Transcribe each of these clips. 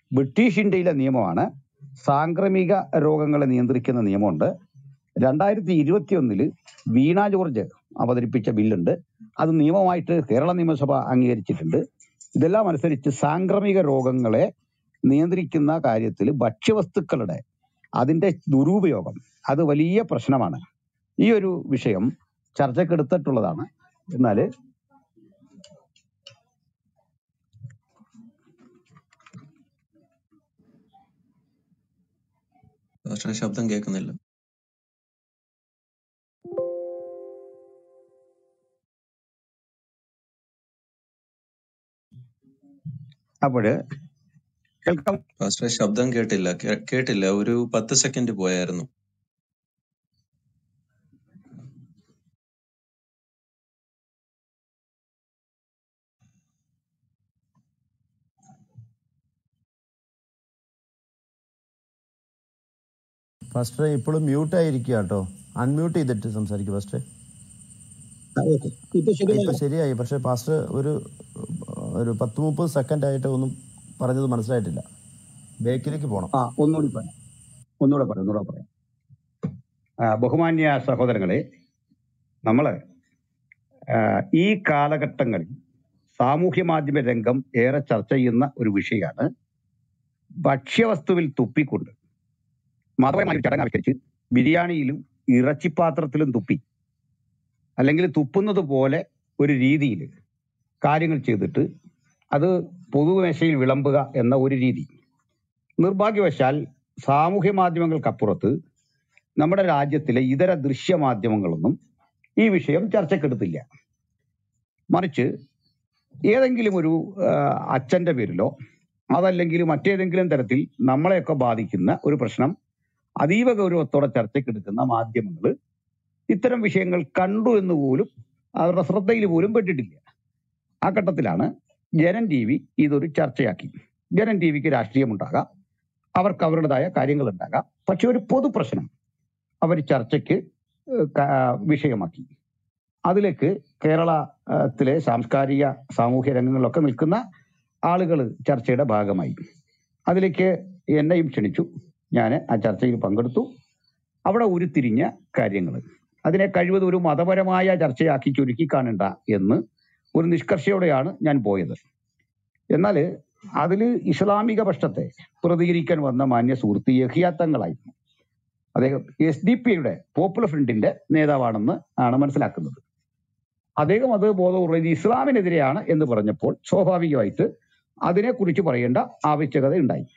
British ഇന്ത്യയിലെ നിയമമാണ് സാംക്രമിക രോഗങ്ങളെ നിയന്ത്രിക്കുന്ന നിയമമുണ്ട് രണ്ടായിരത്തി ഇരുപത്തി ഒന്നില് വീണ ജോർജ് അവതരിപ്പിച്ച ബില്ലുണ്ട് അത് നിയമമായിട്ട് കേരള നിയമസഭ അംഗീകരിച്ചിട്ടുണ്ട് ഇതെല്ലാം അനുസരിച്ച് സാംക്രമിക രോഗങ്ങളെ നിയന്ത്രിക്കുന്ന കാര്യത്തിൽ ഭക്ഷ്യവസ്തുക്കളുടെ അതിന്റെ ദുരുപയോഗം അത് വലിയ പ്രശ്നമാണ് ഈ ഒരു വിഷയം ചർച്ചക്കെടുത്തിട്ടുള്ളതാണ് എന്നാൽ പാസ്റ്ററെ ശബ്ദം കേൾക്കുന്നില്ല അപ്പോൾ കേൾക്കാം പാസ്റ്ററെ ശബ്ദം കേട്ടില്ല കേ- കേട്ടില്ല ഒരു പത്ത് സെക്കൻഡ് പോയായിരുന്നു ഫസ്റ്റേ ഇപ്പോഴും മ്യൂട്ട് ആയിരിക്കുക കേട്ടോ അൺമ്യൂട്ട് ചെയ്തിട്ട് സംസാരിക്കും ഫസ്റ്റേ ഓക്കെ ഇപ്പൊ ശരിയല്ലോ ഇപ്പൊ ശരിയായി പക്ഷെ പാസ്റ്റർ ഒരു ഒരു പത്ത് മുപ്പത് സെക്കൻഡ് ആയിട്ട് ഒന്നും പറഞ്ഞത് മനസ്സിലായിട്ടില്ല ബേക്കിലേക്ക് പോകണം ആ ഒന്നുകൂടി പറയാം ഒന്നുകൂടെ പറയാം ഒന്നുകൂടെ പറയാം ആ, ബഹുമാന്യ സഹോദരങ്ങളെ നമ്മള് ആ, ഈ കാലഘട്ടങ്ങളിൽ സാമൂഹ്യ മാധ്യമ രംഗം ഏറെ ചർച്ച ചെയ്യുന്ന ഒരു വിഷയമാണ് ഭക്ഷ്യവസ്തുവിൽ തുപ്പിക്കൊണ്ട് മതപരമായ ഒരു ചടങ്ങ് ആവിഷ്കരിച്ച് ബിരിയാണിയിലും ഇറച്ചിപ്പാത്രത്തിലും തുപ്പി അല്ലെങ്കിൽ തുപ്പുന്നത് പോലെ ഒരു രീതിയിൽ കാര്യങ്ങൾ ചെയ്തിട്ട് അത് പൊതുമേശയിൽ വിളമ്പുക എന്ന ഒരു രീതി നിർഭാഗ്യവശാൽ സാമൂഹ്യ മാധ്യമങ്ങൾക്കപ്പുറത്ത് നമ്മുടെ രാജ്യത്തിലെ ഇതര ദൃശ്യ മാധ്യമങ്ങളൊന്നും ഈ വിഷയം ചർച്ചക്കെടുത്തില്ല മറിച്ച് ഏതെങ്കിലും ഒരു ആ, അച്ഛന്റെ പേരിലോ അതല്ലെങ്കിൽ മറ്റേതെങ്കിലും തരത്തിൽ നമ്മളെയൊക്കെ ബാധിക്കുന്ന ഒരു പ്രശ്നം അതീവ ഗൗരവത്തോടെ ചർച്ചയ്ക്കെടുക്കുന്ന മാധ്യമങ്ങൾ ഇത്തരം വിഷയങ്ങൾ കണ്ടു എന്ന് പോലും അവരുടെ ശ്രദ്ധയിൽ പോലും പെട്ടിട്ടില്ല ആ ഘട്ടത്തിലാണ് ജനൻ ടി വി ഇതൊരു ചർച്ചയാക്കി ജനൻ ടി വിക്ക് രാഷ്ട്രീയമുണ്ടാകാം അവർക്ക് അവരുടേതായ കാര്യങ്ങൾ ഉണ്ടാകാം പക്ഷെ ഒരു പൊതു പ്രശ്നം അവർ ചർച്ചയ്ക്ക് ഏഹ് ക- വിഷയമാക്കി അതിലേക്ക് കേരളത്തിലെ സാംസ്കാരിക സാമൂഹ്യ രംഗങ്ങളിലൊക്കെ നിൽക്കുന്ന ആളുകൾ ചർച്ചയുടെ ഭാഗമായി അതിലേക്ക് എന്നെയും ക്ഷണിച്ചു ഞാൻ ആ ചർച്ചയിൽ പങ്കെടുത്തു അവിടെ ഉരുത്തിരിഞ്ഞ കാര്യങ്ങൾ അതിനെ കഴിവതും ഒരു മതപരമായ ചർച്ചയാക്കി ചുരുക്കി കാണണ്ട എന്ന് ഒരു നിഷ്കർഷയോടെയാണ് ഞാൻ പോയത് എന്നാൽ അതിൽ ഇസ്ലാമിക പക്ഷത്തെ പ്രതികരിക്കാൻ വന്ന മാന്യ സുഹൃത്ത് യഹിയാത്തങ്ങളായിരുന്നു അദ്ദേഹം എസ് ഡി പി യുടെ പോപ്പുലർ ഫ്രണ്ടിന്റെ നേതാവാണെന്ന് ആണ് മനസ്സിലാക്കുന്നത് അദ്ദേഹം അത് ബോധപൂർവ്വം ഇത് ഇസ്ലാമിനെതിരെയാണ് എന്ന് പറഞ്ഞപ്പോൾ സ്വാഭാവികമായിട്ട് അതിനെക്കുറിച്ച് പറയേണ്ട ആവശ്യകത ഉണ്ടായി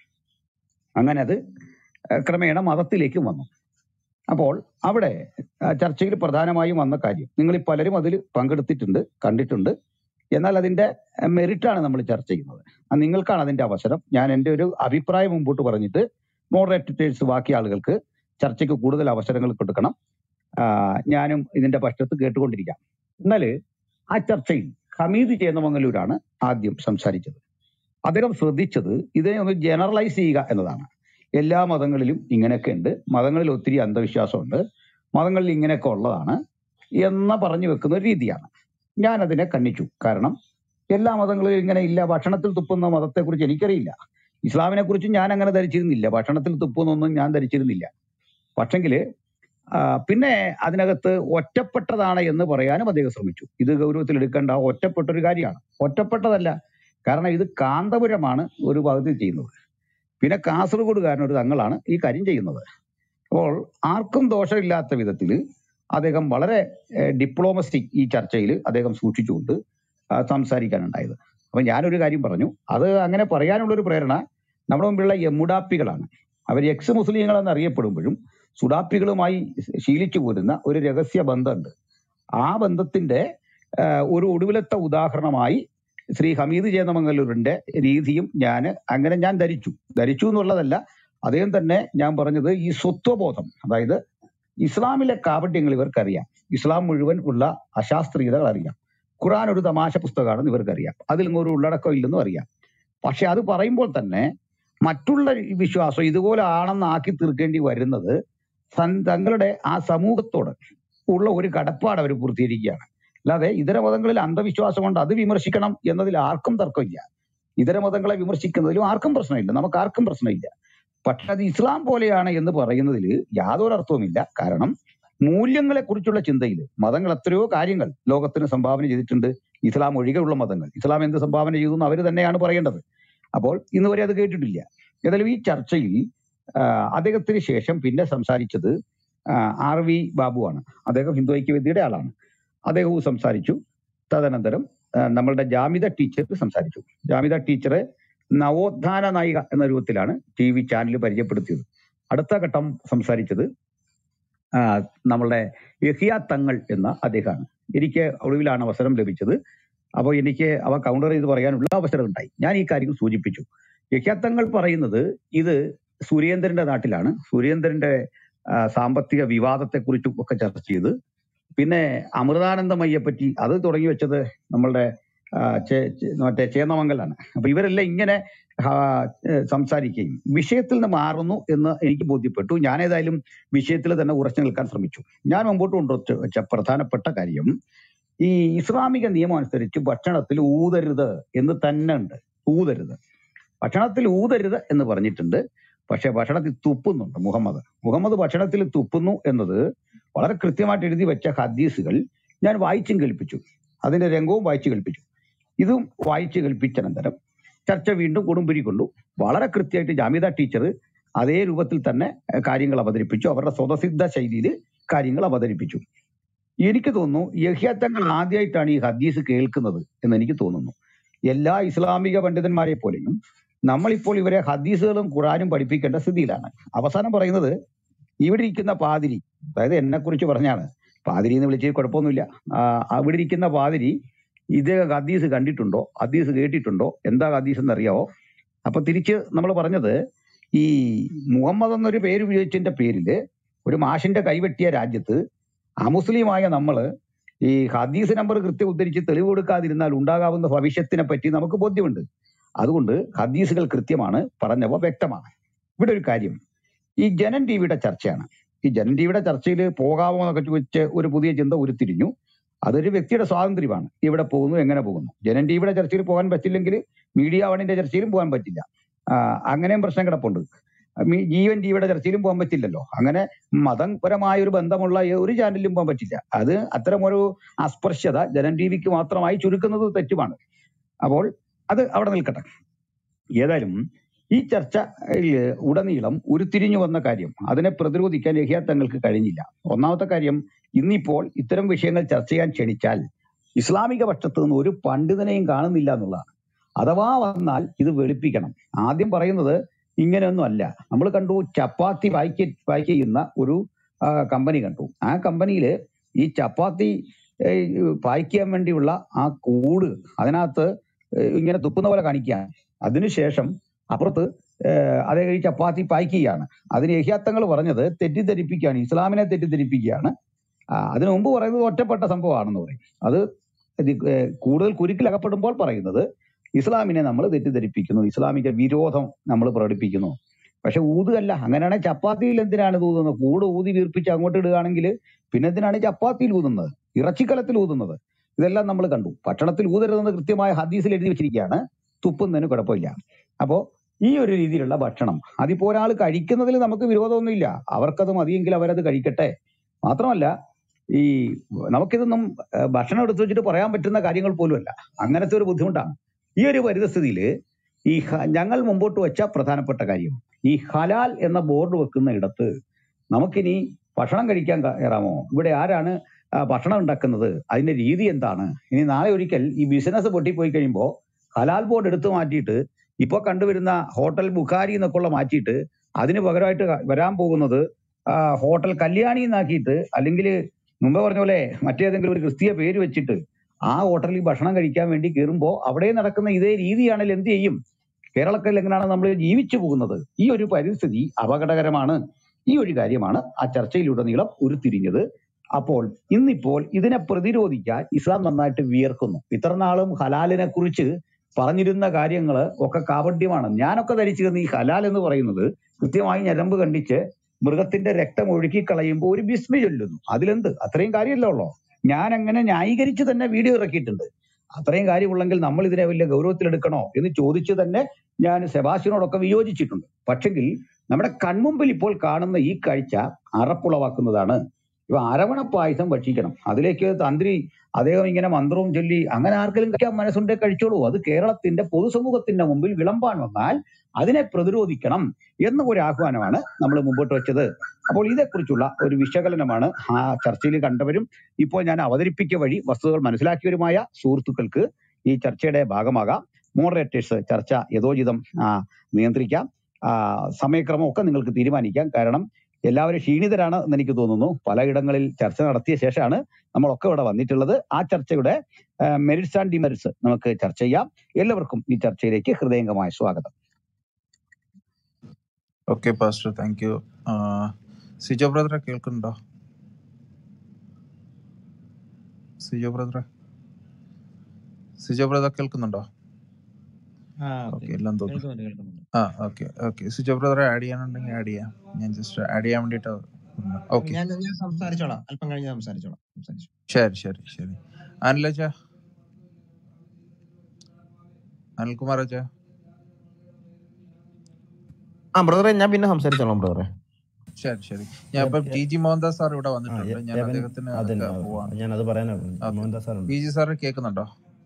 അങ്ങനെ അത് ഏഹ് ക്രമേണ മതത്തിലേക്കും വന്നു അപ്പോൾ അവിടെ ആ, ചർച്ചയിൽ പ്രധാനമായും വന്ന കാര്യം നിങ്ങൾ പലരും അതിൽ പങ്കെടുത്തിട്ടുണ്ട് കണ്ടിട്ടുണ്ട് എന്നാൽ അതിന്റെ മെറിറ്റാണ് നമ്മൾ ചർച്ച ചെയ്യുന്നത് ആ, നിങ്ങൾക്കാണ് അതിന്റെ അവസരം ഞാൻ എൻ്റെ ഒരു അഭിപ്രായം മുമ്പോട്ട് പറഞ്ഞിട്ട് മോഡറേറ്റേഴ്സ് ബാക്കി ആളുകൾക്ക് ചർച്ചയ്ക്ക് കൂടുതൽ അവസരങ്ങൾ കൊടുക്കണം ആ, ഞാനും ഇതിന്റെ പക്ഷത്ത് കേട്ടുകൊണ്ടിരിക്കാം എന്നാൽ ആ ചർച്ചയിൽ ഹമീദ് ചേന്നമംഗലൂരാണ് ആദ്യം സംസാരിച്ചത് അദ്ദേഹം ശ്രദ്ധിച്ചത് ഇതിനെ ഒന്ന് ജനറലൈസ് ചെയ്യുക എന്നതാണ് എല്ലാ മതങ്ങളിലും ഇങ്ങനെയൊക്കെ ഉണ്ട് മതങ്ങളിൽ ഒത്തിരി അന്ധവിശ്വാസമുണ്ട് മതങ്ങളിൽ ഇങ്ങനെയൊക്കെ ഉള്ളതാണ് എന്ന് പറഞ്ഞു വെക്കുന്ന ഒരു രീതിയാണ് ഞാൻ അതിനെ കണ്ണിച്ചു കാരണം എല്ലാ മതങ്ങളിലും ഇങ്ങനെ ഇല്ല ഭക്ഷണത്തിൽ തുപ്പുന്ന മതത്തെക്കുറിച്ച് എനിക്കറിയില്ല ഇസ്ലാമിനെ കുറിച്ച് ഞാൻ അങ്ങനെ ധരിച്ചിരുന്നില്ല ഭക്ഷണത്തിൽ തുപ്പുന്നൊന്നും ഞാൻ ധരിച്ചിരുന്നില്ല പക്ഷെങ്കില് ആ, പിന്നെ അതിനകത്ത് ഒറ്റപ്പെട്ടതാണ് എന്ന് പറയാനും അദ്ദേഹം ശ്രമിച്ചു ഇത് ഗൗരവത്തിൽ എടുക്കേണ്ട ഒറ്റപ്പെട്ട ഒരു കാര്യമാണ് ഒറ്റപ്പെട്ടതല്ല കാരണം ഇത് കാന്തപുരമാണ് ഒരു പകുതി ചെയ്യുന്നത് പിന്നെ കാസർഗോഡുകാരൻ ഒരു തങ്ങളാണ് ഈ കാര്യം ചെയ്യുന്നത് അപ്പോൾ ആർക്കും ദോഷമില്ലാത്ത വിധത്തിൽ അദ്ദേഹം വളരെ ഡിപ്ലോമസി ഈ ചർച്ചയിൽ അദ്ദേഹം സൂക്ഷിച്ചുകൊണ്ട് ആ, സംസാരിക്കാനുണ്ടായത് അപ്പൊ ഞാനൊരു കാര്യം പറഞ്ഞു അത് അങ്ങനെ പറയാനുള്ള ഒരു പ്രേരണ നമ്മുടെ മുമ്പിലുള്ള എമുഡാപ്പികളാണ് അവർ എക്സ് മുസ്ലിങ്ങളെന്ന് അറിയപ്പെടുമ്പോഴും സുഡാപ്പികളുമായി ശീലിച്ചു പോരുന്ന ഒരു രഹസ്യ ബന്ധമുണ്ട് ആ ബന്ധത്തിന്റെ ആ, ഒരു ഒടുവിലത്തെ ഉദാഹരണമായി ശ്രീ ഹമീദ് ചേന്നമംഗലൂരിന്റെ രീതിയും ഞാൻ അങ്ങനെ ഞാൻ ധരിച്ചു ധരിച്ചു എന്നുള്ളതല്ല അദ്ദേഹം തന്നെ ഞാൻ പറഞ്ഞത് ഈ സ്വത്വബോധം അതായത് ഇസ്ലാമിലെ കാപട്യങ്ങൾ ഇവർക്കറിയാം ഇസ്ലാം മുഴുവൻ ഉള്ള അശാസ്ത്രീയതകൾ അറിയാം ഖുറാൻ ഒരു തമാശ പുസ്തകമാണെന്ന് ഇവർക്കറിയാം അതിൽ ഒരു ഉള്ളടക്കം ഇല്ലെന്നും അറിയാം പക്ഷെ അത് പറയുമ്പോൾ തന്നെ മറ്റുള്ള ഈ വിശ്വാസം ഇതുപോലെ ആണെന്ന് ആക്കി തീർക്കേണ്ടി വരുന്നത് തൻ- തങ്ങളുടെ ആ സമൂഹത്തോട് ഉള്ള ഒരു കടപ്പാട് അവർ പൂർത്തീകരിക്കുകയാണ് അല്ലാതെ ഇതര മതങ്ങളിൽ അന്ധവിശ്വാസം കൊണ്ട് അത് വിമർശിക്കണം എന്നതിൽ ആർക്കും തർക്കമില്ല ഇതര മതങ്ങളെ വിമർശിക്കുന്നതിലും ആർക്കും പ്രശ്നമില്ല നമുക്ക് ആർക്കും പ്രശ്നമില്ല പക്ഷെ അത് ഇസ്ലാം പോലെയാണ് എന്ന് പറയുന്നതിൽ യാതൊരു അർത്ഥവുമില്ല കാരണം മൂല്യങ്ങളെ കുറിച്ചുള്ള ചിന്തയിൽ മതങ്ങൾ എത്രയോ കാര്യങ്ങൾ ലോകത്തിന് സംഭാവന ചെയ്തിട്ടുണ്ട് ഇസ്ലാം ഒഴികെയുള്ള മതങ്ങൾ ഇസ്ലാം എന്ത് സംഭാവന ചെയ്തു എന്ന് അവർ തന്നെയാണ് പറയേണ്ടത് അപ്പോൾ ഇന്ന് വരെ അത് കേട്ടിട്ടില്ല ഏതായാലും ഈ ചർച്ചയിൽ ആ, അദ്ദേഹത്തിന് ശേഷം പിന്നെ സംസാരിച്ചത് ആ, ആർ വി ബാബുവാണ് അദ്ദേഹം ഹിന്ദു ഐക്യവേദിയുടെ ആളാണ് അദ്ദേഹവും സംസാരിച്ചു തദനന്തരം ആ, നമ്മളുടെ ജാമിത ടീച്ചർ സംസാരിച്ചു ജാമിത ടീച്ചറെ നവോത്ഥാന നായിക എന്ന രൂപത്തിലാണ് ടി വി ചാനൽ പരിചയപ്പെടുത്തിയത് അടുത്ത ഘട്ടം സംസാരിച്ചത് ആ, നമ്മളുടെ യഹിയ തങ്ങൾ എന്ന അദ്ദേഹമാണ് എനിക്ക് ഒടുവിലാണ് അവസരം ലഭിച്ചത് അപ്പോൾ എനിക്ക് അവ കൗണ്ടർ ചെയ്ത് പറയാനുള്ള അവസരം ഉണ്ടായി ഞാൻ ഈ കാര്യം സൂചിപ്പിച്ചു യഹിയ തങ്ങൾ പറയുന്നത് ഇത് സുരേന്ദ്രന്റെ നാട്ടിലാണ് സുരേന്ദ്രന്റെ ആ, സാമ്പത്തിക വിവാദത്തെക്കുറിച്ചും ഒക്കെ ചർച്ച ചെയ്ത് പിന്നെ അമൃതാനന്ദമയ്യെ പറ്റി അത് തുടങ്ങി വെച്ചത് നമ്മളുടെ ആ, ചേ- ചേ- മറ്റേ ചേന്നമംഗലാണ് അപ്പൊ ഇവരെല്ലാം ഇങ്ങനെ ആ, ഏഹ് സംസാരിക്കുകയും വിഷയത്തിൽ നിന്ന് മാറുന്നു എന്ന് എനിക്ക് ബോധ്യപ്പെട്ടു ഞാൻ ഏതായാലും വിഷയത്തിൽ തന്നെ ഉറച്ചു നിൽക്കാൻ ശ്രമിച്ചു ഞാൻ മുമ്പോട്ട് കൊണ്ടുവച്ച വെച്ച പ്രധാനപ്പെട്ട കാര്യം ഈ ഇസ്ലാമിക നിയമം അനുസരിച്ച് ഭക്ഷണത്തിൽ ഊതരുത് എന്ന് തന്നെ ഉണ്ട് ഊതരുത് ഭക്ഷണത്തിൽ ഊതരുത് എന്ന് പറഞ്ഞിട്ടുണ്ട് പക്ഷെ ഭക്ഷണത്തിൽ തുപ്പുന്നുണ്ട് മുഹമ്മദ് മുഹമ്മദ് ഭക്ഷണത്തിൽ തുപ്പുന്നു എന്നത് വളരെ കൃത്യമായിട്ട് എഴുതി വെച്ച ഹദീസുകൾ ഞാൻ വായിച്ചും കേൾപ്പിച്ചു അതിന്റെ രംഗവും വായിച്ചു കേൾപ്പിച്ചു ഇതും വായിച്ചു കേൾപ്പിച്ച അനന്തരം ചർച്ച വീണ്ടും കൊടുമ്പിരി കൊണ്ടു വളരെ കൃത്യമായിട്ട് ജാമിത ടീച്ചർ അതേ രൂപത്തിൽ തന്നെ ഏഹ്, കാര്യങ്ങൾ അവതരിപ്പിച്ചു അവരുടെ സ്വതസിദ്ധ ശൈലിയിൽ കാര്യങ്ങൾ അവതരിപ്പിച്ചു എനിക്ക് തോന്നുന്നു യഹ്യാത്തങ്ങൾ ആദ്യമായിട്ടാണ് ഈ ഹദീസ് കേൾക്കുന്നത് എന്ന് എനിക്ക് തോന്നുന്നു എല്ലാ ഇസ്ലാമിക പണ്ഡിതന്മാരെ പോലെയും നമ്മളിപ്പോൾ ഇവരെ ഹദീസുകളും ഖുറാനും പഠിപ്പിക്കേണ്ട സ്ഥിതിയിലാണ് അവസാനം പറയുന്നത് ഇവിടെ ഇരിക്കുന്ന പാതിരി അതായത് എന്നെ കുറിച്ച് പറഞ്ഞാണ് പാതിരി എന്ന് വിളിച്ച് കുഴപ്പമൊന്നുമില്ല ആ, അവിടെ ഇരിക്കുന്ന പാതിരി ഇദ്ദേഹം ഹദീസ് കണ്ടിട്ടുണ്ടോ ഹദീസ് കേട്ടിട്ടുണ്ടോ എന്താ ഹദീസ് എന്നറിയാവോ അപ്പൊ തിരിച്ച് നമ്മൾ പറഞ്ഞത് ഈ മുഹമ്മദ് എന്നൊരു പേര് ഉപയോഗിച്ചതിന്റെ പേരില് ഒരു മാഷിന്റെ കൈവെട്ടിയ രാജ്യത്ത് അമുസ്ലിമായ നമ്മള് ഈ ഹദീസ് നമ്പർ കൃത്യം ഉദ്ധരിച്ച് തെളിവ് കൊടുക്കാതിരുന്നാൽ ഉണ്ടാകാവുന്ന ഭവിഷ്യത്തിനെ പറ്റി നമുക്ക് ബോധ്യമുണ്ട് അതുകൊണ്ട് ഹദീസുകൾ കൃത്യമാണ് പറഞ്ഞവ വ്യക്തമാണ് ഇവിടെ ഒരു കാര്യം ഈ ജനൻ ടിവിയുടെ ചർച്ചയാണ് ഈ ജനൻ ടിവിയുടെ ചർച്ചയിൽ പോകാമോ എന്നൊക്കെ ചോദിച്ച് ഒരു പുതിയ ചിന്ത ഉരുത്തിരിഞ്ഞു അതൊരു വ്യക്തിയുടെ സ്വാതന്ത്ര്യമാണ് ഇവിടെ പോകുന്നു എങ്ങനെ പോകുന്നു ജനൻ ടിവിയുടെ ചർച്ചയിൽ പോകാൻ പറ്റില്ലെങ്കിൽ മീഡിയ വണിന്റെ ചർച്ചയിലും പോകാൻ പറ്റില്ല ആ, അങ്ങനെയും പ്രശ്നം കിടപ്പുണ്ട് മീ- ജീവൻ ടിവിയുടെ ചർച്ചയിലും പോകാൻ പറ്റില്ലല്ലോ അങ്ങനെ മതപരമായ ഒരു ബന്ധമുള്ള ഒരു ചാനലിലും പോകാൻ പറ്റില്ല അത് അത്തരമൊരു അസ്പർശ്യത ജനൻ ടിവിക്ക് മാത്രമായി ചുരുക്കുന്നത് തെറ്റുമാണ് അപ്പോൾ അത് അവിടെ നിൽക്കട്ടെ ഏതായാലും ഈ ചർച്ചയിൽ ഉടനീളം ഉരുത്തിരിഞ്ഞു വന്ന കാര്യം അതിനെ പ്രതിരോധിക്കാൻ യഹിയ തങ്ങൾക്ക് കഴിഞ്ഞില്ല ഒന്നാമത്തെ കാര്യം ഇന്നിപ്പോൾ ഇത്തരം വിഷയങ്ങൾ ചർച്ച ചെയ്യാൻ ക്ഷണിച്ചാൽ ഇസ്ലാമിക പക്ഷത്ത് നിന്ന് ഒരു പണ്ഡിതനെയും കാണുന്നില്ല എന്നുള്ളതാണ് അഥവാ വന്നാൽ ഇത് വെളുപ്പിക്കണം ആദ്യം പറയുന്നത് ഇങ്ങനെയൊന്നും അല്ല നമ്മൾ കണ്ടു ചപ്പാത്തി പായ്ക്ക് പായ്ക്ക് ചെയ്യുന്ന ഒരു ആ, കമ്പനി കണ്ടു ആ കമ്പനിയിൽ ഈ ചപ്പാത്തി ഏഹ്, പായ്ക്ക് ചെയ്യാൻ വേണ്ടിയുള്ള ആ കൂട് അതിനകത്ത് ഏഹ്, ഇങ്ങനെ തുപ്പുന്ന പോലെ കാണിക്കുകയാണ് അതിനുശേഷം അപ്പുറത്ത് ഏഹ്, അതേ ഈ ചപ്പാത്തി പായ്ക്ക് ചെയ്യാണ് അതിന് യഹ്യാത്തങ്ങൾ പറഞ്ഞത് തെറ്റിദ്ധരിപ്പിക്കുകയാണ് ഇസ്ലാമിനെ തെറ്റിദ്ധരിപ്പിക്കുകയാണ് ആ, അതിനു മുമ്പ് പറയുന്നത് ഒറ്റപ്പെട്ട സംഭവമാണെന്ന് പറയും അത് ഇത് ഏഹ്, കൂടുതൽ കുരുക്കിൽ അകപ്പെടുമ്പോൾ പറയുന്നത് ഇസ്ലാമിനെ നമ്മൾ തെറ്റിദ്ധരിപ്പിക്കുന്നു ഇസ്ലാമിക വിരോധം നമ്മൾ പ്രകടിപ്പിക്കുന്നു പക്ഷെ ഊതുകല്ല അങ്ങനെയാണെങ്കിൽ ചപ്പാത്തിയിൽ എന്തിനാണ് ഇത് ഊതുന്നത് കൂട് ഊതി വീർപ്പിച്ച് അങ്ങോട്ട് ഇടുകയാണെങ്കിൽ പിന്നെ എന്തിനാണ് ചപ്പാത്തിയിൽ ഊതുന്നത് ഇറച്ചിക്കലത്തിൽ ഊതുന്നത് ഇതെല്ലാം നമ്മൾ കണ്ടു ഭക്ഷണത്തിൽ ഊതരുതെന്ന് കൃത്യമായ ഹദീസിൽ എഴുതി വെച്ചിരിക്കുകയാണ് തുപ്പുന്നതിന് കുഴപ്പമില്ല അപ്പോ ഈ ഒരു രീതിയിലുള്ള ഭക്ഷണം അതിപ്പോ ഒരാൾ കഴിക്കുന്നതിൽ നമുക്ക് വിരോധമൊന്നുമില്ല അവർക്കത് മതിയെങ്കിൽ അവരത് കഴിക്കട്ടെ മാത്രമല്ല ഈ നമുക്കിതൊന്നും ഏഹ്, ഭക്ഷണം എടുത്തു വെച്ചിട്ട് പറയാൻ പറ്റുന്ന കാര്യങ്ങൾ പോലുമല്ല അങ്ങനത്തെ ഒരു ബുദ്ധിമുട്ടാണ് ഈ ഒരു പരിതസ്ഥിതിയിൽ ഈ ഹ- ഞങ്ങൾ മുമ്പോട്ട് വെച്ച പ്രധാനപ്പെട്ട കാര്യം ഈ ഹലാൽ എന്ന ബോർഡ് വെക്കുന്ന ഇടത്ത് നമുക്കിനി ഭക്ഷണം കഴിക്കാൻ കയറാമോ ഇവിടെ ആരാണ് ആ, ഭക്ഷണം ഉണ്ടാക്കുന്നത് അതിന്റെ രീതി എന്താണ് ഇനി നാളെ ഒരിക്കൽ ഈ ബിസിനസ് പൊട്ടിപ്പോയി കഴിയുമ്പോൾ ഹലാൽ ബോർഡ് എടുത്തു മാറ്റിയിട്ട് ഇപ്പൊ കണ്ടുവരുന്ന ഹോട്ടൽ ബുഖാരി എന്നൊക്കെ ഉള്ള മാറ്റിയിട്ട് അതിന് പകരമായിട്ട് വരാൻ പോകുന്നത് ആ, ഹോട്ടൽ കല്യാണി എന്നാക്കിയിട്ട് അല്ലെങ്കിൽ മുമ്പ് പറഞ്ഞ പോലെ മറ്റേതെങ്കിലും ഒരു ക്രിസ്തീയ പേര് വെച്ചിട്ട് ആ ഹോട്ടലിൽ ഭക്ഷണം കഴിക്കാൻ വേണ്ടി കയറുമ്പോൾ അവിടെ നടക്കുന്ന ഇതേ രീതിയാണെങ്കിൽ എന്ത് ചെയ്യും കേരളത്തിൽ എങ്ങനെയാണ് നമ്മൾ ജീവിച്ചു പോകുന്നത് ഈ ഒരു പരിസ്ഥിതി അപകടകരമാണ് ഈ ഒരു കാര്യമാണ് ആ ചർച്ചയിലുടനീളം ഉരുത്തിരിഞ്ഞത് അപ്പോൾ ഇന്നിപ്പോൾ ഇതിനെ പ്രതിരോധിക്കാൻ ഇസ്ലാം നന്നായിട്ട് വിയർക്കുന്നു ഇത്ര നാളും ഹലാലിനെ കുറിച്ച് പറഞ്ഞിരുന്ന കാര്യങ്ങൾ ഒക്കെ കാപട്യമാണ് ഞാനൊക്കെ ധരിച്ചിരുന്ന ഈ ഹലാൽ എന്ന് പറയുന്നത് കൃത്യമായി ഞരമ്പ് കണ്ടിച്ച് മൃഗത്തിന്റെ രക്തം ഒഴുക്കി കളയുമ്പോൾ ഒരു ബിസ്മി ചൊല്ലുന്നു അതിലെന്ത് അത്രയും കാര്യമല്ലേ ഉള്ളോ ഞാൻ അങ്ങനെ ന്യായീകരിച്ച് തന്നെ വീഡിയോ ഇറക്കിയിട്ടുണ്ട് അത്രയും കാര്യമുള്ളെങ്കിൽ നമ്മൾ ഇതിനെ വലിയ ഗൗരവത്തിലെടുക്കണോ എന്ന് ചോദിച്ചു തന്നെ ഞാൻ സെബാസ്റ്റ്യനോടൊക്കെ വിയോജിച്ചിട്ടുണ്ട് പക്ഷെങ്കിൽ നമ്മുടെ കൺമുമ്പിൽ ഇപ്പോൾ കാണുന്ന ഈ കാഴ്ച അറപ്പുളവാക്കുന്നതാണ് ഇപ്പൊ അരവണ പായസം ഭക്ഷിക്കണം അതിലേക്ക് തന്ത്രി അദ്ദേഹം ഇങ്ങനെ മന്ത്രവും ചൊല്ലി അങ്ങനെ ആർക്കെങ്കിലും കഴിക്കാൻ മനസ്സുണ്ടെ കഴിച്ചോളൂ അത് കേരളത്തിന്റെ പൊതുസമൂഹത്തിന്റെ മുമ്പിൽ വിളമ്പാൻ വന്നാൽ അതിനെ പ്രതിരോധിക്കണം എന്ന ഒരു ആഹ്വാനമാണ് നമ്മൾ മുമ്പോട്ട് വെച്ചത് അപ്പോൾ ഇതേക്കുറിച്ചുള്ള ഒരു വിശകലനമാണ് ആ ചർച്ചയിൽ കണ്ടവരും ഇപ്പോൾ ഞാൻ അവതരിപ്പിക്കുക വഴി വസ്തുതകൾ മനസ്സിലാക്കിയവരുമായ സുഹൃത്തുക്കൾക്ക് ഈ ചർച്ചയുടെ ഭാഗമാകാം മോഡറേറ്റേഴ്സ് ചർച്ച യഥോചിതം ആ, നിയന്ത്രിക്കാം ആ, സമയക്രമം ഒക്കെ നിങ്ങൾക്ക് തീരുമാനിക്കാം കാരണം എല്ലാവരും ക്ഷീണിതരാണ് എന്ന് എനിക്ക് തോന്നുന്നു പലയിടങ്ങളിൽ ചർച്ച നടത്തിയ ശേഷമാണ് നമ്മളൊക്കെ ഇവിടെ വന്നിട്ടുള്ളത് ആ ചർച്ചയുടെ മെറിറ്റ്സ് ആൻഡ് ഡിമെറിറ്റ്സ് നമുക്ക് ചർച്ച ചെയ്യാം എല്ലാവർക്കും ഈ ചർച്ചയിലേക്ക് ഹൃദയംഗമായ സ്വാഗതം okay pastor thank you Sijo ബ്രദറെ കേൾക്കുന്നുണ്ടോ സിജോ ബ്രദറെ സിജോ ബ്രദർ കേൾക്കുന്നുണ്ടോ ആ ഓക്കെ ഓക്കെ എല്ലാം തോന്നുന്നു കേൾക്കുന്നുണ്ട് കേൾക്കുന്നുണ്ട് ആ ഓക്കെ ഓക്കെ സിജോ ബ്രദറെ ആഡ് ചെയ്യാനുണ്ടെങ്കിൽ ആഡ് ചെയ്യാം ഞാൻ ജസ്റ്റ് ആഡ് ചെയ്യാൻ വേണ്ടിയിട്ട് ഓക്കെ ഞാൻ ഞാൻ സംസാരിച്ചോളാം അല്പം കഴിഞ്ഞ് സംസാരിച്ചോളാം സംസാരിച്ചു ശരി ശരി ശരി അനിലച്ച അനിൽകുമാർ അച്ഛ ആ ബ്രദറെ ഞാൻ പിന്നെ സംസാരിച്ചോളാം ബ്രദറെ ശരി ശരി ഞാൻ ഇപ്പൊ ടി ജി മോഹൻദാസ് സാർ ഇവിടെ വന്നിട്ടുണ്ട് ഞാൻ എവൻ അദ്ദേഹത്തിന് അതന്നെ ഒക്കെ പോവാണ് ഞാൻ അത് പറയാനാണ് ഓക്കെ മോഹൻദാസ് സാറുണ്ട് പി ജി സാർ കേൾക്കുന്നുണ്ടോ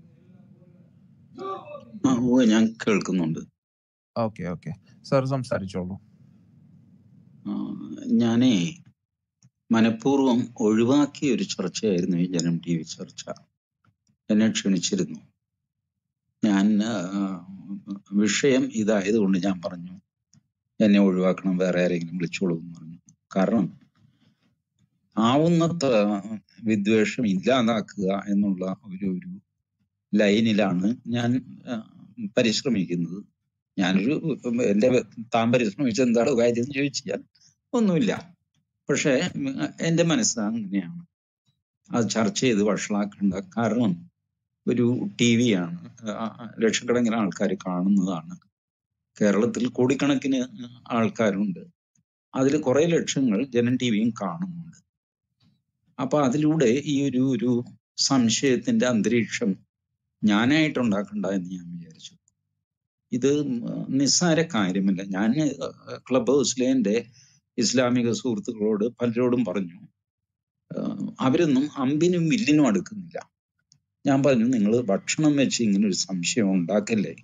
ആ ഓ ഞാൻ കേൾക്കുന്നുണ്ട് ഓക്കെ ഓക്കെ സാർ സംസാരിച്ചോളൂ ആ, ഞാനേ മനഃപൂർവ്വം ഒഴിവാക്കിയ ഒരു ചർച്ചയായിരുന്നു ഈ ജനം ടി വി ചർച്ച എന്നെ ക്ഷണിച്ചിരുന്നു ഞാൻ ആ, വിഷയം ഇതായതുകൊണ്ട് ഞാൻ പറഞ്ഞു എന്നെ ഒഴിവാക്കണം വേറെ ആരെങ്കിലും വിളിച്ചോളൂ എന്ന് പറഞ്ഞു കാരണം ആവുന്നത്ര വിദ്വേഷം ഇല്ലാതാക്കുക എന്നുള്ള ഒരു ഒരു ലൈനിലാണ് ഞാൻ ആ, പരിശ്രമിക്കുന്നത് ഞാനൊരു എന്റെ താൻ പരിശ്രമിച്ചത് എന്താണ് കാര്യം എന്ന് ചോദിച്ചാൽ ഒന്നുമില്ല പക്ഷേ ഉം, എന്റെ മനസ്സ് അങ്ങനെയാണ് അത് ചർച്ച ചെയ്ത് വഷളാക്കേണ്ട കാരണം ഒരു ടി വിയാണ് ലക്ഷക്കണക്കിന് ആൾക്കാർ കാണുന്നതാണ് കേരളത്തിൽ കോടിക്കണക്കിന് ആൾക്കാരുണ്ട് അതിൽ കുറെ ലക്ഷങ്ങൾ ജനം ടി വിയും കാണുന്നുണ്ട് അപ്പൊ അതിലൂടെ ഈ ഒരു ഒരു സംശയത്തിന്റെ അന്തരീക്ഷം ഞാനായിട്ടുണ്ടാക്കണ്ട എന്ന് ഞാൻ വിചാരിച്ചു ഇത് നിസ്സാര കാര്യമല്ല ഞാൻ ക്ലബ് ഹൗസിലെ എൻ്റെ ഇസ്ലാമിക സുഹൃത്തുക്കളോട് പലരോടും പറഞ്ഞു ആഹ് അവരൊന്നും അമ്പിനും വില്ലിനും അടുക്കുന്നില്ല ഞാൻ പറഞ്ഞു നിങ്ങൾ ഭക്ഷണം വെച്ച് ഇങ്ങനെ ഒരു സംശയം ഉണ്ടാക്കല്ലേ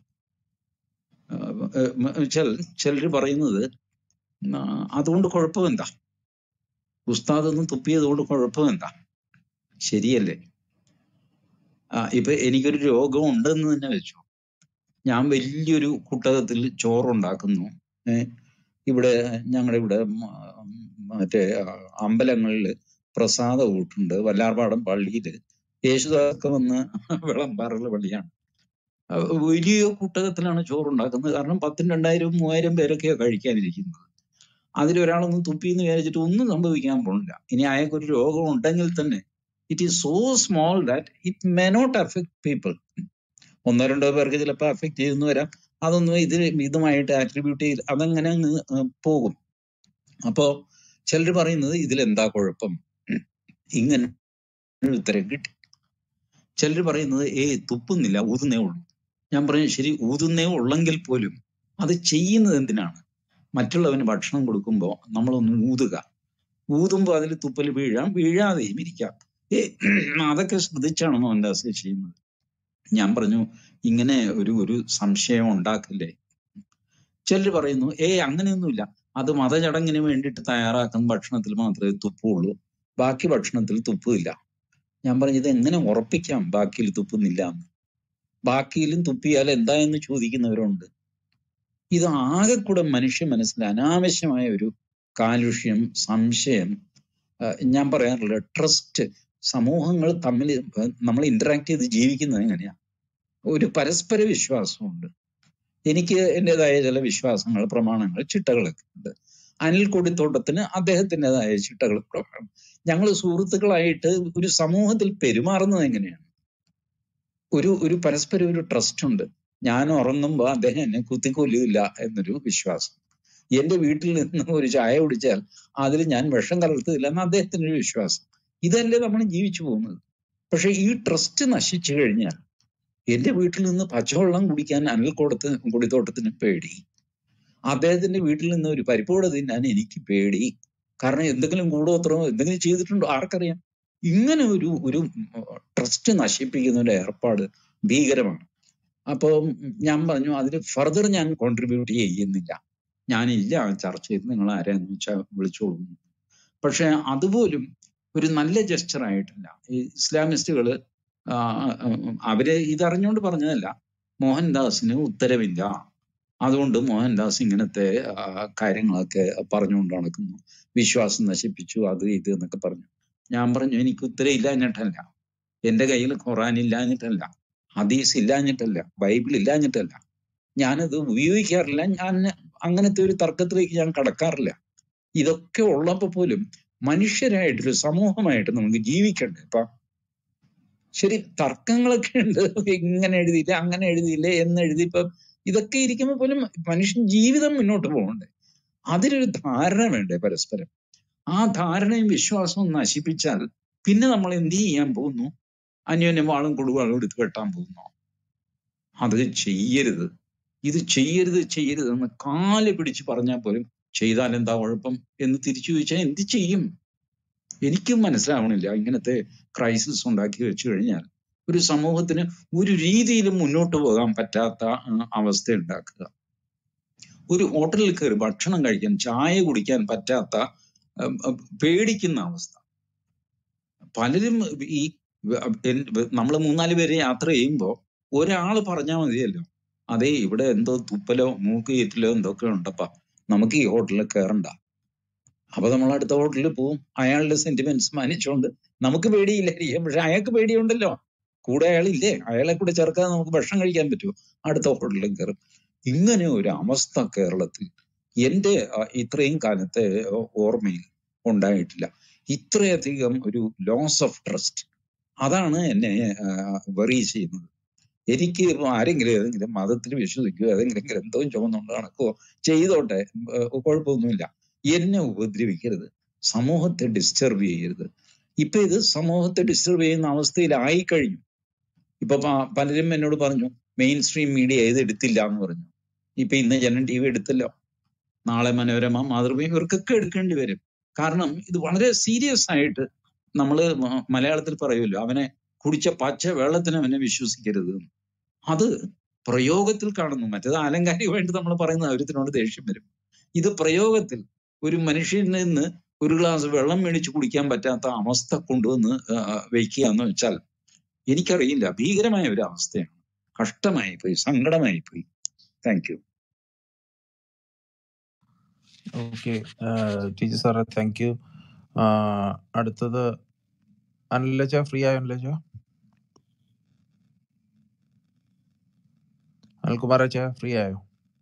വെച്ചാൽ ചിലർ പറയുന്നത് ആ, അതുകൊണ്ട് കുഴപ്പമെന്താ ഉസ്താദ് ഒന്നും തുപ്പിയത് കൊണ്ട് കുഴപ്പമെന്താ ശരിയല്ലേ ആ, ഇപ്പൊ എനിക്കൊരു രോഗം ഉണ്ടെന്ന് തന്നെ വെച്ചു ഞാൻ വലിയൊരു കുട്ടകത്തിൽ ചോറുണ്ടാക്കുന്നു ഏ, ഇവിടെ ഞങ്ങളുടെ ഇവിടെ മ- മറ്റേ അമ്പലങ്ങളിൽ പ്രസാദ ഊട്ടുണ്ട് വല്ലാർപാടം പള്ളിയില് യേശുദാസൊക്കെ വന്ന് വിളമ്പാറുള്ള പള്ളിയാണ് ആ, വലിയ കുട്ടകത്തിലാണ് ചോറുണ്ടാക്കുന്നത് കാരണം പത്തും രണ്ടായിരം മൂവായിരം പേരൊക്കെയാ കഴിക്കാനിരിക്കുന്നത് അതിലൊരാളൊന്നും തുപ്പിന്ന് വിചാരിച്ചിട്ട് ഒന്നും സംഭവിക്കാൻ പോണില്ല ഇനി അയാൾക്ക് ഒരു രോഗം ഉണ്ടെങ്കിൽ തന്നെ it is so small that it may not affect people ഒന്നോ രണ്ടോ പേർക്ക് ചിലപ്പോൾ അഫക്ട് ചെയ്യുന്നു വരാം അതൊന്നും ഇത് ഇതുമായിട്ട് ആട്രിബ്യൂട്ട് ചെയ്ത് അതങ്ങനെ അങ്ങ് ഏർ പോകും അപ്പോ ചിലർ പറയുന്നത് ഇതിലെന്താ കുഴപ്പം ഇങ്ങനെ ഒരു ഉത്തരം കിട്ടി ചിലർ പറയുന്നത് ഏയ് തുപ്പുന്നില്ല ഊതുന്നേ ഉള്ളൂ ഞാൻ പറഞ്ഞു ശരി ഊതുന്നേ ഉള്ളെങ്കിൽ പോലും അത് ചെയ്യുന്നത് എന്തിനാണ് മറ്റുള്ളവന് ഭക്ഷണം കൊടുക്കുമ്പോൾ നമ്മളൊന്ന് ഊതുക ഊതുമ്പോൾ അതിൽ തുപ്പൽ വീഴാം വീഴാതെയും ഇരിക്കാം ഏ അതൊക്കെ ശ്രദ്ധിച്ചാണ് മോഹൻദാസ് ചെയ്യുന്നത് ഞാൻ പറഞ്ഞു ഇങ്ങനെ ഒരു ഒരു സംശയം ഉണ്ടാക്കല്ലേ ചിലർ പറയുന്നു ഏ അങ്ങനെയൊന്നുമില്ല അത് മതചടങ്ങിന് വേണ്ടിയിട്ട് തയ്യാറാക്കുന്ന ഭക്ഷണത്തിൽ മാത്രമേ തുപ്പുള്ളൂ ബാക്കി ഭക്ഷണത്തിൽ തുപ്പില്ല ഞാൻ പറഞ്ഞു ഇത് എങ്ങനെ ഉറപ്പിക്കാം ബാക്കിയിൽ തുപ്പുന്നില്ല എന്ന് ബാക്കിയിലും തുപ്പിയാൽ എന്താ എന്ന് ചോദിക്കുന്നവരുണ്ട് ഇത് ആകെ കൂടെ മനുഷ്യ മനസ്സിൽ അനാവശ്യമായ ഒരു കാലുഷ്യം സംശയം ആ, ഞാൻ പറയാറില്ല ട്രസ്റ്റ് സമൂഹങ്ങൾ തമ്മിൽ നമ്മൾ ഇന്ററാക്ട് ചെയ്ത് ജീവിക്കുന്നത് എങ്ങനെയാ ഒരു പരസ്പര വിശ്വാസമുണ്ട് എനിക്ക് എൻ്റെതായ ചില വിശ്വാസങ്ങൾ പ്രമാണങ്ങൾ ചിട്ടകളൊക്കെ ഉണ്ട് അനിൽ കൊടിത്തോട്ടത്തിന് അദ്ദേഹത്തിൻ്റെതായ ചിട്ടകൾ പ്രമാണം ഞങ്ങൾ സുഹൃത്തുക്കളായിട്ട് ഒരു സമൂഹത്തിൽ പെരുമാറുന്നത് എങ്ങനെയാണ് ഒരു ഒരു പരസ്പരം ഒരു ട്രസ്റ്റ് ഉണ്ട് ഞാൻ ഉറങ്ങുമ്പോൾ അദ്ദേഹം എന്നെ കുത്തിക്കൊല്ലില്ല എന്നൊരു വിശ്വാസം എന്റെ വീട്ടിൽ നിന്ന് ഒരു ചായ കുടിച്ചാൽ അതിൽ ഞാൻ വിഷം കലർത്തില്ല എന്ന് അദ്ദേഹത്തിന് ഒരു വിശ്വാസം ഇതല്ലേ നമ്മൾ ജീവിച്ചു പോകുന്നത് പക്ഷെ ഈ ട്രസ്റ്റ് നശിച്ചു കഴിഞ്ഞാൽ എന്റെ വീട്ടിൽ നിന്ന് പച്ചവെള്ളം കുടിക്കാൻ അനിൽക്കോടത്ത് കുടിത്തോട്ടത്തിന് പേടി അദ്ദേഹത്തിന്റെ വീട്ടിൽ നിന്ന് ഒരു പരിപ്പോട് തിന്നാൻ എനിക്ക് പേടി കാരണം എന്തെങ്കിലും കൂടോത്രമോ എന്തെങ്കിലും ചെയ്തിട്ടുണ്ടോ ആർക്കറിയാം ഇങ്ങനെ ഒരു ഒരു ട്രസ്റ്റ് നശിപ്പിക്കുന്ന ഒരു ഏർപ്പാട് ഭീകരമാണ് അപ്പോൾ ഞാൻ പറഞ്ഞു അതിന് ഫർദർ ഞാൻ കോൺട്രിബ്യൂട്ട് ചെയ്യുന്നില്ല ഞാനില്ല ആ ചർച്ചയിൽ നിങ്ങൾ ആരാന്ന് വെച്ചാൽ വിളിച്ചോളൂ പക്ഷെ അതുപോലും ഒരു നല്ല ജസ്റ്റർ ആയിട്ടില്ല ഈ ഇസ്ലാമിസ്റ്റുകള് ആ, ആ, അവര് ഇതറിഞ്ഞുകൊണ്ട് പറഞ്ഞതല്ല മോഹൻദാസിന് ഉത്തരവില്ല അതുകൊണ്ട് മോഹൻദാസ് ഇങ്ങനത്തെ ആ, കാര്യങ്ങളൊക്കെ പറഞ്ഞുകൊണ്ട് നടക്കുന്നു വിശ്വാസം നശിപ്പിച്ചു അത് ഇത് എന്നൊക്കെ പറഞ്ഞു ഞാൻ പറഞ്ഞു എനിക്ക് ഉത്തരം ഇല്ലാഞ്ഞിട്ടല്ല എന്റെ കയ്യിൽ ഖുറാൻ ഇല്ലാഞ്ഞിട്ടല്ല ഹദീസ് ഇല്ലാഞ്ഞിട്ടല്ല ബൈബിൾ ഇല്ലാഞ്ഞിട്ടല്ല ഞാനത് ഉപയോഗിക്കാറില്ല ഞാൻ അങ്ങനത്തെ ഒരു തർക്കത്തിലേക്ക് ഞാൻ കടക്കാറില്ല ഇതൊക്കെ ഉള്ളപ്പോ പോലും മനുഷ്യരായിട്ടൊരു സമൂഹമായിട്ട് നമുക്ക് ജീവിക്കണ്ടേ ഇപ്പൊ ശരി തർക്കങ്ങളൊക്കെ ഉണ്ട് ഇങ്ങനെ എഴുതിയില്ല അങ്ങനെ എഴുതിയില്ല എന്ന് എഴുതി ഇപ്പൊ ഇതൊക്കെ ഇരിക്കുമ്പോ പോലും മനുഷ്യൻ ജീവിതം മുന്നോട്ട് പോകണ്ടേ അതിനൊരു ധാരണ വേണ്ടേ പരസ്പരം ആ ധാരണയും വിശ്വാസവും നശിപ്പിച്ചാൽ പിന്നെ നമ്മൾ എന്ത് ചെയ്യാൻ പോകുന്നു അന്യോന്യം വാളും കൊടുവാളും എടുത്ത് വെട്ടാൻ പോകുന്നു അത് ചെയ്യരുത് ഇത് ചെയ്യരുത് ചെയ്യരുത് എന്ന് കാല് പിടിച്ച് പറഞ്ഞാൽ പോലും ചെയ്താൽ എന്താ കുഴപ്പം എന്ന് തിരിച്ചു ചോദിച്ചാൽ എന്ത് ചെയ്യും എനിക്കും മനസ്സിലാവണില്ല ഇങ്ങനത്തെ ക്രൈസിസ് ഉണ്ടാക്കി വെച്ചു കഴിഞ്ഞാൽ ഒരു സമൂഹത്തിന് ഒരു രീതിയിലും മുന്നോട്ട് പോകാൻ പറ്റാത്ത ആ, അവസ്ഥ ഉണ്ടാക്കുക ഒരു ഹോട്ടലിൽ കയറി ഭക്ഷണം കഴിക്കാൻ ചായ കുടിക്കാൻ പറ്റാത്ത ഉം, ഉം, പേടിക്കുന്ന അവസ്ഥ പലരും ഈ നമ്മൾ മൂന്നാല് പേര് യാത്ര ചെയ്യുമ്പോൾ ഒരാൾ പറഞ്ഞാൽ മതിയല്ലോ അതെ ഇവിടെ എന്തോ തുപ്പലോ മൂക്ക് ചീറ്റലോ എന്തൊക്കെ ഉണ്ടപ്പാ നമുക്ക് ഈ ഹോട്ടലിൽ കയറണ്ട അപ്പൊ നമ്മൾ അടുത്ത ഹോട്ടലിൽ പോവും അയാളുടെ സെന്റിമെന്റ്സ് മാനിച്ചുകൊണ്ട് നമുക്ക് പേടിയില്ലായിരിക്കും പക്ഷെ അയാൾക്ക് പേടിയുണ്ടല്ലോ കൂടെ അയാളില്ലേ അയാളെ കൂടെ ചേർക്കാതെ നമുക്ക് ഭക്ഷണം കഴിക്കാൻ പറ്റുമോ അടുത്ത ഹോട്ടലിൽ കയറും ഇങ്ങനെ ഒരു അവസ്ഥ കേരളത്തിൽ എന്റെ ആ, ഇത്രയും കാലത്തെ ഓ- ഓർമ്മയിൽ ഉണ്ടായിട്ടില്ല ഇത്രയധികം ഒരു ലോസ് ഓഫ് ട്രസ്റ്റ് അതാണ് എന്നെ വെറി ചെയ്യുന്നത് എനിക്ക് ഇപ്പൊ ആരെങ്കിലും ഏതെങ്കിലും മതത്തിൽ വിശ്വസിക്കുകയോ ഏതെങ്കിലും ഗ്രന്ഥവും ചുമന്നുകൊണ്ട് നടക്കുകയോ ചെയ്തോട്ടെ ഏർ കുഴപ്പമൊന്നുമില്ല എന്നെ ഉപദ്രവിക്കരുത് സമൂഹത്തെ ഡിസ്റ്റർബ് ചെയ്യരുത് ഇപ്പൊ ഇത് സമൂഹത്തെ ഡിസ്റ്റർബ് ചെയ്യുന്ന അവസ്ഥയിലായി കഴിഞ്ഞു ഇപ്പൊ പ- പലരും എന്നോട് പറഞ്ഞു മെയിൻ സ്ട്രീം മീഡിയ ഇത് എടുത്തില്ല എന്ന് പറഞ്ഞു ഇപ്പൊ ഇന്ന് ജനം ടി വി എടുത്തല്ലോ നാളെ മനോരമ മാതൃഭൂമി ഇവർക്കൊക്കെ എടുക്കേണ്ടി വരും കാരണം ഇത് വളരെ സീരിയസ് ആയിട്ട് നമ്മള് മ- മലയാളത്തിൽ പറയുമല്ലോ അവനെ കുടിച്ച പച്ച വെള്ളത്തിന് അവനെ വിശ്വസിക്കരുത് എന്ന്. അത് പ്രയോഗത്തിൽ കാണുന്നു മറ്റേത് ആലങ്കാരികമായിട്ട് നമ്മൾ പറയുന്ന അവരത്തിനോട് ദേഷ്യം വരും ഇത് പ്രയോഗത്തിൽ ഒരു മനുഷ്യനിൽ നിന്ന് ഒരു ഗ്ലാസ് വെള്ളം മേടിച്ച് കുടിക്കാൻ പറ്റാത്ത അവസ്ഥ കൊണ്ടുവന്ന് ആ, വെക്കുക എന്ന് വെച്ചാൽ എനിക്കറിയില്ല ഭീകരമായ ഒരു അവസ്ഥയാണ് കഷ്ടമായി പോയി സങ്കടമായി പോയി താങ്ക് യു ഓക്കെ ടീച്ചർ സാറേ താങ്ക് യു അടുത്തത് അനിലജ ഫ്രീ ആയോ അനിലജ അനിൽകുമാരച്ച ഫ്രീ ആയോ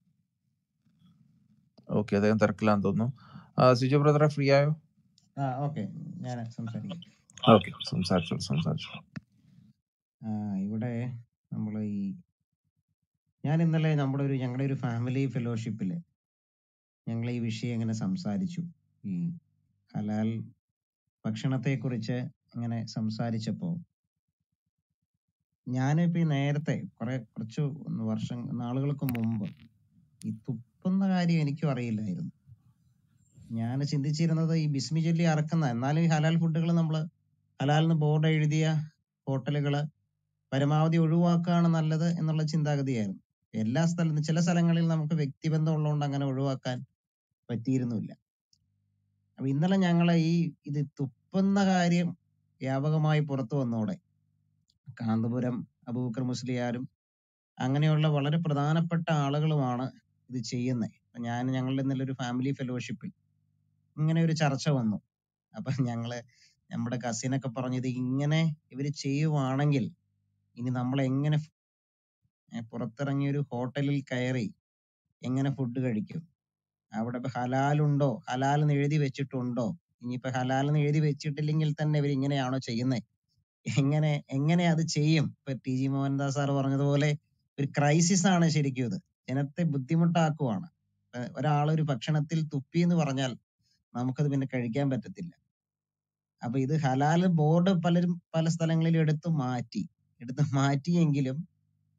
ഓക്കെ അദ്ദേഹം തിരക്കിലാന്ന് തോന്നുന്നു ആ, സിജു ബ്രദറെ ഫ്രീ ആയോ ആ ഓക്കെ ഞാൻ സംസാരിക്കാം ഓക്കെ സംസാരിച്ചു സംസാരിച്ചു ആ, ഇവിടെ നമ്മൾ ഈ ഞാൻ ഇന്നലെ നമ്മുടെ ഒരു ഞങ്ങളുടെ ഒരു ഫാമിലി ഫെലോഷിപ്പില് ഞങ്ങൾ ഈ വിഷയം ഇങ്ങനെ സംസാരിച്ചു ഈ ഹലാൽ ഭക്ഷണത്തെ കുറിച്ച് ഇങ്ങനെ സംസാരിച്ചപ്പോൾ ഞാനിപ്പോ ഈ നേരത്തെ കുറെ കുറച്ച് വർഷം നാളുകൾക്ക് മുമ്പ് ഈ തുപ്പുന്ന കാര്യം എനിക്കും അറിയില്ലായിരുന്നു ഞാൻ ചിന്തിച്ചിരുന്നത് ഈ ബിസ്മി ചൊല്ലി അറക്കുന്ന എന്നാലും ഈ ഹലാൽ ഫുഡുകൾ നമ്മൾ ഹലാലിന് ബോർഡ് എഴുതിയ ഹോട്ടലുകള് പരമാവധി ഒഴിവാക്കുകയാണ് നല്ലത് എന്നുള്ള ചിന്താഗതിയായിരുന്നു എല്ലാ സ്ഥലത്തും ചില സ്ഥലങ്ങളിൽ നമുക്ക് വ്യക്തിബന്ധം ഉള്ളതുകൊണ്ട് അങ്ങനെ ഒഴിവാക്കാൻ പറ്റിയിരുന്നില്ല അപ്പൊ ഇന്നലെ ഞങ്ങളെ ഈ ഇത് തുപ്പുന്ന കാര്യം വ്യാപകമായി പുറത്തു വന്നോടെ കാന്തപുരം അബൂബക്കർ മുസ്ലിയാരും അങ്ങനെയുള്ള വളരെ പ്രധാനപ്പെട്ട ആളുകളുമാണ് ഇത് ചെയ്യുന്നത് ഞാൻ ഞങ്ങളുടെ ഇന്നലെ ഒരു ഫാമിലി ഫെലോഷിപ്പിൽ ഇങ്ങനെ ഒരു ചർച്ച വന്നു അപ്പൊ ഞങ്ങള് നമ്മുടെ കസിനൊക്കെ പറഞ്ഞത് ഇങ്ങനെ ഇവര് ചെയ്യുവാണെങ്കിൽ ഇനി നമ്മൾ എങ്ങനെ ഫ്- ഏ, പുറത്തിറങ്ങി ഒരു ഹോട്ടലിൽ കയറി എങ്ങനെ ഫുഡ് കഴിക്കും അവിടെ ഇപ്പൊ ഹലാലുണ്ടോ ഹലാൽ എന്ന് എഴുതി വെച്ചിട്ടുണ്ടോ ഇനിയിപ്പോ ഹലാൽ എന്ന് എഴുതി വെച്ചിട്ടില്ലെങ്കിൽ തന്നെ ഇവർ ഇങ്ങനെയാണോ ചെയ്യുന്നത് എങ്ങനെ എങ്ങനെ അത് ചെയ്യും ഇപ്പൊ ടി ജി മോഹൻദാസ് സാർ പറഞ്ഞതുപോലെ ഒരു ക്രൈസിസ് ആണ് ശരിക്കും ഇത് ജനത്തെ ബുദ്ധിമുട്ടാക്കുവാണ് ഏഹ് ഒരാളൊരു ഭക്ഷണത്തിൽ തുപ്പി എന്ന് പറഞ്ഞാൽ നമുക്കത് പിന്നെ കഴിക്കാൻ പറ്റത്തില്ല അപ്പൊ ഇത് ഹലാൽ ബോർഡ് പലരും പല സ്ഥലങ്ങളിലും എടുത്തു മാറ്റി എടുത്ത് മാറ്റിയെങ്കിലും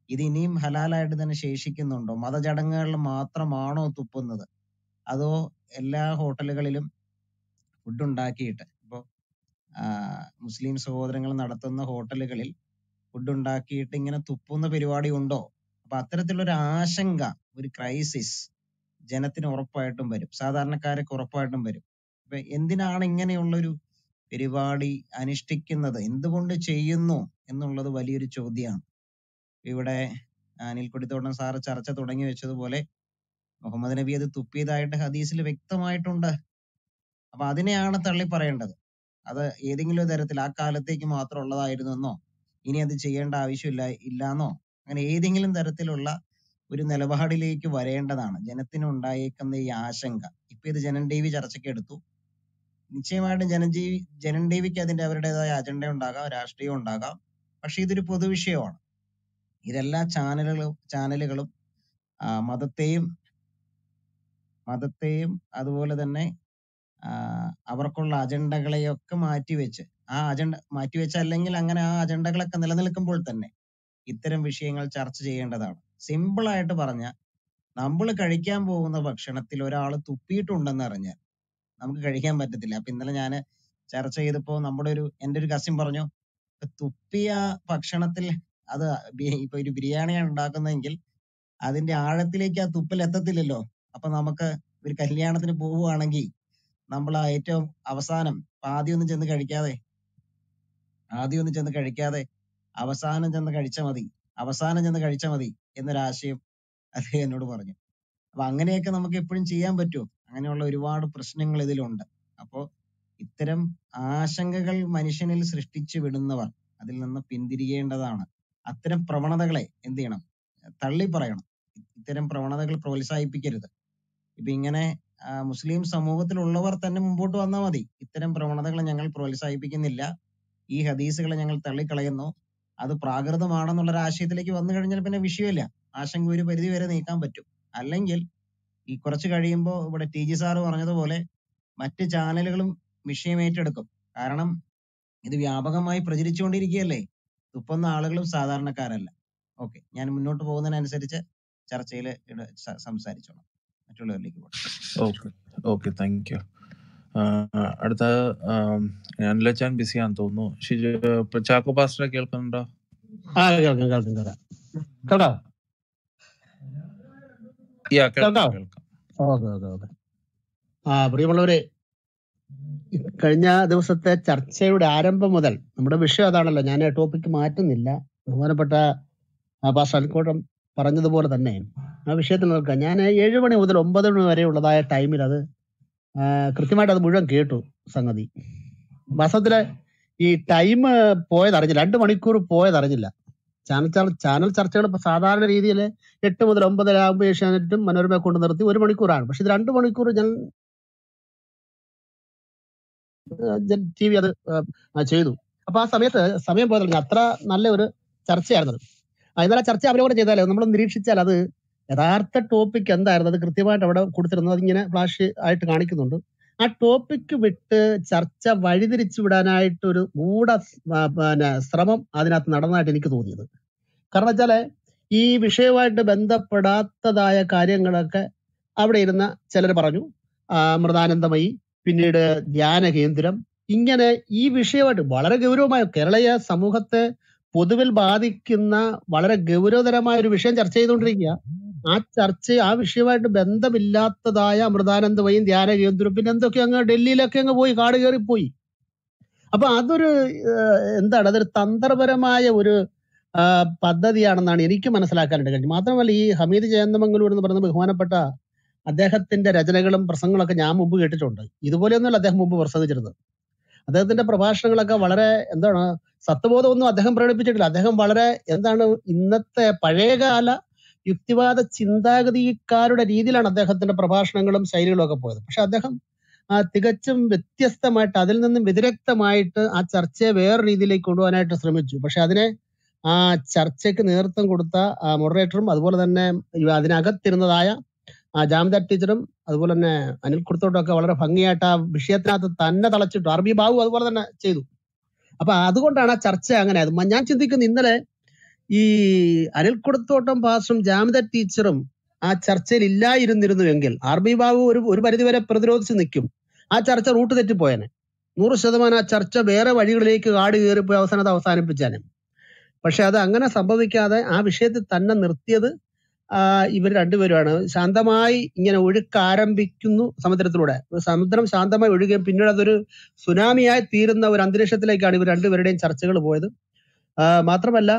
ഇത് ഇനിയും ഹലാലായിട്ട് തന്നെ ശേഷിക്കുന്നുണ്ടോ മതചടങ്ങുകളിൽ മാത്രമാണോ തുപ്പുന്നത് അതോ എല്ലാ ഹോട്ടലുകളിലും ഫുഡ് ഉണ്ടാക്കിയിട്ട് ഇപ്പോൾ മുസ്ലിം സഹോദരങ്ങൾ നടത്തുന്ന ഹോട്ടലുകളിൽ ഫുഡ് ഉണ്ടാക്കിയിട്ട് ഇങ്ങനെ തുപ്പുന്ന പരിപാടി ഉണ്ടോ അപ്പൊ അത്തരത്തിലുള്ള ഒരു ആശങ്ക ഒരു ക്രൈസിസ് ജനത്തിന് ഉറപ്പായിട്ടും വരും സാധാരണക്കാർക്ക് ഉറപ്പായിട്ടും വരും അപ്പൊ എന്തിനാണ് ഇങ്ങനെയുള്ളൊരു പരിപാടി അനുഷ്ഠിക്കുന്നത് എന്തുകൊണ്ട് ചെയ്യുന്നു എന്നുള്ളത് വലിയൊരു ചോദ്യമാണ് ഇവിടെ അനിൽക്കുടിത്തോട്ടം സാറ് ചർച്ച തുടങ്ങി വെച്ചതുപോലെ മുഹമ്മദ് നബി അത് തുപ്പിയതായിട്ട് ഹദീസിൽ വ്യക്തമായിട്ടുണ്ട് അപ്പൊ അതിനെയാണ് തള്ളി പറയേണ്ടത് അത് ഏതെങ്കിലും ഒരു തരത്തിൽ ആ കാലത്തേക്ക് മാത്രം ഉള്ളതായിരുന്നു എന്നോ ഇനി അത് ചെയ്യേണ്ട ആവശ്യമില്ല ഇല്ലാന്നോ അങ്ങനെ ഏതെങ്കിലും തരത്തിലുള്ള ഒരു നിലപാടിലേക്ക് വരേണ്ടതാണ് ജനത്തിന് ഉണ്ടായേക്കുന്ന ഈ ആശങ്ക ഇപ്പൊ ഇത് ജനൻ ടി വി ചർച്ചയ്ക്ക് എടുത്തു നിശ്ചയമായിട്ടും ജനജീവി ജനൻ ടി വിക്ക് അതിന്റെ അവരുടേതായ അജണ്ട ഉണ്ടാകാം രാഷ്ട്രീയം ഉണ്ടാകാം പക്ഷെ ഇതൊരു പൊതുവിഷയമാണ് ഇതെല്ലാ ചാനലുകളും ചാനലുകളും ആ, മതത്തെയും മതത്തെയും അതുപോലെ തന്നെ ആ, അവർക്കുള്ള അജണ്ടകളെയൊക്കെ മാറ്റിവെച്ച് ആ അജണ്ട മാറ്റിവെച്ച് അല്ലെങ്കിൽ അങ്ങനെ ആ അജണ്ടകളൊക്കെ നിലനിൽക്കുമ്പോൾ തന്നെ ഇത്തരം വിഷയങ്ങൾ ചർച്ച ചെയ്യേണ്ടതാണ് സിമ്പിൾ ആയിട്ട് പറഞ്ഞ നമ്മൾ കഴിക്കാൻ പോകുന്ന ഭക്ഷണത്തിൽ ഒരാൾ തുപ്പിയിട്ടുണ്ടെന്ന് അറിഞ്ഞാൽ നമുക്ക് കഴിക്കാൻ പറ്റത്തില്ല അപ്പൊ ഇന്നലെ ഞാൻ ചർച്ച ചെയ്തപ്പോ നമ്മുടെ ഒരു എന്റെ ഒരു കസിൻ പറഞ്ഞു "ഇപ്പൊ തുപ്പിയ ഭക്ഷണത്തിൽ അത് ബി- ഇപ്പൊ ഒരു ബിരിയാണിയാണ് ഉണ്ടാക്കുന്നതെങ്കിൽ അതിന്റെ ആഴത്തിലേക്ക് ആ തുപ്പൽ എത്തത്തില്ലല്ലോ അപ്പൊ നമുക്ക് ഒരു കല്യാണത്തിന് പോവുകയാണെങ്കിൽ നമ്മൾ ആ ഏറ്റവും അവസാനം ഇപ്പൊ ആദ്യം ഒന്നും ചെന്ന് കഴിക്കാതെ ആദ്യം ഒന്നും ചെന്ന് കഴിക്കാതെ അവസാനം ചെന്ന് കഴിച്ചാൽ മതി അവസാനം ചെന്ന് കഴിച്ചാൽ മതി എന്നൊരാശയം അദ്ദേഹം എന്നോട് പറഞ്ഞു അപ്പൊ അങ്ങനെയൊക്കെ നമുക്ക് എപ്പോഴും ചെയ്യാൻ പറ്റുമോ അങ്ങനെയുള്ള ഒരുപാട് പ്രശ്നങ്ങൾ ഇതിലുണ്ട് അപ്പോ ഇത്തരം ആശങ്കകൾ മനുഷ്യനിൽ സൃഷ്ടിച്ചു വിടുന്നവർ അതിൽ നിന്ന് പിന്തിരിയേണ്ടതാണ് അത്തരം പ്രവണതകളെ എന്ത് ചെയ്യണം തള്ളി പറയണം ഇത്തരം പ്രവണതകൾ പ്രോത്സാഹിപ്പിക്കരുത് ഇപ്പൊ ഇങ്ങനെ ആ, മുസ്ലിം സമൂഹത്തിലുള്ളവർ തന്നെ മുമ്പോട്ട് വന്നാൽ മതി ഇത്തരം പ്രവണതകളെ ഞങ്ങൾ പ്രോത്സാഹിപ്പിക്കുന്നില്ല ഈ ഹദീസുകളെ ഞങ്ങൾ തള്ളിക്കളയുന്നു അത് പ്രാകൃതമാണെന്നുള്ള ഒരു ആശയത്തിലേക്ക് വന്നു കഴിഞ്ഞാൽ പിന്നെ വിഷയമില്ല ആശങ്ക ഒരു പരിധി വരെ നീക്കാൻ പറ്റും അല്ലെങ്കിൽ ഈ കുറച്ച് കഴിയുമ്പോൾ ഇവിടെ ടി ജി സാറ് പറഞ്ഞതുപോലെ മറ്റ് ചാനലുകളും വിഷയം ഏറ്റെടുക്കും കാരണം ഇത് വ്യാപകമായി പ്രചരിച്ചുകൊണ്ടിരിക്കുകയല്ലേ തുപ്പുന്ന ആളുകളും സാധാരണക്കാരല്ല ഓക്കെ ഞാൻ മുന്നോട്ട് പോകുന്നതിനനുസരിച്ച് ചർച്ചയിൽ സംസാരിച്ചോളാം മറ്റുള്ളവരിലേക്ക് പോകാം ഓക്കെ ഓക്കെ താങ്ക് യു അടുത്ത അനിലച്ചാൻ ബിസിയാന്ന് തോന്നുന്നു ഷിജു ഇപ്പൊ ചാക്കോ പാസ്റ്ററെ കേൾക്കുന്നുണ്ടോ ആ കേൾക്കാം കേൾക്കാം കേൾക്കാം കേൾക്കാം യാ കേൾക്കാം കേൾക്കാം കേൾക്കാം ഓക്കെ ഓക്കെ ഓക്കെ ആ പ്രിയമുള്ളവരെ കഴിഞ്ഞ ദിവസത്തെ ചർച്ചയുടെ ആരംഭം മുതൽ നമ്മുടെ വിഷയം അതാണല്ലോ ഞാൻ ടോപ്പിക് മാറ്റുന്നില്ല ബഹുമാനപ്പെട്ട ആ പാസ്റ്റർ അൽക്കോട്ടം പറഞ്ഞതുപോലെ തന്നെ ആ വിഷയത്തിൽ നിൽക്കാം ഞാൻ ഏഴ് മണി മുതൽ ഒമ്പത് മണി വരെ ഉള്ളതായ ടൈമിൽ അത് ആ, കൃത്യമായിട്ട് അത് മുഴുവൻ കേട്ടു സംഗതി വാസ്തവത്തില് ഈ ടൈം പോയത് അറിഞ്ഞില്ല രണ്ട് മണിക്കൂർ പോയത് അറിഞ്ഞില്ല ചാനൽ ചർ- ചാനൽ ചർച്ചകൾ ഇപ്പൊ സാധാരണ രീതിയിൽ എട്ട് മുതൽ ഒമ്പതരാകുമ്പോൾ ഏഷ്യാനെറ്റും മനോരമ കൊണ്ട് നിർത്തി ഒരു മണിക്കൂറാണ് പക്ഷെ ഇത് രണ്ട് മണിക്കൂർ ഞാൻ ടി വി അത് ആ, ആ, ചെയ്തു അപ്പൊ ആ സമയത്ത് സമയം പോയതല്ല അത്ര നല്ല ഒരു ചർച്ചയായിരുന്നു അത്. ആ, എന്നാൽ ആ ചർച്ച അവരോട് ചെയ്താലോ നമ്മൾ നിരീക്ഷിച്ചാൽ അത് യഥാർത്ഥ ടോപ്പിക് എന്തായിരുന്നു അത് കൃത്യമായിട്ട് അവിടെ കൊടുത്തിരുന്നു അതിങ്ങനെ ഫ്ലാഷ് ആയിട്ട് കാണിക്കുന്നുണ്ട് ആ ടോപ്പിക്ക് വിട്ട് ചർച്ച വഴിതിരിച്ചു വിടാനായിട്ട് ഒരു ഗൂഢ ആ, പിന്നെ ശ്രമം അതിനകത്ത് നടന്നതായിട്ട് എനിക്ക് തോന്നിയത് കാരണം വെച്ചാല് ഈ വിഷയവുമായിട്ട് ബന്ധപ്പെടാത്തതായ കാര്യങ്ങളൊക്കെ അവിടെ ഇരുന്ന ചിലർ പറഞ്ഞു ആ, മൃതാനന്ദമയി പിന്നീട് ധ്യാന കേന്ദ്രം ഇങ്ങനെ ഈ വിഷയമായിട്ട് വളരെ ഗൗരവമായ കേരളീയ സമൂഹത്തെ പൊതുവിൽ ബാധിക്കുന്ന വളരെ ഗൗരവതരമായ ഒരു വിഷയം ചർച്ച ചെയ്തുകൊണ്ടിരിക്കുക ആ ചർച്ച ആ വിഷയമായിട്ട് ബന്ധമില്ലാത്തതായ അമൃതാനന്ദമയും ധ്യാന കേന്ദ്രവും പിന്നെ എന്തൊക്കെ അങ്ങ് ഡൽഹിയിലൊക്കെ അങ്ങ് പോയി കാട് കയറി പോയി അപ്പൊ അതൊരു ഏഹ്, എന്താണ് അതൊരു തന്ത്രപരമായ ഒരു ആ, പദ്ധതിയാണെന്നാണ് എനിക്ക് മനസ്സിലാക്കാനായിട്ട് കഴിഞ്ഞത് മാത്രമല്ല ഈ ഹമീദ് ജയന്തമംഗലൂർ എന്ന് പറയുന്ന ബഹുമാനപ്പെട്ട അദ്ദേഹത്തിന്റെ രചനകളും പ്രസംഗങ്ങളൊക്കെ ഞാൻ മുമ്പ് കേട്ടിട്ടുണ്ട് ഇതുപോലെയൊന്നുമല്ല അദ്ദേഹം മുമ്പ് പ്രസംഗിച്ചിരുന്നത് അദ്ദേഹത്തിന്റെ പ്രഭാഷണങ്ങളൊക്കെ വളരെ എന്താണ് സത്യബോധമൊന്നും അദ്ദേഹം പ്രകടിപ്പിച്ചിട്ടില്ല അദ്ദേഹം വളരെ എന്താണ് ഇന്നത്തെ പഴയകാല യുക്തിവാദ ചിന്താഗതിക്കാരുടെ രീതിയിലാണ് അദ്ദേഹത്തിന്റെ പ്രഭാഷണങ്ങളും ശൈലികളും ഒക്കെ പോയത് പക്ഷെ അദ്ദേഹം ആ, തികച്ചും വ്യത്യസ്തമായിട്ട് അതിൽ നിന്നും വ്യതിരക്തമായിട്ട് ആ ചർച്ചയെ വേറെ രീതിയിലേക്ക് കൊണ്ടുപോകാനായിട്ട് ശ്രമിച്ചു പക്ഷെ അതിനെ ആ ചർച്ചയ്ക്ക് നേതൃത്വം കൊടുത്ത മോഡറേറ്ററും അതുപോലെ തന്നെ ഈ അതിനകത്തിരുന്നതായ ആ ജാംദാർ ടീച്ചറും അതുപോലെ തന്നെ അനിൽ കുർത്തോട്ടും ഒക്കെ വളരെ ഭംഗിയായിട്ട് ആ വിഷയത്തിനകത്ത് തന്നെ തളച്ചിട്ടു ആർ ബി ബാബു അതുപോലെ തന്നെ ചെയ്തു അപ്പൊ അതുകൊണ്ടാണ് ആ ചർച്ച അങ്ങനെ ആയത് മ- ഞാൻ ചിന്തിക്കുന്നു ഇന്നലെ ഈ അനിൽ കൊടുത്തോട്ടം പാസ്റ്ററും ജാമിത ടീച്ചറും ആ ചർച്ചയിൽ ഇല്ലായിരുന്നിരുന്നുവെങ്കിൽ ആർ ബി ബാബു ഒരു ഒരു പരിധിവരെ പ്രതിരോധിച്ച് നിൽക്കും ആ ചർച്ച റൂട്ട് തെറ്റിപ്പോയനെ നൂറ് ശതമാനം ആ ചർച്ച വേറെ വഴികളിലേക്ക് കാട് കയറിപ്പോയി അവസാനത്തെ അവസാനിപ്പിച്ചാനെ പക്ഷെ അത് അങ്ങനെ സംഭവിക്കാതെ ആ വിഷയത്തിൽ തന്നെ നിർത്തിയത് ആ, ഇവർ രണ്ടുപേരുമാണ് ശാന്തമായി ഇങ്ങനെ ഒഴുക്ക് ആരംഭിക്കുന്നു സമുദ്രത്തിലൂടെ സമുദ്രം ശാന്തമായി ഒഴുകുകയും പിന്നീട് അതൊരു സുനാമിയായി തീരുന്ന ഒരു അന്തരീക്ഷത്തിലേക്കാണ് ഇവർ രണ്ടുപേരുടെയും ചർച്ചകൾ പോയത് ആ, മാത്രമല്ല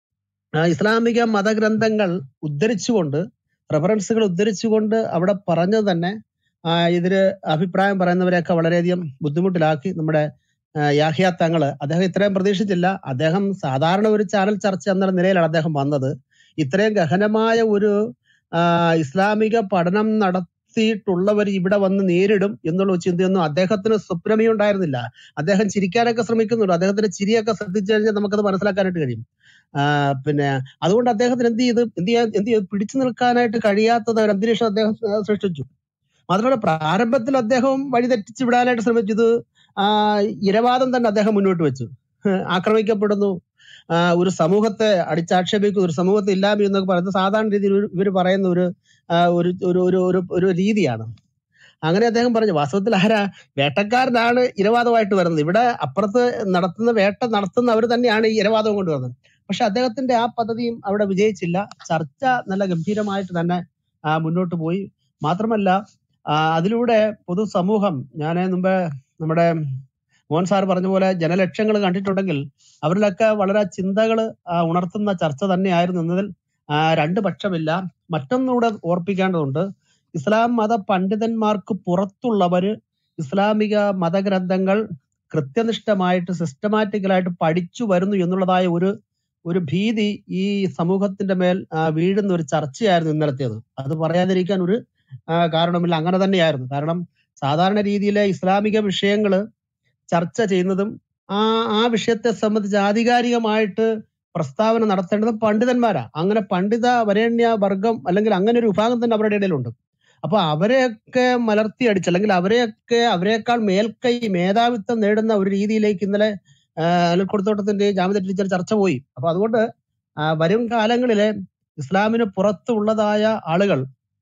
ആ, ഇസ്ലാമിക മതഗ്രന്ഥങ്ങൾ ഉദ്ധരിച്ചുകൊണ്ട് റെഫറൻസുകൾ ഉദ്ധരിച്ചുകൊണ്ട് അവിടെ പറഞ്ഞത് തന്നെ ആ, ഇതില് അഭിപ്രായം പറയുന്നവരെയൊക്കെ വളരെയധികം ബുദ്ധിമുട്ടിലാക്കി നമ്മുടെ ആ, യാഹ്യ തങ്ങള് അദ്ദേഹം ഇത്രയും പ്രതീക്ഷിച്ചില്ല അദ്ദേഹം സാധാരണ ഒരു ചാനൽ ചർച്ച എന്നുള്ള നിലയിലാണ് അദ്ദേഹം വന്നത് ഇത്രയും ഗഹനമായ ഒരു ആ, ഇസ്ലാമിക പഠനം നടത്തിയിട്ടുള്ളവർ ഇവിടെ വന്ന് നേരിടും എന്നുള്ള ചിന്തയൊന്നും അദ്ദേഹത്തിന് സ്വപ്നമേ ഉണ്ടായിരുന്നില്ല അദ്ദേഹം ചിരിക്കാനൊക്കെ ശ്രമിക്കുന്നുണ്ട് അദ്ദേഹത്തിന്റെ ചിരിയൊക്കെ ശ്രദ്ധിച്ചു കഴിഞ്ഞാൽ നമുക്കത് മനസ്സിലാക്കാനായിട്ട് കഴിയും ആ, പിന്നെ അതുകൊണ്ട് അദ്ദേഹത്തിന് എന്ത് ചെയ്ത് എന്ത് ചെയ്യാൻ എന്ത് ചെയ്ത് പിടിച്ചു നിൽക്കാനായിട്ട് കഴിയാത്തത് ഒരു അന്തരീക്ഷം അദ്ദേഹം ആ, സൃഷ്ടിച്ചു മാത്രമല്ല പ്രാരംഭത്തിൽ അദ്ദേഹം വഴിതെറ്റിച്ച് വിടാനായിട്ട് ശ്രമിച്ചു ഇത് ആ, ഇരവാദം തന്നെ അദ്ദേഹം മുന്നോട്ട് വെച്ചു ആക്രമിക്കപ്പെടുന്നു ആ, ഒരു സമൂഹത്തെ അടിച്ചാക്ഷേപിക്കുന്നു ഒരു സമൂഹത്തെ ഇല്ലാമി എന്നൊക്കെ പറയുന്നത് സാധാരണ രീതിയിൽ ഇവർ പറയുന്ന ഒരു ആ, ഒരു ഒരു ഒരു ഒരു ഒരു രീതിയാണ് അങ്ങനെ അദ്ദേഹം പറഞ്ഞു വാസ്തവത്തിൽ ആരാ വേട്ടക്കാരനാണ് ഇരവാദമായിട്ട് വരുന്നത് ഇവിടെ അപ്പുറത്ത് നടത്തുന്ന വേട്ട നടത്തുന്ന അവർ തന്നെയാണ് ഈ ഇരവാദം കൊണ്ടുവരുന്നത് പക്ഷെ അദ്ദേഹത്തിന്റെ ആ പദ്ധതിയും അവിടെ വിജയിച്ചില്ല ചർച്ച നല്ല ഗംഭീരമായിട്ട് തന്നെ ആ, മുന്നോട്ട് പോയി മാത്രമല്ല ആ, അതിലൂടെ പൊതുസമൂഹം ഞാൻ മുമ്പേ നമ്മുടെ മോഹൻ സാർ പറഞ്ഞ പോലെ ജനലക്ഷങ്ങൾ കണ്ടിട്ടുണ്ടെങ്കിൽ അവരിലൊക്കെ വളരെ ചിന്തകൾ ഉണർത്തുന്ന ചർച്ച തന്നെയായിരുന്നു എന്നതിൽ ആ, രണ്ട് പക്ഷമില്ല മറ്റൊന്നുകൂടെ ഓർപ്പിക്കേണ്ടതുണ്ട് ഇസ്ലാം മത പണ്ഡിതന്മാർക്ക് പുറത്തുള്ളവര് ഇസ്ലാമിക മതഗ്രന്ഥങ്ങൾ കൃത്യനിഷ്ഠമായിട്ട് സിസ്റ്റമാറ്റിക്കലായിട്ട് പഠിച്ചു വരുന്നു എന്നുള്ളതായ ഒരു ഒരു ഭീതി ഈ സമൂഹത്തിന്റെ മേൽ ആ, വീഴുന്ന ഒരു ചർച്ചയായിരുന്നു ഇന്നലത്തേത് അത് പറയാതിരിക്കാൻ ഒരു ആ, കാരണമില്ല അങ്ങനെ തന്നെയായിരുന്നു കാരണം സാധാരണ രീതിയിലെ ഇസ്ലാമിക വിഷയങ്ങൾ ചർച്ച ചെയ്യുന്നതും ആ ആ വിഷയത്തെ സംബന്ധിച്ച് ആധികാരികമായിട്ട് പ്രസ്താവന നടത്തേണ്ടത് പണ്ഡിതന്മാരാ അങ്ങനെ പണ്ഡിത വരേണ്യ വർഗം അല്ലെങ്കിൽ അങ്ങനെ ഒരു വിഭാഗം തന്നെ അവരുടെ ഇടയിലുണ്ട് അപ്പൊ അവരെയൊക്കെ മലർത്തി അടിച്ച് അല്ലെങ്കിൽ അവരെയൊക്കെ അവരെക്കാൾ മേൽക്കൈ മേധാവിത്വം നേടുന്ന ഒരു രീതിയിലേക്ക് ഇന്നലെ അനിൽക്കൊടുത്തോട്ടത്തിന്റെ ജാമ്യത ടീച്ചർ ചർച്ച പോയി അപ്പൊ അതുകൊണ്ട് ആ, വരും കാലങ്ങളിലെ ഇസ്ലാമിന് പുറത്തുള്ളതായ ആളുകൾ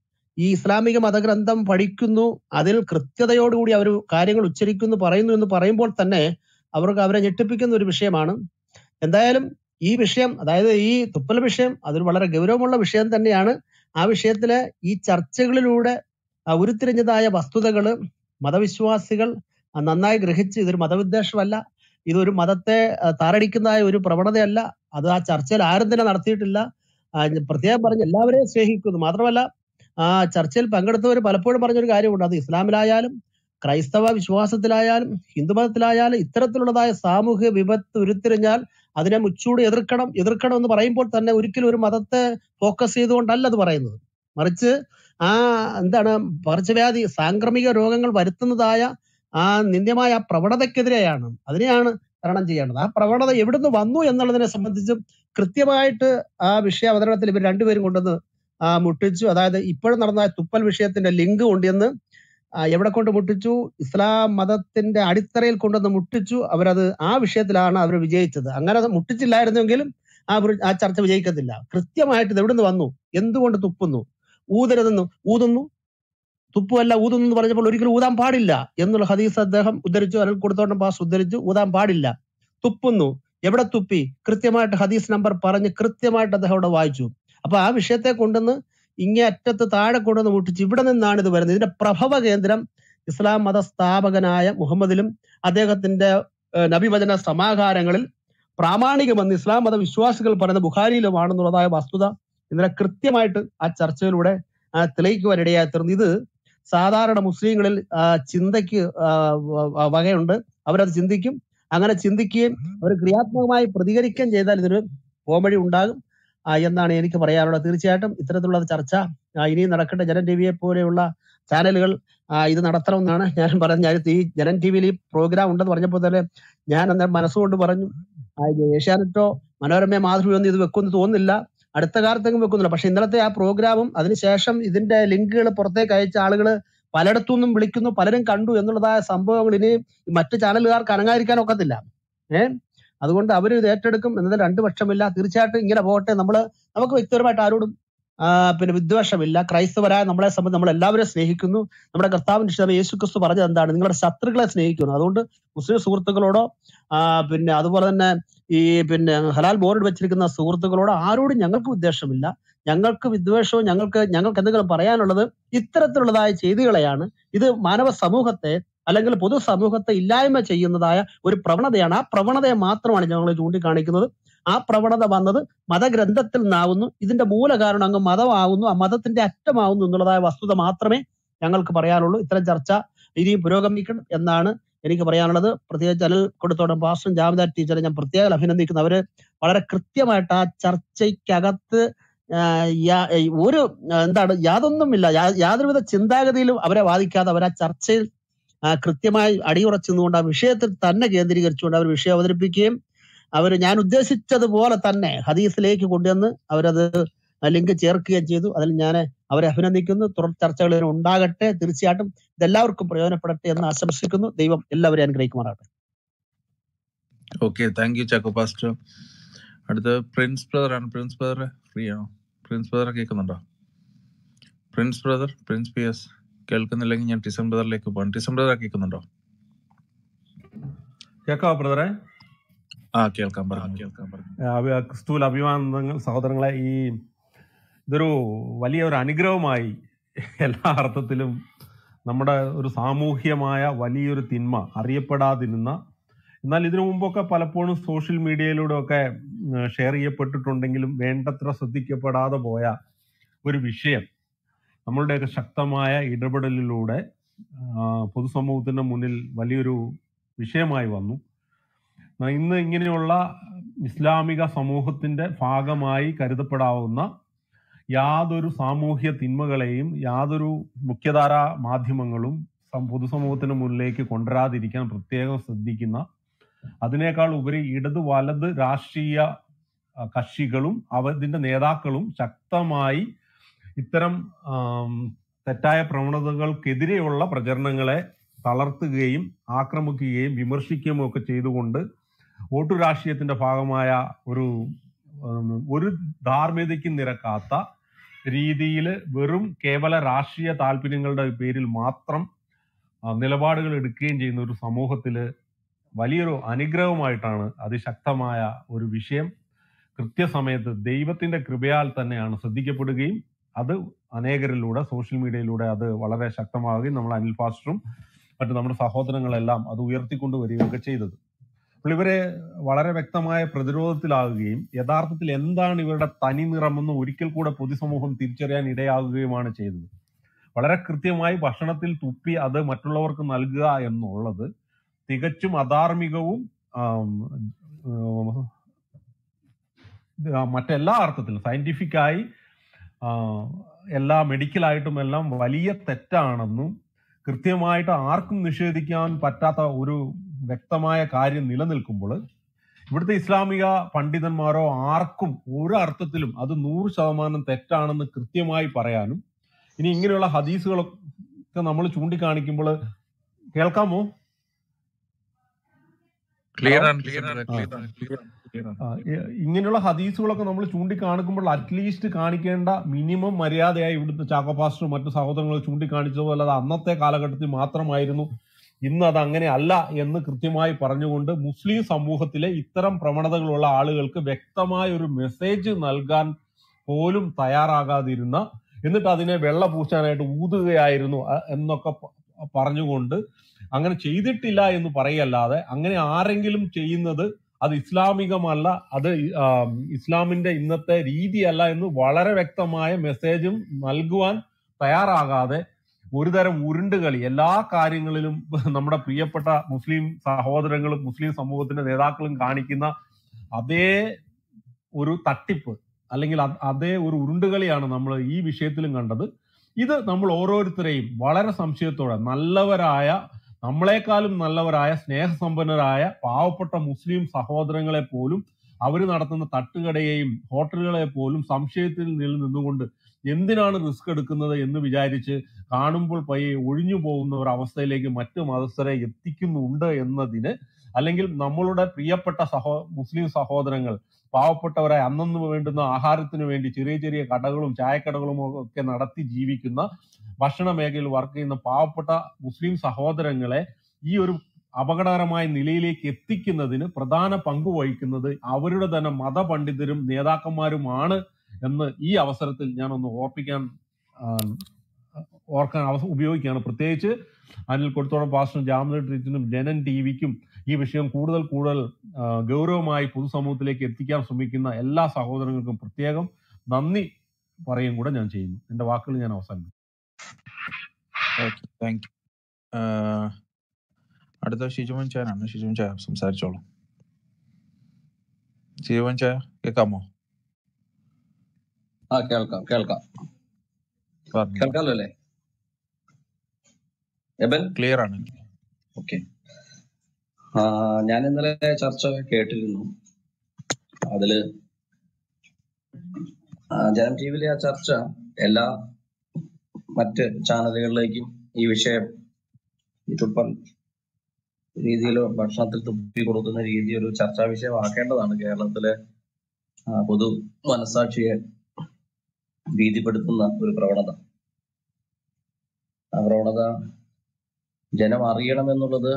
ഈ ഇസ്ലാമിക മതഗ്രന്ഥം പഠിക്കുന്നു അതിൽ കൃത്യതയോടുകൂടി അവർ കാര്യങ്ങൾ ഉച്ചരിക്കുന്നു പറയുന്നു എന്ന് പറയുമ്പോൾ തന്നെ അവർക്ക് അവരെ ഞെട്ടിപ്പിക്കുന്ന ഒരു വിഷയമാണ് എന്തായാലും ഈ വിഷയം അതായത് ഈ തുപ്പൽ വിഷയം അതൊരു വളരെ ഗൗരവമുള്ള വിഷയം തന്നെയാണ് ആ വിഷയത്തിലെ ഈ ചർച്ചകളിലൂടെ ആ ഉരുത്തിരിഞ്ഞതായ വസ്തുതകള് മതവിശ്വാസികൾ ആ, നന്നായി ഗ്രഹിച്ച് ഇതൊരു മതവിദ്വേഷമല്ല ഇതൊരു മതത്തെ ആ, താറടിക്കുന്നതായ ഒരു പ്രവണതയല്ല അത് ആ ചർച്ചയിൽ ആരും തന്നെ നടത്തിയിട്ടില്ല ആ, ഞാൻ പ്രത്യേകം പറഞ്ഞ് എല്ലാവരെയും സ്നേഹിക്കുന്നു മാത്രമല്ല ആ ചർച്ചയിൽ പങ്കെടുത്തവർ പലപ്പോഴും പറഞ്ഞൊരു കാര്യമുണ്ട് അത് ഇസ്ലാമിലായാലും ക്രൈസ്തവ വിശ്വാസത്തിലായാലും ഹിന്ദുമതത്തിലായാലും ഇത്തരത്തിലുള്ളതായ സാമൂഹിക വിപത്ത് ഉരുത്തിരിഞ്ഞാൽ അതിനെ മുച്ചൂട് എതിർക്കണം എതിർക്കണം എന്ന് പറയുമ്പോൾ തന്നെ ഒരിക്കലും ഒരു മതത്തെ ഫോക്കസ് ചെയ്തുകൊണ്ടല്ല അത് പറയുന്നത് മറിച്ച് ആ എന്താണ് പകർച്ചവ്യാധി സാംക്രമിക രോഗങ്ങൾ വരുത്തുന്നതായ ആ നിന്ദ്യമായ ആ പ്രവണതയ്ക്കെതിരെയാണ് അതിനെയാണ് തരണം ചെയ്യേണ്ടത് ആ പ്രവണത എവിടുന്ന് വന്നു എന്നുള്ളതിനെ സംബന്ധിച്ചും കൃത്യമായിട്ട് ആ വിഷയ അവതരണത്തിൽ ഇവർ രണ്ടുപേരും കൊണ്ടുവന്ന് ആ മുട്ടിച്ചു അതായത് ഇപ്പോഴും നടന്ന ആ തുപ്പൽ വിഷയത്തിന്റെ ലിങ്ക് കൊണ്ടുവന്ന് ആ, എവിടെ കൊണ്ട് മുട്ടിച്ചു ഇസ്ലാം മതത്തിന്റെ അടിത്തറയിൽ കൊണ്ടുവന്ന് മുട്ടിച്ചു അവരത് ആ വിഷയത്തിലാണ് അവർ വിജയിച്ചത് അങ്ങനെ അത് മുട്ടിച്ചില്ലായിരുന്നെങ്കിലും ആ ഒരു- ആ ചർച്ച വിജയിക്കത്തില്ല കൃത്യമായിട്ട് ഇത് എവിടുന്ന് വന്നു എന്തുകൊണ്ട് തുപ്പുന്നു ഊതരുതെന്നു ഊതുന്നു തുപ്പുമല്ല ഊതുന്നു എന്ന് പറഞ്ഞപ്പോൾ ഒരിക്കലും ഊതാൻ പാടില്ല എന്നുള്ള ഹദീസ് അദ്ദേഹം ഉദ്ധരിച്ചു അനിൽ കൊടുത്തോട്ടം പാസ് ഉദ്ധരിച്ചു ഊതാൻ പാടില്ല തുപ്പുന്നു എവിടെ തുപ്പി കൃത്യമായിട്ട് ഹദീസ് നമ്പർ പറഞ്ഞ് കൃത്യമായിട്ട് അദ്ദേഹം അവിടെ വായിച്ചു അപ്പൊ ആ വിഷയത്തെ കൊണ്ടുവന്ന് ഇങ്ങേ അറ്റത്ത് താഴെ കൊണ്ടുവന്ന് മുട്ടിച്ച് ഇവിടെ നിന്നാണ് ഇത് വരുന്നത് ഇതിന്റെ പ്രഭവ കേന്ദ്രം ഇസ്ലാം മത സ്ഥാപകനായ മുഹമ്മദിലും അദ്ദേഹത്തിന്റെ ഏഹ്, നബിവചന സമാഹാരങ്ങളിൽ പ്രാമാണികമെന്ന് ഇസ്ലാം മത വിശ്വാസികൾ പറയുന്ന ബുഖാരിയിലുമാണെന്നുള്ളതായ വസ്തുത ഇന്നലെ കൃത്യമായിട്ട് ആ ചർച്ചയിലൂടെ ആ, തെളിയിക്കുവാനിടയായി തീർന്നു ഇത് സാധാരണ മുസ്ലിങ്ങളിൽ ആ, ചിന്തയ്ക്ക് ആ, വ- വ- വകയുണ്ട് അവരത് ചിന്തിക്കും അങ്ങനെ ചിന്തിക്കുകയും അവർ ക്രിയാത്മകമായി പ്രതികരിക്കുകയും ചെയ്താൽ ഇതിന് പോംവഴി ഉണ്ടാകും ആ, എന്നാണ് എനിക്ക് പറയാനുള്ളത് തീർച്ചയായിട്ടും ഇത്തരത്തിലുള്ള ചർച്ച ആ, ഇനിയും നടക്കേണ്ട ജനൻ ടി വിയെ പോലെയുള്ള ചാനലുകൾ ആ, ഇത് നടത്തണമെന്നാണ് ഞാൻ പറഞ്ഞത് ഞാൻ ഈ ജനൻ ടി വിയിൽ ഈ പ്രോഗ്രാം ഉണ്ടെന്ന് പറഞ്ഞപ്പോൾ തന്നെ ഞാൻ അന്നേരം മനസ്സുകൊണ്ട് പറഞ്ഞു ആ, ഇത് ഏഷ്യാനെറ്റോ മനോരമയോ മാതൃഭൂമിയോ ഒന്നും ഇത് വെക്കുമെന്ന് തോന്നുന്നില്ല അടുത്ത കാലത്തെങ്കിലും വെക്കുന്നില്ല പക്ഷെ ഇന്നലത്തെ ആ പ്രോഗ്രാമും അതിനുശേഷം ഇതിന്റെ ലിങ്കുകൾ പുറത്തേക്ക് അയച്ച ആളുകൾ പലയിടത്തു നിന്നും വിളിക്കുന്നു പലരും കണ്ടു എന്നുള്ളതായ സംഭവങ്ങൾ ഇനി മറ്റു ചാനലുകാർക്ക് അനങ്ങാതിരിക്കാൻ ഒക്കത്തില്ല ഏഹ് അതുകൊണ്ട് അവർ ഇത് ഏറ്റെടുക്കും എന്നതിൽ രണ്ട് പക്ഷമില്ല തീർച്ചയായിട്ടും ഇങ്ങനെ പോകട്ടെ നമ്മൾ നമുക്ക് വ്യക്തിപരമായിട്ട് ആരോടും ആ, പിന്നെ വിദ്വേഷമില്ല ക്രൈസ്തവരായ നമ്മളെ സംബന്ധിച്ച് നമ്മൾ എല്ലാവരും സ്നേഹിക്കുന്നു നമ്മുടെ കർത്താവിന്റെ ഇഷ്ടം യേശു ക്രിസ്തു പറഞ്ഞത് എന്താണ് നിങ്ങളുടെ ശത്രുക്കളെ സ്നേഹിക്കുന്നു അതുകൊണ്ട് മുസ്ലിം സുഹൃത്തുക്കളോടോ ആ, പിന്നെ അതുപോലെ തന്നെ ഈ പിന്നെ ഹലാൽ ബോർഡ് വെച്ചിരിക്കുന്ന സുഹൃത്തുക്കളോട് ആരോടും ഞങ്ങൾക്ക് വിദ്വേഷമില്ല ഞങ്ങൾക്ക് വിദ്വേഷവും ഞങ്ങൾക്ക് ഞങ്ങൾക്ക് എന്തെങ്കിലും പറയാനുള്ളത് ഇത്തരത്തിലുള്ളതായ ചെയ്തികളെയാണ് ഇത് മാനവ സമൂഹത്തെ അല്ലെങ്കിൽ പൊതു സമൂഹത്തെ ഇല്ലായ്മ ചെയ്യുന്നതായ ഒരു പ്രവണതയാണ് ആ പ്രവണതയെ മാത്രമാണ് ഞങ്ങൾ ചൂണ്ടിക്കാണിക്കുന്നത് ആ പ്രവണത വന്നത് മതഗ്രന്ഥത്തിൽ നിന്നാവുന്നു ഇതിന്റെ മൂല കാരണം അങ്ങ് മതമാവുന്നു ആ മതത്തിന്റെ അറ്റമാവുന്നു എന്നുള്ളതായ വസ്തുത മാത്രമേ ഞങ്ങൾക്ക് പറയാനുള്ളൂ ഇത്തരം ചർച്ച ഇനിയും പുരോഗമിക്കണം എന്നാണ് എനിക്ക് പറയാനുള്ളത് പ്രത്യേകിച്ച് അനിൽ കൊടുത്തോടം പാസ്റ്റർ ജാമിദ ടീച്ചറെ ഞാൻ പ്രത്യേകം അഭിനന്ദിക്കുന്നു അവര് വളരെ കൃത്യമായിട്ട് ആ ചർച്ചയ്ക്കകത്ത് ആ, യാ- ഈ ഒരു ആ, എന്താണ് യാതൊന്നുമില്ല യാ- യാതൊരുവിധ ചിന്താഗതിയിലും അവരെ വാദിക്കാതെ അവർ ആ ചർച്ചയിൽ ആ, കൃത്യമായി അടിയുറച്ചുകൊണ്ട് ആ വിഷയത്തിൽ തന്നെ കേന്ദ്രീകരിച്ചുകൊണ്ട് അവർ വിഷയം അവതരിപ്പിക്കുകയും അവർ ഞാൻ ഉദ്ദേശിച്ചതുപോലെ തന്നെ ഹദീസിലേക്ക് കൊണ്ടുവന്ന് അവരത് ലിങ്ക് ചേർക്കുകയും ചെയ്തു അതിൽ ഞാൻ അവരെ അഭിനന്ദിക്കുന്നു തുടർ ചർച്ചകൾ ഇതിന് ഉണ്ടാകട്ടെ തീർച്ചയായിട്ടും ഇതെല്ലാവർക്കും പ്രയോജനപ്പെടട്ടെ എന്ന് ആശംസിക്കുന്നു ദൈവം എല്ലാവരെയും അനുഗ്രഹിക്കുമാറാകട്ടെ okay thank you Chacko pastor അടുത്ത പ്രിൻസ് ബ്രദർ ആണ് പ്രിൻസ് ബ്രദർ ഫ്രീ ആണോ പ്രിൻസ് ബ്രദർ കേൾക്കുന്നുണ്ടോ Prince brother Prince P S കേൾക്കുന്നില്ലെങ്കിൽ ഞാൻ ടിസം ബ്രദറിലേക്ക് പോകാം ടിസം ബ്രദർ കേൾക്കുന്നുണ്ടോ കേൾക്കാവോ ബ്രദറെ ആ കേൾക്കാം പറഞ്ഞു കേൾക്കാം പറഞ്ഞു ആ, അഭി- ക്രിസ്തുവിൽ അഭിമാനങ്ങൾ സഹോദരങ്ങളെ ഈ ഇതൊരു വലിയ ഒരു അനുഗ്രഹമായി എല്ലാ അർത്ഥത്തിലും നമ്മുടെ ഒരു സാമൂഹ്യമായ വലിയൊരു തിന്മ അറിയപ്പെടാതിരുന്ന എന്നാൽ ഇതിനു മുമ്പൊക്കെ പലപ്പോഴും സോഷ്യൽ മീഡിയയിലൂടെ ഒക്കെ ഷെയർ ചെയ്യപ്പെട്ടിട്ടുണ്ടെങ്കിലും വേണ്ടത്ര ശ്രദ്ധിക്കപ്പെടാതെ പോയ ഒരു വിഷയം നമ്മളുടെയൊക്കെ ശക്തമായ ഇടപെടലിലൂടെ ആ, പൊതുസമൂഹത്തിന്റെ മുന്നിൽ വലിയൊരു വിഷയമായി വന്നു ന- ഇന്ന് ഇങ്ങനെയുള്ള ഇസ്ലാമിക സമൂഹത്തിന്റെ ഭാഗമായി കരുതപ്പെടാവുന്ന യാതൊരു സാമൂഹ്യ തിന്മകളെയും യാതൊരു മുഖ്യധാര മാധ്യമങ്ങളും സം- പൊതുസമൂഹത്തിന് മുന്നിലേക്ക് കൊണ്ടുവരാതിരിക്കാൻ പ്രത്യേകം ശ്രദ്ധിക്കുന്ന അതിനേക്കാൾ ഉപരി ഇടത് വലത് രാഷ്ട്രീയ ആ, കക്ഷികളും അവതിന്റെ നേതാക്കളും ശക്തമായി ഇത്തരം ആം, തെറ്റായ പ്രവണതകൾക്കെതിരെയുള്ള പ്രചരണങ്ങളെ തളർത്തുകയും ആക്രമിക്കുകയും വിമർശിക്കുകയും ഒക്കെ ചെയ്തുകൊണ്ട് വോട്ടു രാഷ്ട്രീയത്തിന്റെ ഭാഗമായ ഒരു ഉം, ഒരു ധാർമ്മികതയ്ക്ക് നിരക്കാത്ത രീതിയിൽ വെറും കേവല രാഷ്ട്രീയ താല്പര്യങ്ങളുടെ പേരിൽ മാത്രം ആ, നിലപാടുകൾ എടുക്കുകയും ചെയ്യുന്ന ഒരു സമൂഹത്തില് വലിയൊരു അനുഗ്രഹമായിട്ടാണ് അതിശക്തമായ ഒരു വിഷയം കൃത്യസമയത്ത് ദൈവത്തിന്റെ കൃപയാൽ തന്നെയാണ് ശ്രദ്ധിക്കപ്പെടുകയും അത് അനേകരിലൂടെ സോഷ്യൽ മീഡിയയിലൂടെ അത് വളരെ ശക്തമാവുകയും നമ്മൾ അനിൽ ഫാസ്റ്ററും മറ്റു നമ്മുടെ സഹോദരങ്ങളെല്ലാം അത് ഉയർത്തിക്കൊണ്ട് വരികയൊക്കെ ചെയ്തത് അപ്പോൾ ഇവരെ വളരെ വ്യക്തമായ പ്രതിരോധത്തിലാകുകയും യഥാർത്ഥത്തിൽ എന്താണ് ഇവരുടെ തനി നിറമെന്ന് ഒരിക്കൽ കൂടെ പൊതുസമൂഹം തിരിച്ചറിയാൻ ഇടയാകുകയുമാണ് ചെയ്തത് വളരെ കൃത്യമായി ഭക്ഷണത്തിൽ തുപ്പി അത് മറ്റുള്ളവർക്ക് നൽകുക എന്നുള്ളത് തികച്ചും അധാർമികവും ആം, ഉം, ആ, മറ്റെല്ലാ അർത്ഥത്തിലും സയന്റിഫിക്കായി എല്ലാ മെഡിക്കലായിട്ടും എല്ലാം വലിയ തെറ്റാണെന്നും കൃത്യമായിട്ട് ആർക്കും നിഷേധിക്കാൻ പറ്റാത്ത ഒരു വ്യക്തമായ കാര്യം നിലനിൽക്കുമ്പോൾ ഇവിടുത്തെ ഇസ്ലാമിക പണ്ഡിതന്മാരോ ആർക്കും ഒരു അർത്ഥത്തിലും അത് നൂറ് ശതമാനം തെറ്റാണെന്ന് കൃത്യമായി പറയാനും ഇനി ഇങ്ങനെയുള്ള ഹദീസുകളൊക്കെ നമ്മൾ ചൂണ്ടിക്കാണിക്കുമ്പോൾ കേൾക്കാമോ ക്ലിയർ ഹലോ ആണ് ക്ലിയർ ആണ് ആ ക്ലിയർ ആണ് ക്ലിയർ ആണ് ക്ലിയർ ആണ് ആ, ഇ- ഇങ്ങനെയുള്ള ഹദീസുകളൊക്കെ നമ്മൾ ചൂണ്ടിക്കാണിക്കുമ്പോൾ അറ്റ്ലീസ്റ്റ് കാണിക്കേണ്ട മിനിമം മര്യാദയായി ഇവിടുത്തെ ചാക്കോ പാസ്റ്ററും മറ്റു സഹോദരങ്ങൾ ചൂണ്ടിക്കാണിച്ചതുപോലെ അത് അന്നത്തെ കാലഘട്ടത്തിൽ മാത്രമായിരുന്നു ഇന്ന് അത് അങ്ങനെ അല്ല എന്ന് കൃത്യമായി പറഞ്ഞുകൊണ്ട് മുസ്ലിം സമൂഹത്തിലെ ഇത്തരം പ്രവണതകളുള്ള ആളുകൾക്ക് വ്യക്തമായ ഒരു മെസ്സേജ് നൽകാൻ പോലും തയ്യാറാകാതിരുന്ന എന്നിട്ട് അതിനെ വെള്ള പൂശാനായിട്ട് ഊതുകയായിരുന്നു അ- എന്നൊക്കെ പ- പറഞ്ഞുകൊണ്ട് അങ്ങനെ ചെയ്തിട്ടില്ല എന്ന് പറയല്ലാതെ അങ്ങനെ ആരെങ്കിലും ചെയ്യുന്നത് അത് ഇസ്ലാമികമല്ല അത് ഇ- ആം, ഇസ്ലാമിന്റെ ഇന്നത്തെ രീതിയല്ല എന്ന് വളരെ വ്യക്തമായ മെസ്സേജും നൽകുവാൻ തയ്യാറാകാതെ ഒരു തരം ഉരുണ്ടുകളി എല്ലാ കാര്യങ്ങളിലും നമ്മുടെ പ്രിയപ്പെട്ട മുസ്ലിം സഹോദരങ്ങളും മുസ്ലിം സമൂഹത്തിന്റെ നേതാക്കളും കാണിക്കുന്ന അതേ ഒരു തട്ടിപ്പ് അല്ലെങ്കിൽ അത് അതേ ഒരു ഉരുണ്ടുകളിയാണ് നമ്മൾ ഈ വിഷയത്തിലും കണ്ടത് ഇത് നമ്മൾ ഓരോരുത്തരെയും വളരെ സംശയത്തോടെ നല്ലവരായ നമ്മളെക്കാളും നല്ലവരായ സ്നേഹസമ്പന്നരായ പാവപ്പെട്ട മുസ്ലിം സഹോദരങ്ങളെ പോലും അവർ നടത്തുന്ന തട്ടുകടയെയും ഹോട്ടലുകളെ പോലും സംശയത്തിൽ നിൽ നിന്നുകൊണ്ട് എന്തിനാണ് റിസ്ക് എടുക്കുന്നത് എന്ന് വിചാരിച്ച് കാണുമ്പോൾ പയ്യെ ഒഴിഞ്ഞു പോകുന്ന ഒരു അവസ്ഥയിലേക്ക് മറ്റു മതസ്ഥരെ എത്തിക്കുന്നുണ്ട് എന്നതിന് അല്ലെങ്കിൽ നമ്മളുടെ പ്രിയപ്പെട്ട സഹോ മുസ്ലിം സഹോദരങ്ങൾ പാവപ്പെട്ടവരായി അന്നന്ന് വേണ്ടുന്ന ആഹാരത്തിന് വേണ്ടി ചെറിയ ചെറിയ കടകളും ചായക്കടകളും ഒക്കെ നടത്തി ജീവിക്കുന്ന ഭക്ഷണ മേഖലയിൽ വർക്ക് ചെയ്യുന്ന പാവപ്പെട്ട മുസ്ലിം സഹോദരങ്ങളെ ഈ ഒരു അപകടകരമായ നിലയിലേക്ക് എത്തിക്കുന്നതിന് പ്രധാന പങ്ക് വഹിക്കുന്നത് അവരുടെ തന്നെ മതപണ്ഡിതരും നേതാക്കന്മാരുമാണ് എന്ന് ഈ അവസരത്തിൽ ഞാൻ ഒന്ന് ഓർപ്പിക്കാൻ ആ, ഓർക്കാൻ അവസ ഉപയോഗിക്കുകയാണ് പ്രത്യേകിച്ച് അനിൽ കൊടുത്തോളം പാസ്റ്റർ ജാമന ട്രീറ്റിനും ജനൻ ടി വിക്കും ഈ വിഷയം കൂടുതൽ കൂടുതൽ ആ, ഗൗരവമായി പൊതുസമൂഹത്തിലേക്ക് എത്തിക്കാൻ ശ്രമിക്കുന്ന എല്ലാ സഹോദരങ്ങൾക്കും പ്രത്യേകം നന്ദി പറയും കൂടെ ഞാൻ ചെയ്യുന്നു എന്റെ വാക്കുകൾ ഞാൻ അവസാനിപ്പിക്കും ഓക്കെ താങ്ക് യു അടുത്ത ഷിജുമൻ ചാനാണ് ഷിജുമൻ ചായ സംസാരിച്ചോളൂ ഷിജുമൻ ചായ കേൾക്കാമോ ആ കേൾക്കാം കേൾക്കാം പറഞ്ഞു കേൾക്കാമല്ലോ അല്ലേ എബൻ ക്ലിയർ ആണ് ഓക്കെ ഞാൻ ഇന്നലെ ചർച്ച കേട്ടിരുന്നു അതില് ആ, ജനം ടി വിയിലെ ആ ചർച്ച എല്ലാ മറ്റ് ചാനലുകളിലേക്കും ഈ വിഷയം ഈ തുപ്പൽ രീതിയിൽ ഭക്ഷണത്തിൽ തുപ്പി കൊടുക്കുന്ന രീതി ഒരു ചർച്ചാ വിഷയമാക്കേണ്ടതാണ് കേരളത്തിലെ ആ, പൊതു മനസാക്ഷിയെ ഭീതിപ്പെടുത്തുന്ന ഒരു പ്രവണത ആ പ്രവണത ജനം അറിയണമെന്നുള്ളത്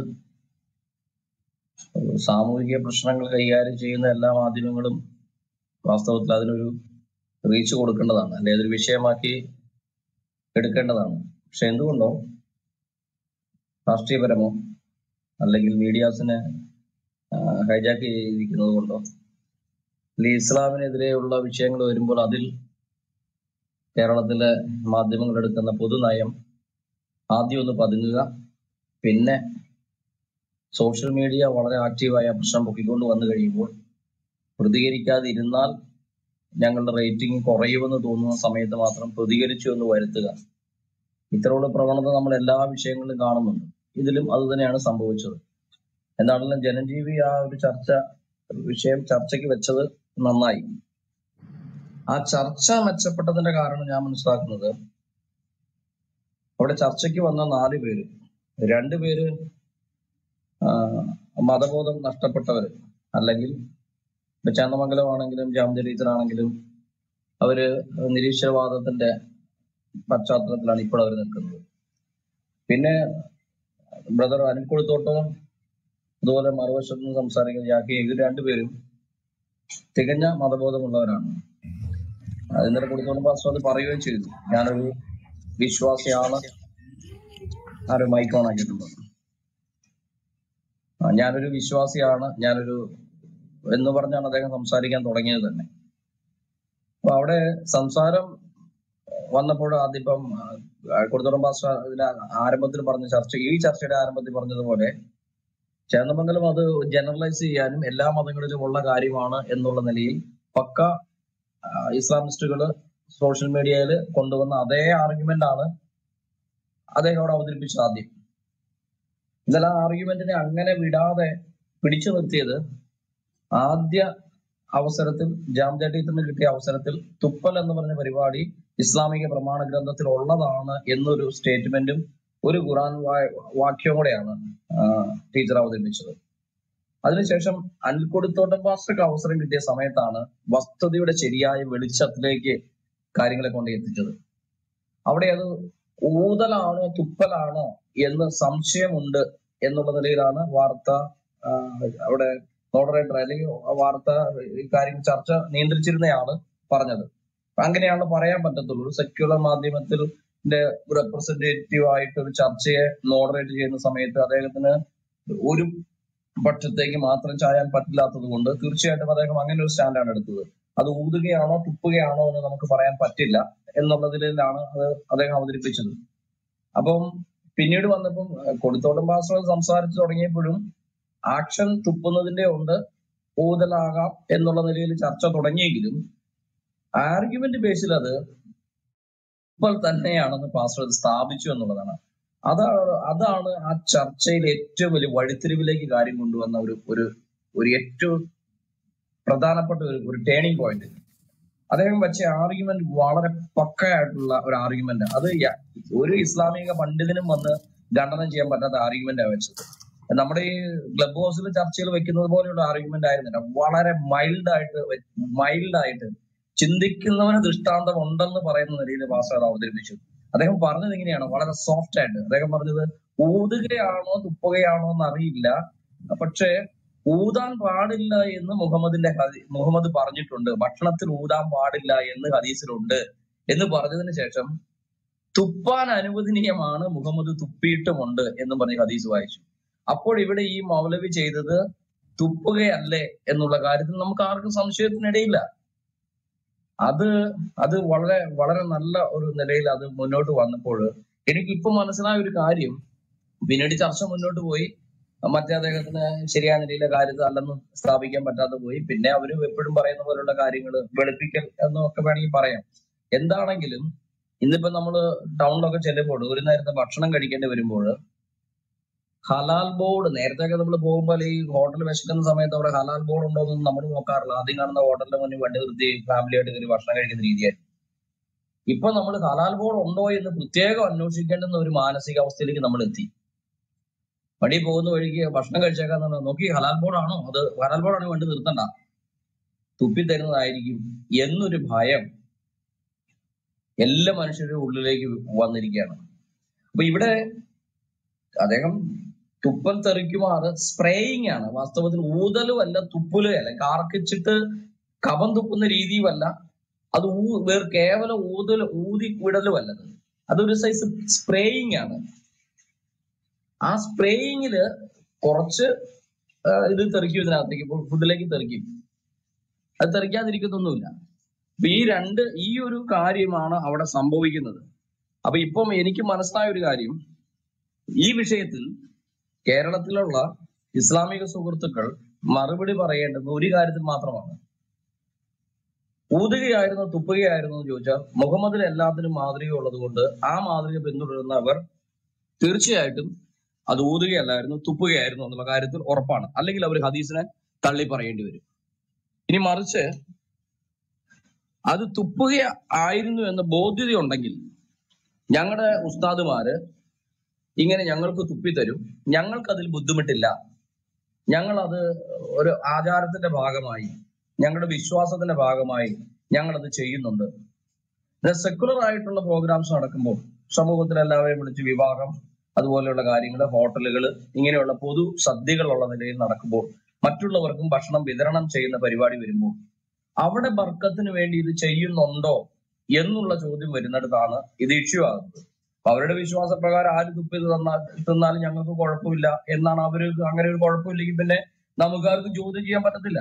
സാമൂഹിക പ്രശ്നങ്ങൾ കൈകാര്യം ചെയ്യുന്ന എല്ലാ മാധ്യമങ്ങളും വാസ്തവത്തിൽ അതിനൊരു റീച്ച് കൊടുക്കേണ്ടതാണ് അല്ലെ അതൊരു വിഷയമാക്കി എടുക്കേണ്ടതാണ് പക്ഷെ എന്തുകൊണ്ടോ രാഷ്ട്രീയപരമോ അല്ലെങ്കിൽ മീഡിയാസിനെ ഹൈജാക്ക് ചെയ്തിരിക്കുന്നത് കൊണ്ടോ അല്ലെങ്കിൽ ഇസ്ലാമിനെതിരെയുള്ള വിഷയങ്ങൾ വരുമ്പോൾ അതിൽ കേരളത്തിലെ മാധ്യമങ്ങൾ എടുക്കുന്ന പൊതുനയം ആദ്യം ഒന്ന് പതുങ്ങുക പിന്നെ സോഷ്യൽ മീഡിയ വളരെ ആക്റ്റീവായ പ്രശ്നം പൊക്കിക്കൊണ്ട് വന്നു കഴിയുമ്പോൾ പ്രതികരിക്കാതിരുന്നാൽ ഞങ്ങളുടെ റേറ്റിംഗ് കുറയുമെന്ന് തോന്നുന്ന സമയത്ത് മാത്രം പ്രതികരിച്ചു എന്ന് വരുത്തുക ഇത്തരമുള്ള പ്രവണത നമ്മൾ എല്ലാ വിഷയങ്ങളിലും കാണുന്നുണ്ട് ഇതിലും അത് തന്നെയാണ് സംഭവിച്ചത് എന്താണെങ്കിലും ജനജീവി ആ ഒരു ചർച്ച വിഷയം ചർച്ചയ്ക്ക് വെച്ചത് നന്നായി ആ ചർച്ച മെച്ചപ്പെട്ടതിന്റെ കാരണം ഞാൻ മനസ്സിലാക്കുന്നത് അവിടെ ചർച്ചയ്ക്ക് വന്ന നാല് പേര് രണ്ടുപേര് ആ, മതബോധം നഷ്ടപ്പെട്ടവര് അല്ലെങ്കിൽ ഇപ്പൊ ചന്ദമംഗലമാണെങ്കിലും ജാമചരീത്തനാണെങ്കിലും അവര് നിരീശ്വരവാദത്തിന്റെ പശ്ചാത്തലത്തിലാണ് ഇപ്പോൾ അവർ നിൽക്കുന്നത് പിന്നെ ബ്രദർ അനിൽ കൊടുത്തോട്ടവും അതുപോലെ മറുവശത്ത് നിന്ന് സംസാരിക്കുന്ന ജാക്കി ഇവർ രണ്ടുപേരും തികഞ്ഞ മതബോധമുള്ളവരാണ് അത് ഇന്നലെ കൊടുത്തോളം പാസ്റ്റർ അത് പറയുകയും ചെയ്തു ഞാനൊരു വിശ്വാസിയാണ് ആരോ മൈക്ക് ഓൺ ആക്കിയിട്ടുണ്ട് ആ, ഞാനൊരു വിശ്വാസിയാണ് ഞാനൊരു എന്ന് പറഞ്ഞാണ് അദ്ദേഹം സംസാരിക്കാൻ തുടങ്ങിയത് തന്നെ അപ്പൊ അവിടെ സംസാരം വന്നപ്പോൾ ആദ്യം ഇപ്പം കൊടുത്തോളം പാസ്റ്റർ ഇതിന്റെ ആരംഭത്തിൽ പറഞ്ഞ ചർച്ച ഈ ചർച്ചയുടെ ആരംഭത്തിൽ പറഞ്ഞതുപോലെ ചേന്നമംഗലം അത് ജനറലൈസ് ചെയ്യാനും എല്ലാ മതങ്ങളിലും ഉള്ള കാര്യമാണ് എന്നുള്ള നിലയിൽ പക്ക ആ, ഇസ്ലാമിസ്റ്റുകള് സോഷ്യൽ മീഡിയയിൽ കൊണ്ടുവന്ന അതേ ആർഗ്യുമെന്റ് ആണ് അദ്ദേഹം അവിടെ അവതരിപ്പിച്ചത് ആദ്യം എന്നാൽ ആ ആർഗ്യുമെന്റിനെ അങ്ങനെ വിടാതെ പിടിച്ചു നിർത്തിയത് ആദ്യ അവസരത്തിൽ ജാംജാറ്റീത്തിന് കിട്ടിയ അവസരത്തിൽ തുപ്പൽ എന്ന് പറഞ്ഞ പരിപാടി ഇസ്ലാമിക പ്രമാണ ഗ്രന്ഥത്തിൽ ഉള്ളതാണ് എന്നൊരു സ്റ്റേറ്റ്മെന്റും ഒരു ഖുറാൻ വാ- വാക്യവും കൂടെയാണ് ടീച്ചർ അവതരിപ്പിച്ചത് അതിനുശേഷം അനിൽക്കൊടുത്തോട്ടം പാസ്റ്റർക്ക് അവസരം കിട്ടിയ സമയത്താണ് വസ്തുതയുടെ ശരിയായ വെളിച്ചത്തിലേക്ക് കാര്യങ്ങളെ കൊണ്ട് എത്തിച്ചത് അവിടെ അത് ഊതലാണോ തുപ്പലാണോ എന്ന് സംശയമുണ്ട് എന്നുള്ള നിലയിലാണ് വാർത്ത ആ, അവിടെ മോഡറേറ്റർ അല്ലെങ്കിൽ ആ വാർത്ത ഈ കാര്യം ചർച്ച നിയന്ത്രിച്ചിരുന്നയാള് പറഞ്ഞത് അങ്ങനെയാണ് പറയാൻ പറ്റത്തുള്ളൂ ഒരു സെക്യുലർ മാധ്യമത്തിൽ റെപ്രസെന്റേറ്റീവ് ആയിട്ട് ഒരു ചർച്ചയെ മോഡറേറ്റ് ചെയ്യുന്ന സമയത്ത് അദ്ദേഹത്തിന് ഒരു പക്ഷത്തേക്ക് മാത്രം ചായാൻ പറ്റില്ലാത്തത് കൊണ്ട് തീർച്ചയായിട്ടും അദ്ദേഹം അങ്ങനെ ഒരു സ്റ്റാൻഡാണ് എടുത്തത് അത് ഊതുകയാണോ തുപ്പുകയാണോ എന്ന് നമുക്ക് പറയാൻ പറ്റില്ല എന്നുള്ളതിലാണ് അത് അദ്ദേഹം അവതരിപ്പിച്ചത് അപ്പം പിന്നീട് വന്നപ്പം അഹ് കൊടുത്തോട്ടം പാസ്റ്റർ സംസാരിച്ചു തുടങ്ങിയപ്പോഴും ആക്ഷൻ തുപ്പുന്നതിന്റെ ഉണ്ട് ഊതലാകാം എന്നുള്ള നിലയിൽ ചർച്ച തുടങ്ങിയെങ്കിലും ആർഗ്യുമെന്റ് ബേസിൽ അത് ഇപ്പോൾ തന്നെയാണെന്ന് പാസ്റ്റർ അത് സ്ഥാപിച്ചു എന്നുള്ളതാണ് അതാണ് അതാണ് ആ ചർച്ചയിൽ ഏറ്റവും വലിയ വഴിത്തിരിവിലേക്ക് കാര്യം കൊണ്ടുവന്ന ഒരു ഒരു ഒരു ഏറ്റവും പ്രധാനപ്പെട്ട ഒരു ഒരു ടേണിംഗ് പോയിന്റ് അദ്ദേഹം വെച്ച ആർഗ്യുമെന്റ് വളരെ പക്കയായിട്ടുള്ള ഒരു ആർഗ്യുമെന്റ് അത് യ- ഒരു ഇസ്ലാമിക പണ്ഡിതനും വന്ന് ഖണ്ഡനം ചെയ്യാൻ പറ്റാത്ത ആർഗ്യുമെന്റാണ് വെച്ചത് നമ്മുടെ ഈ ക്ലബ് ഹൗസിൽ ചർച്ചകൾ വെക്കുന്നത് പോലെയുള്ള ആർഗ്യുമെന്റ് ആയിരുന്നില്ല വളരെ മൈൽഡ് ആയിട്ട് മൈൽഡ് ആയിട്ട് ചിന്തിക്കുന്നവന് ദൃഷ്ടാന്തം ഉണ്ടെന്ന് പറയുന്ന നിലയിൽ പാസ്റ്റർ അവതരിപ്പിച്ചു അദ്ദേഹം പറഞ്ഞത് ഇങ്ങനെയാണ് വളരെ സോഫ്റ്റ് ആയിട്ട് അദ്ദേഹം പറഞ്ഞത് ഊതുകയാണോ തുപ്പുകയാണോ എന്ന് അറിയില്ല പക്ഷേ ഊതാൻ പാടില്ല എന്ന് മുഹമ്മദിന്റെ ഹദി- മുഹമ്മദ് പറഞ്ഞിട്ടുണ്ട് ഭക്ഷണത്തിൽ ഊതാൻ പാടില്ല എന്ന് ഹദീസിലുണ്ട് എന്ന് പറഞ്ഞതിന് ശേഷം തുപ്പാൻ അനുവദനീയമാണ് മുഹമ്മദ് തുപ്പിയിട്ടുമുണ്ട് എന്ന് പറഞ്ഞ് ഹദീസ് വായിച്ചു അപ്പോൾ ഇവിടെ ഈ മൗലവി ചെയ്തത് തുപ്പുകയല്ലേ എന്നുള്ള കാര്യത്തിൽ നമുക്ക് ആർക്കും സംശയത്തിനിടയില്ല അത് അത് വളരെ വളരെ നല്ല ഒരു നിലയിൽ അത് മുന്നോട്ട് വന്നപ്പോൾ എനിക്ക് ഇപ്പൊ മനസ്സിലായ ഒരു കാര്യം പിന്നീട് ചർച്ച മുന്നോട്ട് പോയി മറ്റേ അദ്ദേഹത്തിന് ശരിയായ നിലയിലെ കാര്യത്തിൽ അല്ലെന്ന് സ്ഥാപിക്കാൻ പറ്റാതെ പോയി പിന്നെ അവര് എപ്പോഴും പറയുന്ന പോലുള്ള കാര്യങ്ങൾ വെളുപ്പിക്കൽ എന്നൊക്കെ വേണമെങ്കിൽ പറയാം എന്താണെങ്കിലും ഇന്നിപ്പോ നമ്മള് ടൗണിലൊക്കെ ചെല്ലുമ്പോൾ ഒരു നേരത്തെ ഭക്ഷണം കഴിക്കേണ്ടി വരുമ്പോൾ ഹലാൽ ബോർഡ് നേരത്തെയൊക്കെ നമ്മൾ പോകുമ്പോൾ ഈ ഹോട്ടൽ വിശക്കുന്ന സമയത്ത് അവിടെ ഹലാൽ ബോർഡ് ഉണ്ടോ എന്നൊന്നും നമ്മൾ നോക്കാറില്ല ആദ്യം കാണുന്ന ഹോട്ടലിന്റെ മുന്നിൽ വണ്ടി നിർത്തി ഫാമിലി ആയിട്ട് കയറി ഭക്ഷണം കഴിക്കുന്ന രീതിയായിരുന്നു ഇപ്പൊ നമ്മൾ ഹലാൽ ബോർഡ് ഉണ്ടോ എന്ന് പ്രത്യേകം അന്വേഷിക്കേണ്ടുന്ന ഒരു മാനസികാവസ്ഥയിലേക്ക് നമ്മൾ എത്തി വണ്ടി പോകുന്ന വഴിക്ക് ഭക്ഷണം കഴിച്ചേക്കാന്ന് പറഞ്ഞാൽ നോക്കി ഹലാൽ ബോർഡ് ആണോ അത് ഹലാൽ ബോർഡ് ആണെങ്കിൽ വണ്ടി നിർത്തണ്ട തുപ്പി തരുന്നതായിരിക്കും എന്നൊരു ഭയം എല്ലാ മനുഷ്യരുടെ ഉള്ളിലേക്ക് വന്നിരിക്കുകയാണ് അപ്പൊ ഇവിടെ അദ്ദേഹം തുപ്പൽ തെറിക്കുമാറ് സ്പ്രേയിങ് ആണ് വാസ്തവത്തിൽ ഊതലും അല്ല തുപ്പലും അല്ല കാർക്കിച്ചിട്ട് കപം തുപ്പുന്ന രീതിയുമല്ല അത് ഊ വേർ കേവലം ഊതൽ ഊതി വിടലും അല്ലത് അതൊരു സൈസ് സ്പ്രേയിങ് ആണ് ആ സ്പ്രേയിങ്ങില് കുറച്ച് ആ, ഇത് തെറിക്കും ഇതിനകത്തേക്ക് ഫുഡിലേക്ക് തെറിക്കും അത് തെറിക്കാതിരിക്കുന്നൊന്നുമില്ല അപ്പൊ ഈ രണ്ട് ഈ ഒരു കാര്യമാണ് അവിടെ സംഭവിക്കുന്നത് അപ്പൊ ഇപ്പം എനിക്ക് മനസ്സിലായ ഒരു കാര്യം ഈ വിഷയത്തിൽ കേരളത്തിലുള്ള ഇസ്ലാമിക സുഹൃത്തുക്കൾ മറുപടി പറയേണ്ടത് ഒരു കാര്യത്തിൽ മാത്രമാണ് ഊതുകയായിരുന്നോ തുപ്പുകയായിരുന്നോ എന്ന് ചോദിച്ചാൽ മുഹമ്മദിൽ എല്ലാത്തിനും മാതൃക ഉള്ളത് കൊണ്ട് ആ മാതൃക പിന്തുടരുന്നവർ തീർച്ചയായിട്ടും അത് ഊതുകയല്ലായിരുന്നു തുപ്പുകയായിരുന്നു എന്നുള്ള കാര്യത്തിൽ ഉറപ്പാണ് അല്ലെങ്കിൽ അവർ ഹദീസിനെ തള്ളി പറയേണ്ടി വരും ഇനി മറിച്ച് അത് തുപ്പുക ആയിരുന്നു എന്ന ബോധ്യതയുണ്ടെങ്കിൽ ഞങ്ങളുടെ ഉസ്താദുമാര് ഇങ്ങനെ ഞങ്ങൾക്ക് തുപ്പിത്തരും ഞങ്ങൾക്ക് അതിൽ ബുദ്ധിമുട്ടില്ല ഞങ്ങൾ അത് ഒരു ആചാരത്തിന്റെ ഭാഗമായി ഞങ്ങളുടെ വിശ്വാസത്തിന്റെ ഭാഗമായി ഞങ്ങൾ അത് ചെയ്യുന്നുണ്ട് സെക്കുലർ ആയിട്ടുള്ള പ്രോഗ്രാംസ് നടക്കുമ്പോൾ സമൂഹത്തിൽ എല്ലാവരെയും വിളിച്ച് വിവാഹം അതുപോലെയുള്ള കാര്യങ്ങൾ ഹോട്ടലുകൾ ഇങ്ങനെയുള്ള പൊതു സദ്യകളുള്ള നിലയിൽ നടക്കുമ്പോൾ മറ്റുള്ളവർക്കും ഭക്ഷണം വിതരണം ചെയ്യുന്ന പരിപാടി വരുമ്പോൾ അവിടെ ബർക്കത്തിന് വേണ്ടി ഇത് ചെയ്യുന്നുണ്ടോ എന്നുള്ള ചോദ്യം വരുന്നിടത്താണ് ഇത് ഇഷ്യൂ ആകുന്നത് അപ്പൊ അവരുടെ വിശ്വാസപ്രകാരം ആര് തുപ്പിത് തന്നാൽ തിന്നാലും ഞങ്ങൾക്ക് കുഴപ്പമില്ല എന്നാണ് അവര് അങ്ങനെ ഒരു കുഴപ്പമില്ലെങ്കിൽ പിന്നെ നമുക്കാർക്കും ചോദ്യം ചെയ്യാൻ പറ്റത്തില്ല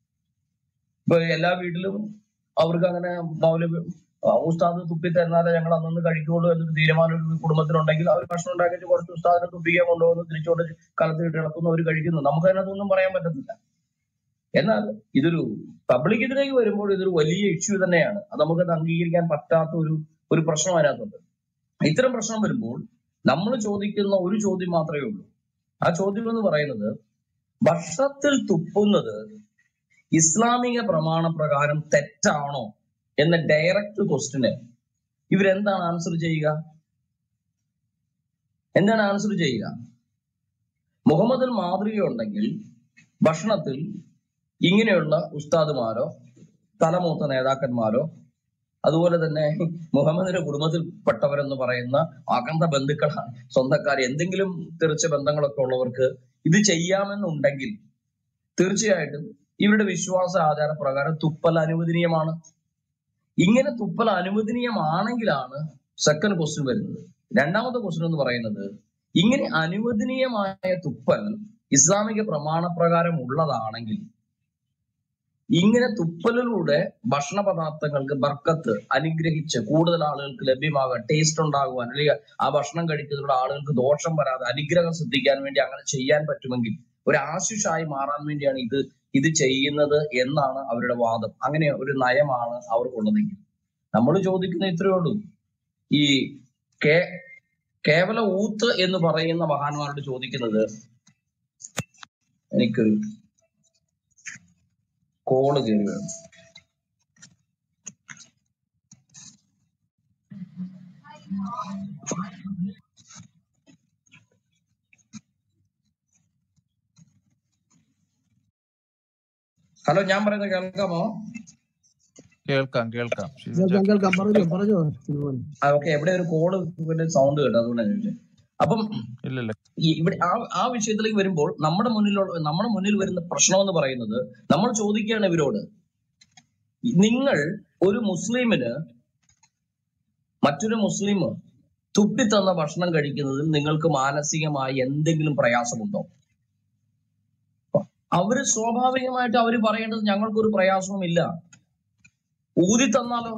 ഇപ്പൊ എല്ലാ വീട്ടിലും അവർക്ക് അങ്ങനെ മൗലവി ആ, ഉസ്താദ് തുപ്പി തരുന്നാലേ ഞങ്ങൾ അന്നന്ന് കഴിക്കുള്ളൂ എന്നൊരു തീരുമാനം ഒരു കുടുംബത്തിനുണ്ടെങ്കിൽ അവർ ഭക്ഷണം ഉണ്ടാക്കിയിട്ട് കുറച്ച് ഉസ്താദിനെ തുപ്പിക്കാൻ കൊണ്ടുപോകുന്നു തിരിച്ചോട്ട് കലത്തിട്ട് ഇളക്കുന്നു അവർ കഴിക്കുന്നു നമുക്ക് അതിനകത്തൊന്നും പറയാൻ പറ്റത്തില്ല എന്നാൽ ഇതൊരു പബ്ലിക് ഇതിലേക്ക് വരുമ്പോൾ ഇതൊരു വലിയ ഇഷ്യൂ തന്നെയാണ് അത് നമുക്കത് അംഗീകരിക്കാൻ പറ്റാത്ത ഒരു ഒരു പ്രശ്നം അതിനകത്തുണ്ട് ഇത്തരം പ്രശ്നം വരുമ്പോൾ നമ്മൾ ചോദിക്കുന്ന ഒരു ചോദ്യം മാത്രമേ ഉള്ളൂ ആ ചോദ്യം എന്ന് പറയുന്നത് ഭക്ഷണത്തിൽ തുപ്പുന്നത് ഇസ്ലാമിക പ്രമാണ പ്രകാരം തെറ്റാണോ എന്ന ഡയറക്റ്റ് ക്വസ്റ്റിന് ഇവരെന്താണ് ആൻസർ ചെയ്യുക എന്താണ് ആൻസർ ചെയ്യുക മുഹമ്മദിൽ മാതൃകയുണ്ടെങ്കിൽ ഭക്ഷണത്തിൽ ഇങ്ങനെയുള്ള ഉസ്താദുമാരോ തലമൂത്ത നേതാക്കന്മാരോ അതുപോലെ തന്നെ മുഹമ്മദിന്റെ കുടുംബത്തിൽപ്പെട്ടവരെന്ന് പറയുന്ന അകന്ന ബന്ധുക്കളാണ് സ്വന്തക്കാർ എന്തെങ്കിലും തെറിച്ച ബന്ധങ്ങളൊക്കെ ഉള്ളവർക്ക് ഇത് ചെയ്യാമെന്നുണ്ടെങ്കിൽ തീർച്ചയായിട്ടും ഇവരുടെ വിശ്വാസ ആചാര പ്രകാരം തുപ്പൽ അനുവദനീയമാണ് ഇങ്ങനെ തുപ്പൽ അനുവദനീയമാണെങ്കിലാണ് സെക്കൻഡ് ക്വസ്റ്റ്യൻ വരുന്നത് രണ്ടാമത്തെ ക്വസ്റ്റ്യൻ എന്ന് പറയുന്നത് ഇങ്ങനെ അനുവദനീയമായ തുപ്പൽ ഇസ്ലാമിക പ്രമാണപ്രകാരം ഉള്ളതാണെങ്കിൽ ഇങ്ങനെ തുപ്പലിലൂടെ ഭക്ഷണ പദാർത്ഥങ്ങൾക്ക് ബർക്കത്ത് അനുഗ്രഹിച്ച് കൂടുതൽ ആളുകൾക്ക് ലഭ്യമാകാൻ ടേസ്റ്റ് ഉണ്ടാകുവാൻ അല്ലെങ്കിൽ ആ ഭക്ഷണം കഴിക്കുന്നതിലൂടെ ആളുകൾക്ക് ദോഷം വരാതെ അനുഗ്രഹം സിദ്ധിക്കാൻ വേണ്ടി അങ്ങനെ ചെയ്യാൻ പറ്റുമെങ്കിൽ ഒരു ആശിഷായി മാറാൻ വേണ്ടിയാണ് ഇത് ഇത് ചെയ്യുന്നത് എന്നാണ് അവരുടെ വാദം അങ്ങനെ ഒരു നയമാണ് അവർക്കുള്ളതെങ്കിൽ നമ്മൾ ചോദിക്കുന്ന ഇത്രയേ ഉള്ളൂ ഈ കേ കേവല ഊത്ത് എന്ന് പറയുന്ന മഹാന്മാരോട് ചോദിക്കുന്നത് എനിക്കൊരു കോള് കയറി വേണം ഹലോ ഞാൻ പറയുന്നത് കേൾക്കാമോ കേൾക്കാം കേൾക്കാം ഷിബിൻ കേൾക്കാം ചാക്കോ കേൾക്കാം പറഞ്ഞോ കേൾക്കാം പറഞ്ഞോ സിനിമോൻ ആ ഓക്കെ എവിടെ ഒരു കോള് സൗണ്ട് കേട്ടോ അതുകൊണ്ടാണ് ചോദിച്ചത് അപ്പം ഇല്ല ഇല്ല ഈ ഇവിടെ ആ ആ വിഷയത്തിലേക്ക് വരുമ്പോൾ നമ്മുടെ മുന്നിലുള്ള നമ്മുടെ മുന്നിൽ വരുന്ന പ്രശ്നം എന്ന് പറയുന്നത് നമ്മൾ ചോദിക്കുകയാണ് ഇവരോട് നിങ്ങൾ ഒരു മുസ്ലിമിന് മറ്റൊരു മുസ്ലിം തുപ്പിത്തന്ന ഭക്ഷണം കഴിക്കുന്നതിൽ നിങ്ങൾക്ക് മാനസികമായി എന്തെങ്കിലും പ്രയാസമുണ്ടോ അവര് സ്വാഭാവികമായിട്ട് അവര് പറയേണ്ടത് ഞങ്ങൾക്കൊരു പ്രയാസവും ഇല്ല ഊതി തന്നാലോ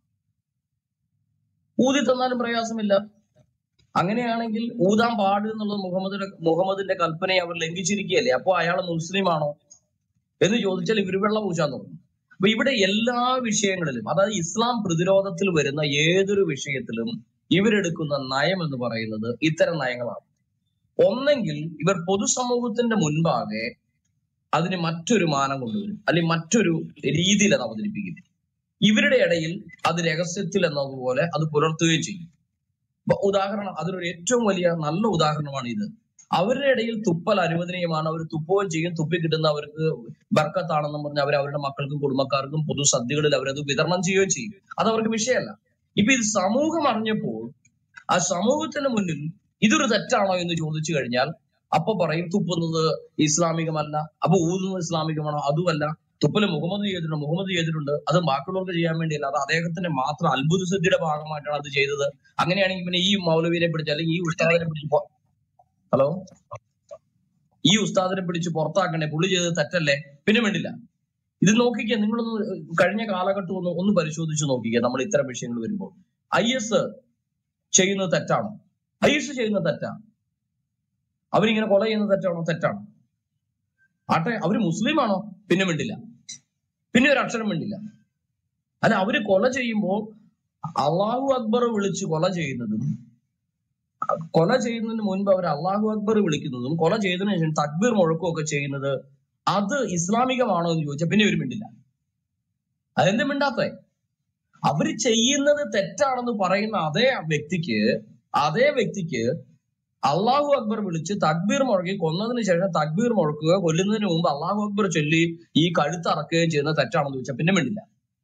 ഊതി തന്നാലും പ്രയാസമില്ല അങ്ങനെയാണെങ്കിൽ ഊതാൻ പാട് എന്നുള്ളത് മുഹമ്മദിന്റെ മുഹമ്മദിന്റെ കൽപ്പനയെ അവർ ലംഘിച്ചിരിക്കുകയല്ലേ അപ്പൊ അയാൾ മുസ്ലിം ആണോ എന്ന് ചോദിച്ചാൽ ഇവർ വെള്ളം പൂശാൻ തുടങ്ങും അപ്പൊ ഇവിടെ എല്ലാ വിഷയങ്ങളിലും അതായത് ഇസ്ലാം പ്രതിരോധത്തിൽ വരുന്ന ഏതൊരു വിഷയത്തിലും ഇവരെടുക്കുന്ന നയം എന്ന് പറയുന്നത് ഇത്തരം നയങ്ങളാണ് ഒന്നെങ്കിൽ ഇവർ പൊതുസമൂഹത്തിന്റെ മുൻപാകെ അതിന് മറ്റൊരു മാനം കൊണ്ടുവരും അല്ലെങ്കിൽ മറ്റൊരു രീതിയിൽ അത് അവതരിപ്പിക്കും ഇവരുടെ ഇടയിൽ അത് രഹസ്യത്തിൽ എന്നതുപോലെ അത് പുലർത്തുകയും ചെയ്യും ഇപ്പൊ ഉദാഹരണം അതിനൊരു ഏറ്റവും വലിയ നല്ല ഉദാഹരണമാണ് ഇത് അവരുടെ ഇടയിൽ തുപ്പൽ അനുവദനീയമാണ് അവർ തുപ്പുകയും ചെയ്യും തുപ്പി കിട്ടുന്ന അവർക്ക് ബർക്കത്താണെന്നും പറഞ്ഞ് അവർ അവരുടെ മക്കൾക്കും കുടുംബക്കാർക്കും പൊതു സദ്യകളിൽ അവരത് വിതരണം ചെയ്യുകയും ചെയ്യും അത് അവർക്ക് വിഷയമല്ല ഇപ്പൊ ഇത് സമൂഹം അറിഞ്ഞപ്പോൾ ആ സമൂഹത്തിന് മുന്നിൽ ഇതൊരു തെറ്റാണോ എന്ന് ചോദിച്ചു കഴിഞ്ഞാൽ അപ്പൊ പറയും തുപ്പുന്നത് ഇസ്ലാമികമല്ല അപ്പൊ ഊതുന്നത് ഇസ്ലാമികമാണോ അതുമല്ല തുപ്പല് മുഹമ്മദ് ചെയ്തിട്ടുണ്ട് മുഹമ്മദ് ചെയ്തിട്ടുണ്ട് അത് ബാക്കിയുള്ളവർക്ക് ചെയ്യാൻ വേണ്ടിയല്ല അത് അദ്ദേഹത്തിന്റെ മാത്രം അത്ഭുത സിദ്ധിയുടെ ഭാഗമായിട്ടാണ് അത് ചെയ്തത് അങ്ങനെയാണെങ്കിൽ പിന്നെ ഈ മൗലവിനെ പിടിച്ച് അല്ലെങ്കിൽ ഈ ഉസ്താദിനെ പിടിച്ച് പൊ- ഹലോ ഈ ഉസ്താദിനെ പിടിച്ച് പുറത്താക്കണ്ടേ പുള്ളി ചെയ്തത് തെറ്റല്ലേ പിന്നെ വേണ്ടില്ല ഇത് നോക്കിക്കേ നിങ്ങളൊന്ന് കഴിഞ്ഞ കാലഘട്ടം ഒന്ന് ഒന്ന് പരിശോധിച്ച് നോക്കിക്കേ നമ്മൾ ഇത്തരം വിഷയങ്ങൾ വരുമ്പോൾ ഐ എസ് ചെയ്യുന്നത് തെറ്റാണോ ഐ എസ് ചെയ്യുന്നത് തെറ്റാണ് അവരിങ്ങനെ കൊല ചെയ്യുന്നത് തെറ്റാണോ തെറ്റാണ് ആട്ടെ അവര് മുസ്ലിം ആണോ പിന്നെ വേണ്ടില്ല പിന്നെ ഒരു അക്ഷരം വേണ്ടില്ല അല്ല അവര് കൊല ചെയ്യുമ്പോൾ അള്ളാഹു അക്ബർ വിളിച്ച് കൊല ചെയ്യുന്നതും കൊല ചെയ്യുന്നതിന് മുൻപ് അവർ അള്ളാഹു അക്ബർ വിളിക്കുന്നതും കൊല ചെയ്തതിനു ശേഷം തക്ബീർ മുഴക്കും ഒക്കെ ചെയ്യുന്നത് അത് ഇസ്ലാമികമാണോ എന്ന് ചോദിച്ചാൽ പിന്നെ ഒരു മിണ്ടില്ല അതെന്ത് മിണ്ടാത്തേ അവര് ചെയ്യുന്നത് തെറ്റാണെന്ന് പറയുന്ന അതേ വ്യക്തിക്ക് അതേ വ്യക്തിക്ക് അള്ളാഹു അക്ബർ വിളിച്ച് തക്ബീർ മുഴക്കി കൊന്നതിന് ശേഷം തക്ബീർ മുഴക്കുക കൊല്ലുന്നതിന് മുമ്പ് അള്ളാഹു അക്ബർ ചൊല്ലി ഈ കഴുത്ത് അറക്കുകയും ചെയ്യുന്നത് തെറ്റാണെന്ന് ചോദിച്ചാൽ പിന്നെ മിണ്ടില്ല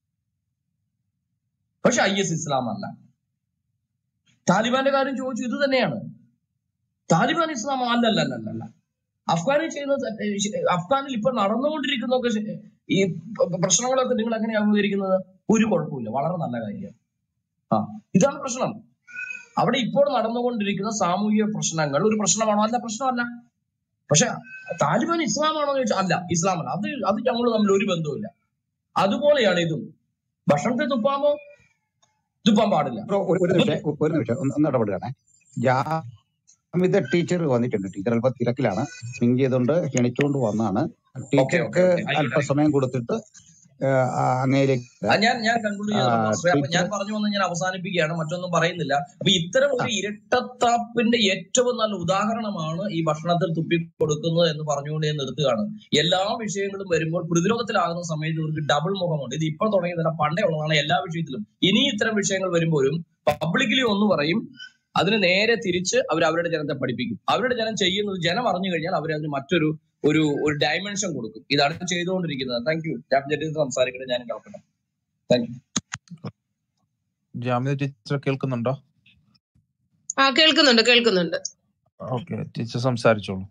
പക്ഷെ ഐ എസ് ഇസ്ലാം അല്ല താലിബാന്റെ കാര്യം ചോദിച്ചു ഇത് തന്നെയാണ് താലിബാൻ ഇസ്ലാം അല്ല അല്ല അല്ല അല്ല അഫ്ഗാനിൽ ചെയ്യുന്നത് തെറ്റ്- അഫ്ഗാനിൽ ഇപ്പൊ നടന്നുകൊണ്ടിരിക്കുന്നതൊക്കെ ശ- ഈ പ- പ്രശ്നങ്ങളൊക്കെ നിങ്ങൾ എങ്ങനെയാണ് അഭിമുഖീകരിക്കുന്നത് ഒരു കുഴപ്പമില്ല വളരെ നല്ല കാര്യമാണ് ആ ഇതാണ് പ്രശ്നം അവിടെ ഇപ്പോൾ നടന്നുകൊണ്ടിരിക്കുന്ന സാമൂഹിക പ്രശ്നങ്ങൾ ഒരു പ്രശ്നമാണോ അല്ല പ്രശ്നമല്ല പക്ഷെ താലിബാൻ ഇസ്ലാമാണോ എന്ന് ചോദിച്ചാൽ അല്ല ഇസ്ലാമല്ല അത് അത് ഞങ്ങൾ തമ്മിൽ ഒരു ബന്ധവുമില്ല അതുപോലെയാണ് ഇതും ഭക്ഷണത്തെ തുപ്പാമോ തുപ്പാൻ പാടില്ല ബ്രോ ഒരു ഒരു നിമിഷം ഒ- ഒരു നിമിഷം ഒന്ന് ഒന്ന് ഇടപെടുകയാണെ ജാമിത ടീച്ചർ വന്നിട്ടുണ്ട് ടീച്ചർ അല്പം തിരക്കിലാണ് പിങ് ചെയ്തുകൊണ്ട് ക്ഷണിച്ചുകൊണ്ട് വന്നാണ് ഓക്കെ ഓക്കെ ടീച്ചർക്ക് ഓക്കെ ആയിക്കോട്ടെ അല്പസമയം കൊടുത്തിട്ട് ആ, അങ്ങയിലേക്ക് ആ, വരാം ഞാൻ ഞാൻ കൺക്ലൂഡ് ആ, ചെയ്തോളാം മാസ്റ്ററെ അപ്പൊ ടീച്ചർ ഞാൻ പറഞ്ഞു വന്ന് ഞാൻ അവസാനിപ്പിക്കുകയാണ് മറ്റൊന്നും പറയുന്നില്ല അപ്പൊ ഇത്തരം ആ, ഒരു ഇരട്ടത്താപ്പിന്റെ ഏറ്റവും നല്ല ഉദാഹരണമാണ് ഈ ഭക്ഷണത്തിൽ തുപ്പി കൊടുക്കുന്നത് എന്ന് പറഞ്ഞുകൊണ്ട് ഞാൻ നിർത്തുകയാണ് എല്ലാ വിഷയങ്ങളും വരുമ്പോൾ പ്രതിരോധത്തിലാകുന്ന സമയത്ത് ഇവർക്ക് ഡബിൾ മുഖമുണ്ട് ഇത് ഇപ്പൊ തുടങ്ങിയതല്ല പണ്ടേ ഉള്ളതാണ് എല്ലാ വിഷയത്തിലും ഇനി ഇത്തരം വിഷയങ്ങൾ വരുമ്പോഴും പബ്ലിക്കലി ഒന്ന് പറയും അതിന് നേരെ തിരിച്ച് അവർ അവരുടെ ജനത്തെ പഠിപ്പിക്കും അവരുടെ ജനം ചെയ്യുന്നത് ജനം അറിഞ്ഞു കഴിഞ്ഞാൽ അവർ അതിന് മറ്റൊരു ഒരു ഒരു ഡയമെൻഷൻ കൊടുക്കും ഇതാണ് ചെയ്തുകൊണ്ടിരിക്കുന്നത് താങ്ക് യു ടാബ്ജറ്റിൽ സംസാരിക്കട്ടെ ഞാൻ കേൾക്കട്ടെ താങ്ക് യു ജാമ്യ ടീച്ചർ കേൾക്കുന്നുണ്ടോ ആ കേൾക്കുന്നുണ്ട് കേൾക്കുന്നുണ്ട് ഓക്കെ ടീച്ചർ സംസാരിച്ചോളൂ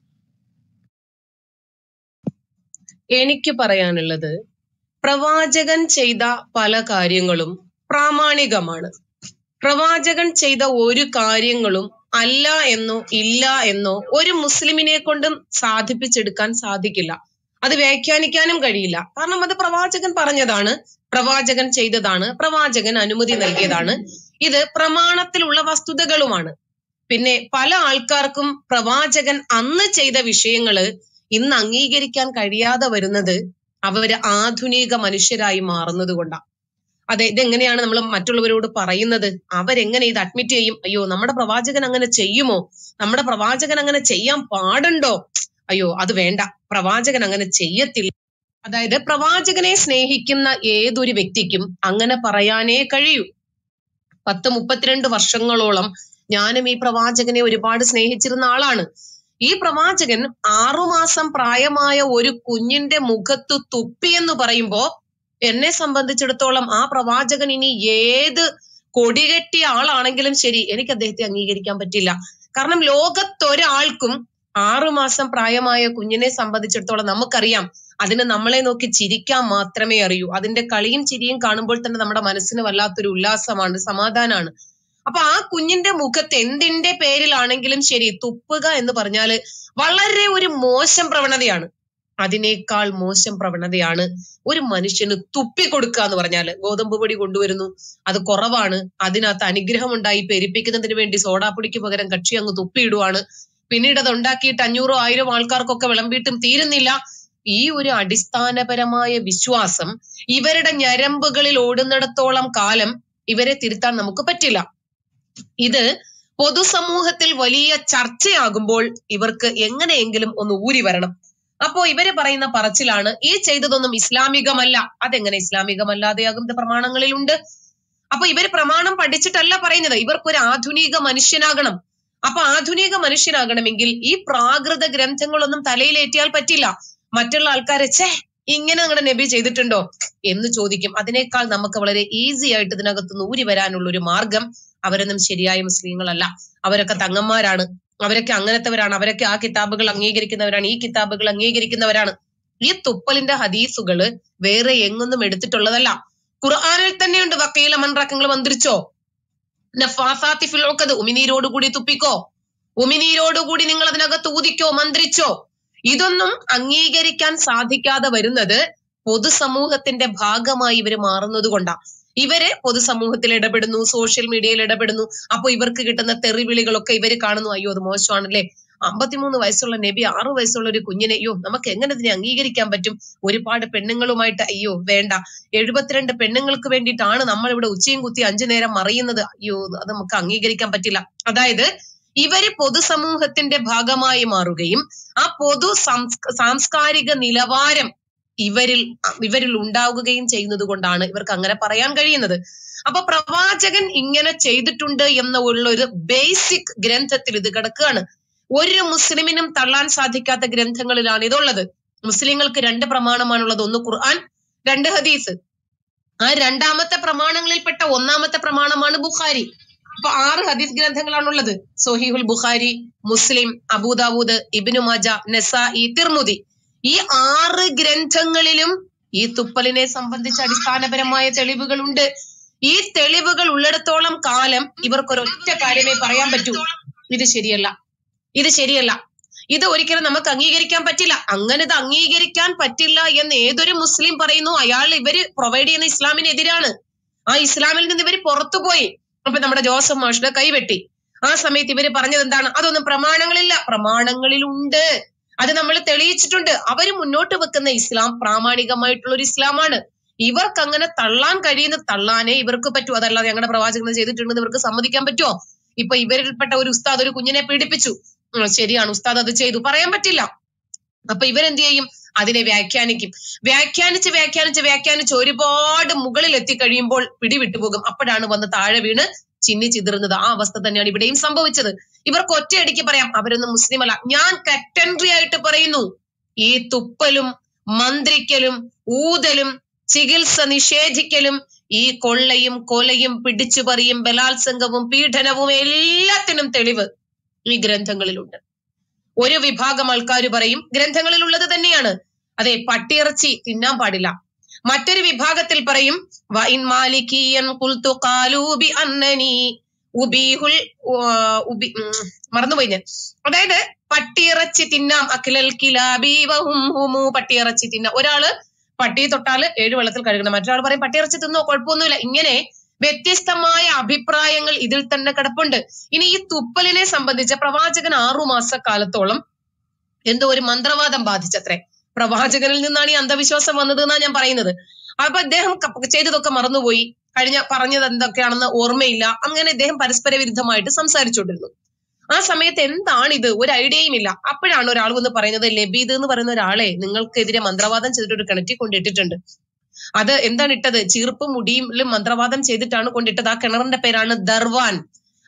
എനിക്ക് പറയാനുള്ളത് പ്രവാചകൻ ചെയ്ത പല കാര്യങ്ങളും പ്രാമാണികമാണ് പ്രവാചകൻ ചെയ്ത ഒരു കാര്യങ്ങളും അല്ല എന്നോ ഇല്ല എന്നോ ഒരു മുസ്ലിമിനെ കൊണ്ടും സാധിപ്പിച്ചെടുക്കാൻ സാധിക്കില്ല അത് വ്യാഖ്യാനിക്കാനും കഴിയില്ല കാരണം അത് പ്രവാചകൻ പറഞ്ഞതാണ് പ്രവാചകൻ ചെയ്തതാണ് പ്രവാചകൻ അനുമതി നൽകിയതാണ് ഇത് പ്രമാണത്തിലുള്ള വസ്തുതകളുമാണ് പിന്നെ പല ആൾക്കാർക്കും പ്രവാചകൻ അന്ന് ചെയ്ത വിഷയങ്ങള് ഇന്ന് അംഗീകരിക്കാൻ കഴിയാതെ വരുന്നത് അവര് ആധുനിക മനുഷ്യരായി മാറുന്നത് കൊണ്ടാണ് അതെ ഇതെങ്ങനെയാണ് നമ്മൾ മറ്റുള്ളവരോട് പറയുന്നത് അവരെങ്ങനെ ഇത് അഡ്മിറ്റ് ചെയ്യും അയ്യോ നമ്മുടെ പ്രവാചകൻ അങ്ങനെ ചെയ്യുമോ നമ്മുടെ പ്രവാചകൻ അങ്ങനെ ചെയ്യാൻ പാടുണ്ടോ അയ്യോ അത് വേണ്ട പ്രവാചകൻ അങ്ങനെ ചെയ്യത്തില്ല അതായത് പ്രവാചകനെ സ്നേഹിക്കുന്ന ഏതൊരു വ്യക്തിക്കും അങ്ങനെ പറയാനേ കഴിയൂ പത്ത് മുപ്പത്തിരണ്ട് വർഷങ്ങളോളം ഞാനും ഈ പ്രവാചകനെ ഒരുപാട് സ്നേഹിച്ചിരുന്ന ആളാണ് ഈ പ്രവാചകൻ ആറുമാസം പ്രായമായ ഒരു കുഞ്ഞിന്റെ മുഖത്ത് തുപ്പി എന്ന് പറയുമ്പോ എന്നെ സംബന്ധിച്ചിടത്തോളം ആ പ്രവാചകൻ ഇനി ഏത് കൊടികെട്ടിയ ആളാണെങ്കിലും ശരി എനിക്ക് അദ്ദേഹത്തെ അംഗീകരിക്കാൻ പറ്റില്ല കാരണം ലോകത്തൊരാൾക്കും ആറുമാസം പ്രായമായ കുഞ്ഞിനെ സംബന്ധിച്ചിടത്തോളം നമുക്കറിയാം അതിന് നമ്മളെ നോക്കി ചിരിക്കാൻ മാത്രമേ അറിയൂ അതിന്റെ കളിയും ചിരിയും കാണുമ്പോൾ തന്നെ നമ്മുടെ മനസ്സിന് വല്ലാത്തൊരു ഉല്ലാസമാണ് സമാധാനമാണ് അപ്പൊ ആ കുഞ്ഞിന്റെ മുഖത്ത് എന്തിന്റെ പേരിലാണെങ്കിലും ശരി തുപ്പുക എന്ന് പറഞ്ഞാല് വളരെ ഒരു മോശം പ്രവണതയാണ് അതിനേക്കാൾ മോശം പ്രവണതയാണ് ഒരു മനുഷ്യന് തുപ്പി കൊടുക്കുക എന്ന് പറഞ്ഞാല് ഗോതമ്പ് പൊടി കൊണ്ടുവരുന്നു അത് കുറവാണ് അതിനകത്ത് അനുഗ്രഹം ഉണ്ടായി പെരിപ്പിക്കുന്നതിന് വേണ്ടി സോഡാപ്പൊടിക്ക് പകരം കക്ഷി അങ്ങ് തുപ്പിയിടുവാണ് പിന്നീട് അത് ഉണ്ടാക്കിയിട്ട് അഞ്ഞൂറോ ആയിരം ആൾക്കാർക്കൊക്കെ വിളമ്പിയിട്ടും തീരുന്നില്ല ഈ ഒരു അടിസ്ഥാനപരമായ വിശ്വാസം ഇവരുടെ ഞരമ്പുകളിൽ ഓടുന്നിടത്തോളം കാലം ഇവരെ തിരുത്താൻ നമുക്ക് പറ്റില്ല ഇത് പൊതുസമൂഹത്തിൽ വലിയ ചർച്ചയാകുമ്പോൾ ഇവർക്ക് എങ്ങനെയെങ്കിലും ഒന്ന് ഊരി വരണം അപ്പോ ഇവര് പറയുന്ന പറച്ചിലാണ് ഈ ചെയ്തതൊന്നും ഇസ്ലാമികമല്ല അതെങ്ങനെ ഇസ്ലാമികമല്ലാതെയാകും ഇത് പ്രമാണങ്ങളിലുണ്ട് അപ്പൊ ഇവര് പ്രമാണം പഠിച്ചിട്ടല്ല പറയുന്നത് ഇവർക്കൊരു ആധുനിക മനുഷ്യനാകണം അപ്പൊ ആധുനിക മനുഷ്യനാകണമെങ്കിൽ ഈ പ്രാകൃത ഗ്രന്ഥങ്ങളൊന്നും തലയിലേറ്റിയാൽ പറ്റില്ല മറ്റുള്ള ആൾക്കാരെ ഛേ ഇങ്ങനെ നിങ്ങളുടെ നബി ചെയ്തിട്ടുണ്ടോ എന്ന് ചോദിക്കും അതിനേക്കാൾ നമുക്ക് വളരെ ഈസി ആയിട്ട് ഇതിനകത്ത് നൂരി വരാനുള്ള ഒരു മാർഗം അവരൊന്നും ശരിയായ മുസ്ലിങ്ങളല്ല അവരൊക്കെ തങ്ങന്മാരാണ് അവരൊക്കെ അങ്ങനത്തെവരാണ് അവരൊക്കെ ആ കിതാബുകൾ അംഗീകരിക്കുന്നവരാണ് ഈ കിതാബുകൾ അംഗീകരിക്കുന്നവരാണ് ഈ തുപ്പലിന്റെ ഹദീസുകള് വേറെ എങ്ങൊന്നും എടുത്തിട്ടുള്ളതല്ല ഖുർആനിൽ തന്നെയുണ്ട് വക്കീല മൺറക്കങ്ങൾ മന്ത്രിച്ചോ നഫാസാത്തി ഫിൽ ഉഖദ് ഉമിനീരോടുകൂടി തുപ്പിക്കോ ഉമിനീരോടുകൂടി നിങ്ങൾ അതിനകത്ത് ഊതിക്കോ മന്ത്രിച്ചോ ഇതൊന്നും അംഗീകരിക്കാൻ സാധിക്കാതെ വരുന്നത് പൊതുസമൂഹത്തിന്റെ ഭാഗമായി ഇവര് മാറുന്നത് കൊണ്ടാ ഇവര് പൊതുസമൂഹത്തിൽ ഇടപെടുന്നു സോഷ്യൽ മീഡിയയിൽ ഇടപെടുന്നു അപ്പൊ ഇവർക്ക് കിട്ടുന്ന തെറിവിളികളൊക്കെ ഇവര് കാണുന്നു അയ്യോ അത് മോശമാണല്ലേ അമ്പത്തിമൂന്ന് വയസ്സുള്ള നബി ആറു വയസ്സുള്ള ഒരു കുഞ്ഞിനെ അയ്യോ നമുക്ക് എങ്ങനെ ഇതിനെ അംഗീകരിക്കാൻ പറ്റും ഒരുപാട് പെണ്ണുങ്ങളുമായിട്ട് അയ്യോ വേണ്ട എഴുപത്തിരണ്ട് പെണ്ണുങ്ങൾക്ക് വേണ്ടിയിട്ടാണ് നമ്മൾ ഇവിടെ ഉച്ചയും കുത്തി അഞ്ചു നേരം മറിയുന്നത് അയ്യോ അത് നമുക്ക് അംഗീകരിക്കാൻ പറ്റില്ല അതായത് ഇവര് പൊതുസമൂഹത്തിന്റെ ഭാഗമായി മാറുകയും ആ പൊതു സംസ്ക- സാംസ്കാരിക നിലവാരം ഇവരിൽ ഇവരിൽ ഉണ്ടാവുകയും ചെയ്യുന്നത് കൊണ്ടാണ് ഇവർക്ക് അങ്ങനെ പറയാൻ കഴിയുന്നത് അപ്പൊ പ്രവാചകൻ ഇങ്ങനെ ചെയ്തിട്ടുണ്ട് എന്ന ഉള്ള ഒരു ബേസിക് ഗ്രന്ഥത്തിൽ ഇത് കിടക്കുകയാണ് ഒരു മുസ്ലിമിനും തള്ളാൻ സാധിക്കാത്ത ഗ്രന്ഥങ്ങളിലാണ് ഇതുള്ളത് മുസ്ലിങ്ങൾക്ക് രണ്ട് പ്രമാണമാണുള്ളത് ഒന്ന് ഖുർആൻ രണ്ട് ഹദീസ് ആ രണ്ടാമത്തെ പ്രമാണങ്ങളിൽപ്പെട്ട ഒന്നാമത്തെ പ്രമാണമാണ് ബുഖാരി അപ്പൊ ആറ് ഹദീസ് ഗ്രന്ഥങ്ങളാണുള്ളത് സൊഹീഹുൽ ബുഖാരി മുസ്ലിം അബൂദാവൂദ് ഇബ്നു മാജ നസായി തിർമുദി ഈ ആറ് ഗ്രന്ഥങ്ങളിലും ഈ തുപ്പലിനെ സംബന്ധിച്ച് അടിസ്ഥാനപരമായ തെളിവുകളുണ്ട് ഈ തെളിവുകൾ ഉള്ളിടത്തോളം കാലം ഇവർക്കൊരൊറ്റ കാര്യമേ പറയാൻ പറ്റൂ ഇത് ശരിയല്ല ഇത് ശരിയല്ല ഇത് ഒരിക്കലും നമുക്ക് അംഗീകരിക്കാൻ പറ്റില്ല അങ്ങനെ ഇത് അംഗീകരിക്കാൻ പറ്റില്ല എന്ന് ഏതൊരു മുസ്ലിം പറയുന്നു അയാൾ ഇവര് പ്രൊവൈഡ് ചെയ്യുന്ന ഇസ്ലാമിനെതിരാണ് ആ ഇസ്ലാമിൽ നിന്ന് ഇവര് പുറത്തുപോയി അപ്പൊ നമ്മുടെ ജോസഫ് മാഷിന്റെ കൈവെട്ടി ആ സമയത്ത് ഇവര് പറഞ്ഞത് എന്താണ് അതൊന്നും പ്രമാണങ്ങളില്ല പ്രമാണങ്ങളിലുണ്ട് അത് നമ്മൾ തെളിയിച്ചിട്ടുണ്ട് അവര് മുന്നോട്ട് വെക്കുന്ന ഇസ്ലാം പ്രാമാണികമായിട്ടുള്ള ഒരു ഇസ്ലാമാണ് ഇവർക്ക് അങ്ങനെ തള്ളാൻ കഴിയുന്ന തള്ളാനേ ഇവർക്ക് പറ്റൂ അതല്ലാതെ ഞങ്ങളുടെ പ്രവാചകൻ ചെയ്തിട്ടുണ്ടെന്ന് ഇവർക്ക് സമ്മതിക്കാൻ പറ്റുമോ ഇപ്പൊ ഇവരിൽപ്പെട്ട ഒരു ഉസ്താദ് ഒരു കുഞ്ഞിനെ പീഡിപ്പിച്ചു ഉം, ശരിയാണ് ഉസ്താദ് അത് ചെയ്തു പറയാൻ പറ്റില്ല അപ്പൊ ഇവരെന്ത് ചെയ്യും അതിനെ വ്യാഖ്യാനിക്കും വ്യാഖ്യാനിച്ച് വ്യാഖ്യാനിച്ച് വ്യാഖ്യാനിച്ച് ഒരുപാട് മുകളിൽ എത്തിക്കഴിയുമ്പോൾ പിടിവിട്ടുപോകും അപ്പോഴാണ് വന്ന് താഴെ വീണ് ചിന്നി ചിതറുന്നത് ആ അവസ്ഥ തന്നെയാണ് ഇവിടെയും സംഭവിച്ചത് ഇവർക്ക് ഒറ്റയടിക്ക് പറയാം അവരൊന്നും മുസ്ലിം അല്ല ഞാൻ കറ്റൻട്രി ആയിട്ട് പറയുന്നു ഈ തുപ്പലും മന്ത്രിക്കലും ഊതലും ചികിത്സ നിഷേധിക്കലും ഈ കൊള്ളയും കൊലയും പിടിച്ചുപറിയും ബലാത്സംഗവും പീഡനവും എല്ലാത്തിനും തെളിവ് ഈ ഗ്രന്ഥങ്ങളിലുണ്ട് ഒരു വിഭാഗം ആൾക്കാർ പറയും ഗ്രന്ഥങ്ങളിൽ ഉള്ളത് തന്നെയാണ് അതെ പട്ടിയിറച്ചി തിന്നാൻ പാടില്ല മറ്റൊരു വിഭാഗത്തിൽ പറയും വൈൻ മാലിക്കിയൻ കുൽത്തു കാലൂബി അന്നനി ഉബീഹുൽ ആ, ഉബി ഉം, മറന്നുപോയി ഞാൻ അതായത് പട്ടിയിറച്ചി തിന്നാം അഖിലൽ കിലാബി വഹും ഹുമു പട്ടിയിറച്ചി തിന്നാം ഒരാള് പട്ടി തൊട്ടാല് ഏഴ് വെള്ളത്തിൽ കഴുകണം മറ്റൊരാൾ പറയും പട്ടിയിറച്ചി തിന്നോ കുഴപ്പമൊന്നുമില്ല ഇങ്ങനെ വ്യത്യസ്തമായ അഭിപ്രായങ്ങൾ ഇതിൽ തന്നെ കിടപ്പുണ്ട് ഇനി ഈ തുപ്പലിനെ സംബന്ധിച്ച് പ്രവാചകൻ ആറു മാസക്കാലത്തോളം എന്തോ ഒരു മന്ത്രവാദം ബാധിച്ചത്രേ പ്രവാചകനിൽ നിന്നാണ് ഈ അന്ധവിശ്വാസം വന്നത് എന്നാണ് ഞാൻ പറയുന്നത് അപ്പൊ അദ്ദേഹം ക- ചെയ്തതൊക്കെ മറന്നുപോയി കഴിഞ്ഞ പറഞ്ഞത് എന്തൊക്കെയാണെന്ന് ഓർമ്മയില്ല അങ്ങനെ ഇദ്ദേഹം പരസ്പര വിരുദ്ധമായിട്ട് സംസാരിച്ചുകൊണ്ടിരുന്നു ആ സമയത്ത് എന്താണ് ഇത് ഒരു ഐഡിയയും ഇല്ല അപ്പോഴാണ് ഒരാൾ വന്ന് പറയുന്നത് ലബീദ് എന്ന് പറയുന്ന ഒരാളെ നിങ്ങൾക്കെതിരെ മന്ത്രവാദം ചെയ്തിട്ട് ഒരു കിണറ്റിൽ കൊണ്ടിട്ടിട്ടുണ്ട് അത് എന്താണ് ഇട്ടത് ചീർപ്പും മുടിയിലും മന്ത്രവാദം ചെയ്തിട്ടാണ് കൊണ്ടിട്ടത് ആ കിണറിന്റെ പേരാണ് ദർവാൻ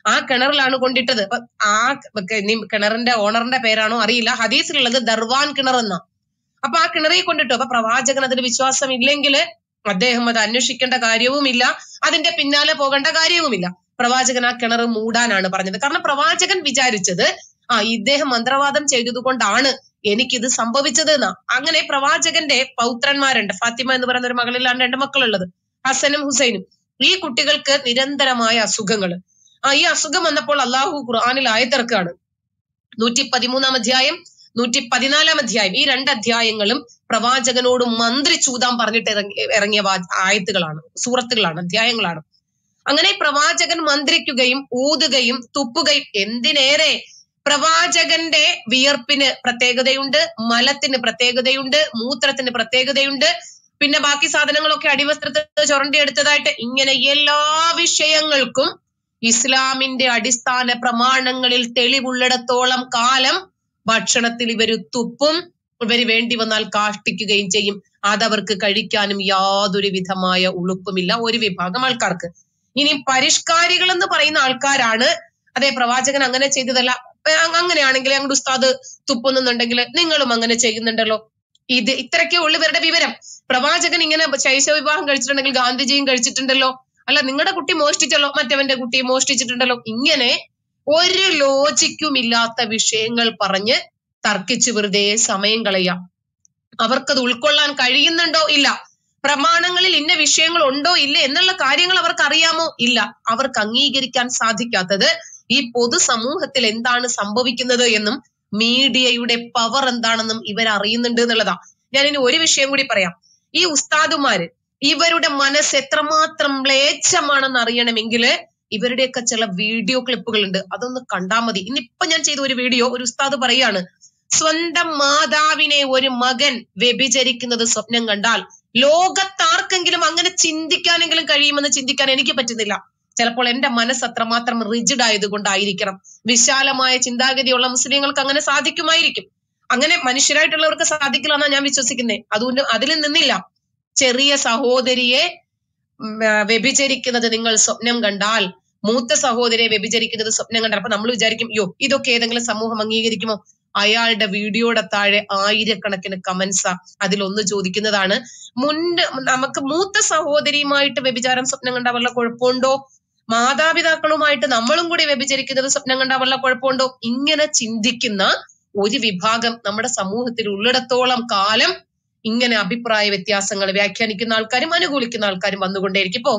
ആ കിണറിലാണ് കൊണ്ടിട്ടത് അപ്പൊ ആ ക- ഇനി കിണറിന്റെ ഓണറിന്റെ പേരാണോ അറിയില്ല ഹദീസിലുള്ളത് ദർവാൻ കിണർ എന്നാ അപ്പൊ ആ കിണറിൽ കൊണ്ടിട്ടു അപ്പൊ പ്രവാചകൻ അതിൽ വിശ്വാസം ഇല്ലെങ്കിൽ അദ്ദേഹം അത് അന്വേഷിക്കേണ്ട കാര്യവുമില്ല അതിന്റെ പിന്നാലെ പോകേണ്ട കാര്യവുമില്ല പ്രവാചകൻ ആ കിണർ മൂടാനാണ് പറഞ്ഞത് കാരണം പ്രവാചകൻ വിചാരിച്ചത് ആ ഇദ്ദേഹം മന്ത്രവാദം ചെയ്തത് കൊണ്ടാണ് എനിക്കിത് സംഭവിച്ചത് എന്നാ അങ്ങനെ പ്രവാചകന്റെ പൗത്രന്മാരുണ്ട് ഫാത്തിമ എന്ന് പറയുന്ന ഒരു മകളിലാണ് രണ്ട് മക്കളുള്ളത് ഹസനും ഹുസൈനും ഈ കുട്ടികൾക്ക് നിരന്തരമായ അസുഖങ്ങൾ ആ ഈ അസുഖം വന്നപ്പോൾ അള്ളാഹു ഖുർആാനിൽ ആയത്തിറക്കാണ് നൂറ്റി പതിമൂന്നാം അധ്യായം നൂറ്റി പതിനാലാം അധ്യായം ഈ രണ്ട് അധ്യായങ്ങളും പ്രവാചകനോട് മന്ത്രി ചൂതാൻ പറഞ്ഞിട്ട് ഇറങ്ങി ഇറങ്ങിയ വാ- ആയത്തുകളാണ് സൂറത്തുകളാണ് അധ്യായങ്ങളാണ് അങ്ങനെ പ്രവാചകൻ മന്ത്രിക്കുകയും ഊതുകയും തുപ്പുകയും എന്തിനേറെ പ്രവാചകന്റെ വിയർപ്പിന് പ്രത്യേകതയുണ്ട് മലത്തിന് പ്രത്യേകതയുണ്ട് മൂത്രത്തിന് പ്രത്യേകതയുണ്ട് പിന്നെ ബാക്കി സാധനങ്ങളൊക്കെ അടിവസ്ത്രത്തിൽ ചുരണ്ടിയെടുത്തതായിട്ട് ഇങ്ങനെ എല്ലാ വിഷയങ്ങൾക്കും ഇസ്ലാമിന്റെ അടിസ്ഥാന പ്രമാണങ്ങളിൽ തെളിവുള്ളിടത്തോളം കാലം ഭക്ഷണത്തിൽ ഇവര് തുപ്പും ഇവര് വേണ്ടി വന്നാൽ കാഷ്ടിക്കുകയും ചെയ്യും അതവർക്ക് കഴിക്കാനും യാതൊരു വിധമായ ഉളുപ്പുമില്ല ഒരു വിഭാഗം ആൾക്കാർക്ക് ഇനി പരിഷ്കാരികൾ എന്ന് പറയുന്ന ആൾക്കാരാണ് അതെ പ്രവാചകൻ അങ്ങനെ ചെയ്തതല്ല ഏ, അങ് അങ്ങനെയാണെങ്കിൽ ഞങ്ങളുടെ ഉസ്താദ് തുപ്പുന്നുണ്ടെങ്കിൽ നിങ്ങളും അങ്ങനെ ചെയ്യുന്നുണ്ടല്ലോ ഇത് ഇത്രയൊക്കെ ഉള്ളു ഇവരുടെ വിവരം പ്രവാചകൻ ഇങ്ങനെ ശൈശവ വിവാഹം കഴിച്ചിട്ടുണ്ടെങ്കിൽ ഗാന്ധിജിയും കഴിച്ചിട്ടുണ്ടല്ലോ അല്ല നിങ്ങളുടെ കുട്ടി മോഷ്ടിച്ചല്ലോ മറ്റവന്റെ കുട്ടി മോഷ്ടിച്ചിട്ടുണ്ടല്ലോ ഇങ്ങനെ ഒരു ലോജിക്കും ഇല്ലാത്ത വിഷയങ്ങൾ പറഞ്ഞ് തർക്കിച്ച് വെറുതെ സമയം കളയാം അവർക്കത് ഉൾക്കൊള്ളാൻ കഴിയുന്നുണ്ടോ ഇല്ല പ്രമാണങ്ങളിൽ ഇന്ന വിഷയങ്ങൾ ഉണ്ടോ ഇല്ല എന്നുള്ള കാര്യങ്ങൾ അവർക്ക് അറിയാമോ ഇല്ല അവർക്ക് അംഗീകരിക്കാൻ സാധിക്കാത്തത് ഈ പൊതുസമൂഹത്തിൽ എന്താണ് സംഭവിക്കുന്നത് എന്നും മീഡിയയുടെ പവർ എന്താണെന്നും ഇവർ അറിയുന്നുണ്ട് എന്നുള്ളതാ ഞാൻ ഇനി ഒരു വിഷയം കൂടി പറയാം ഈ ഉസ്താദുമാര് ഇവരുടെ മനസ്സ് എത്രമാത്രം മ്ലേച്ഛമാണെന്ന് അറിയണമെങ്കിൽ ഇവരുടെയൊക്കെ ചില വീഡിയോ ക്ലിപ്പുകൾ ഉണ്ട് അതൊന്ന് കണ്ടാൽ മതി ഇന്നിപ്പൊ ഞാൻ ചെയ്ത ഒരു വീഡിയോ ഒരു ഉസ്താദ് പറയാണ് സ്വന്തം മാതാവിനെ ഒരു മകൻ വ്യഭിചരിക്കുന്നത് സ്വപ്നം കണ്ടാൽ ലോകത്താർക്കെങ്കിലും അങ്ങനെ ചിന്തിക്കാനെങ്കിലും കഴിയുമെന്ന് ചിന്തിക്കാൻ എനിക്ക് പറ്റുന്നില്ല ചിലപ്പോൾ എന്റെ മനസ്സ് അത്രമാത്രം റിജിഡ് ആയതുകൊണ്ടായിരിക്കണം വിശാലമായ ചിന്താഗതിയുള്ള മുസ്ലിങ്ങൾക്ക് അങ്ങനെ സാധിക്കുമായിരിക്കും അങ്ങനെ മനുഷ്യരായിട്ടുള്ളവർക്ക് സാധിക്കില്ല എന്നാണ് ഞാൻ വിശ്വസിക്കുന്നത് അതുകൊണ്ട് അതിൽ നിന്നില്ല ചെറിയ സഹോദരിയെ ഉം, ആ, വ്യഭിചരിക്കുന്നത് നിങ്ങൾ സ്വപ്നം കണ്ടാൽ മൂത്ത സഹോദരിയെ വ്യഭിചരിക്കുന്നത് സ്വപ്നം കണ്ടാൽ അപ്പൊ നമ്മൾ വിചാരിക്കും യോ ഇതൊക്കെ ഏതെങ്കിലും സമൂഹം അംഗീകരിക്കുമോ അയാളുടെ വീഡിയോയുടെ താഴെ ആയിരക്കണക്കിന് കമന്റ്സാ അതിലൊന്ന് ചോദിക്കുന്നതാണ് മുൻ നമുക്ക് മൂത്ത സഹോദരിയുമായിട്ട് വ്യഭിചാരം സ്വപ്നം കണ്ടാൽ വല്ല കുഴപ്പമുണ്ടോ മാതാപിതാക്കളുമായിട്ട് നമ്മളും കൂടി വ്യഭിചരിക്കുന്നത് സ്വപ്നം കണ്ടാൽ വല്ല കുഴപ്പമുണ്ടോ ഇങ്ങനെ ചിന്തിക്കുന്ന ഒരു വിഭാഗം നമ്മുടെ സമൂഹത്തിൽ ഉള്ളിടത്തോളം കാലം ഇങ്ങനെ അഭിപ്രായ വ്യത്യാസങ്ങൾ വ്യാഖ്യാനിക്കുന്ന ആൾക്കാരും അനുകൂലിക്കുന്ന ആൾക്കാരും വന്നുകൊണ്ടേയിരിക്കും ഇപ്പോ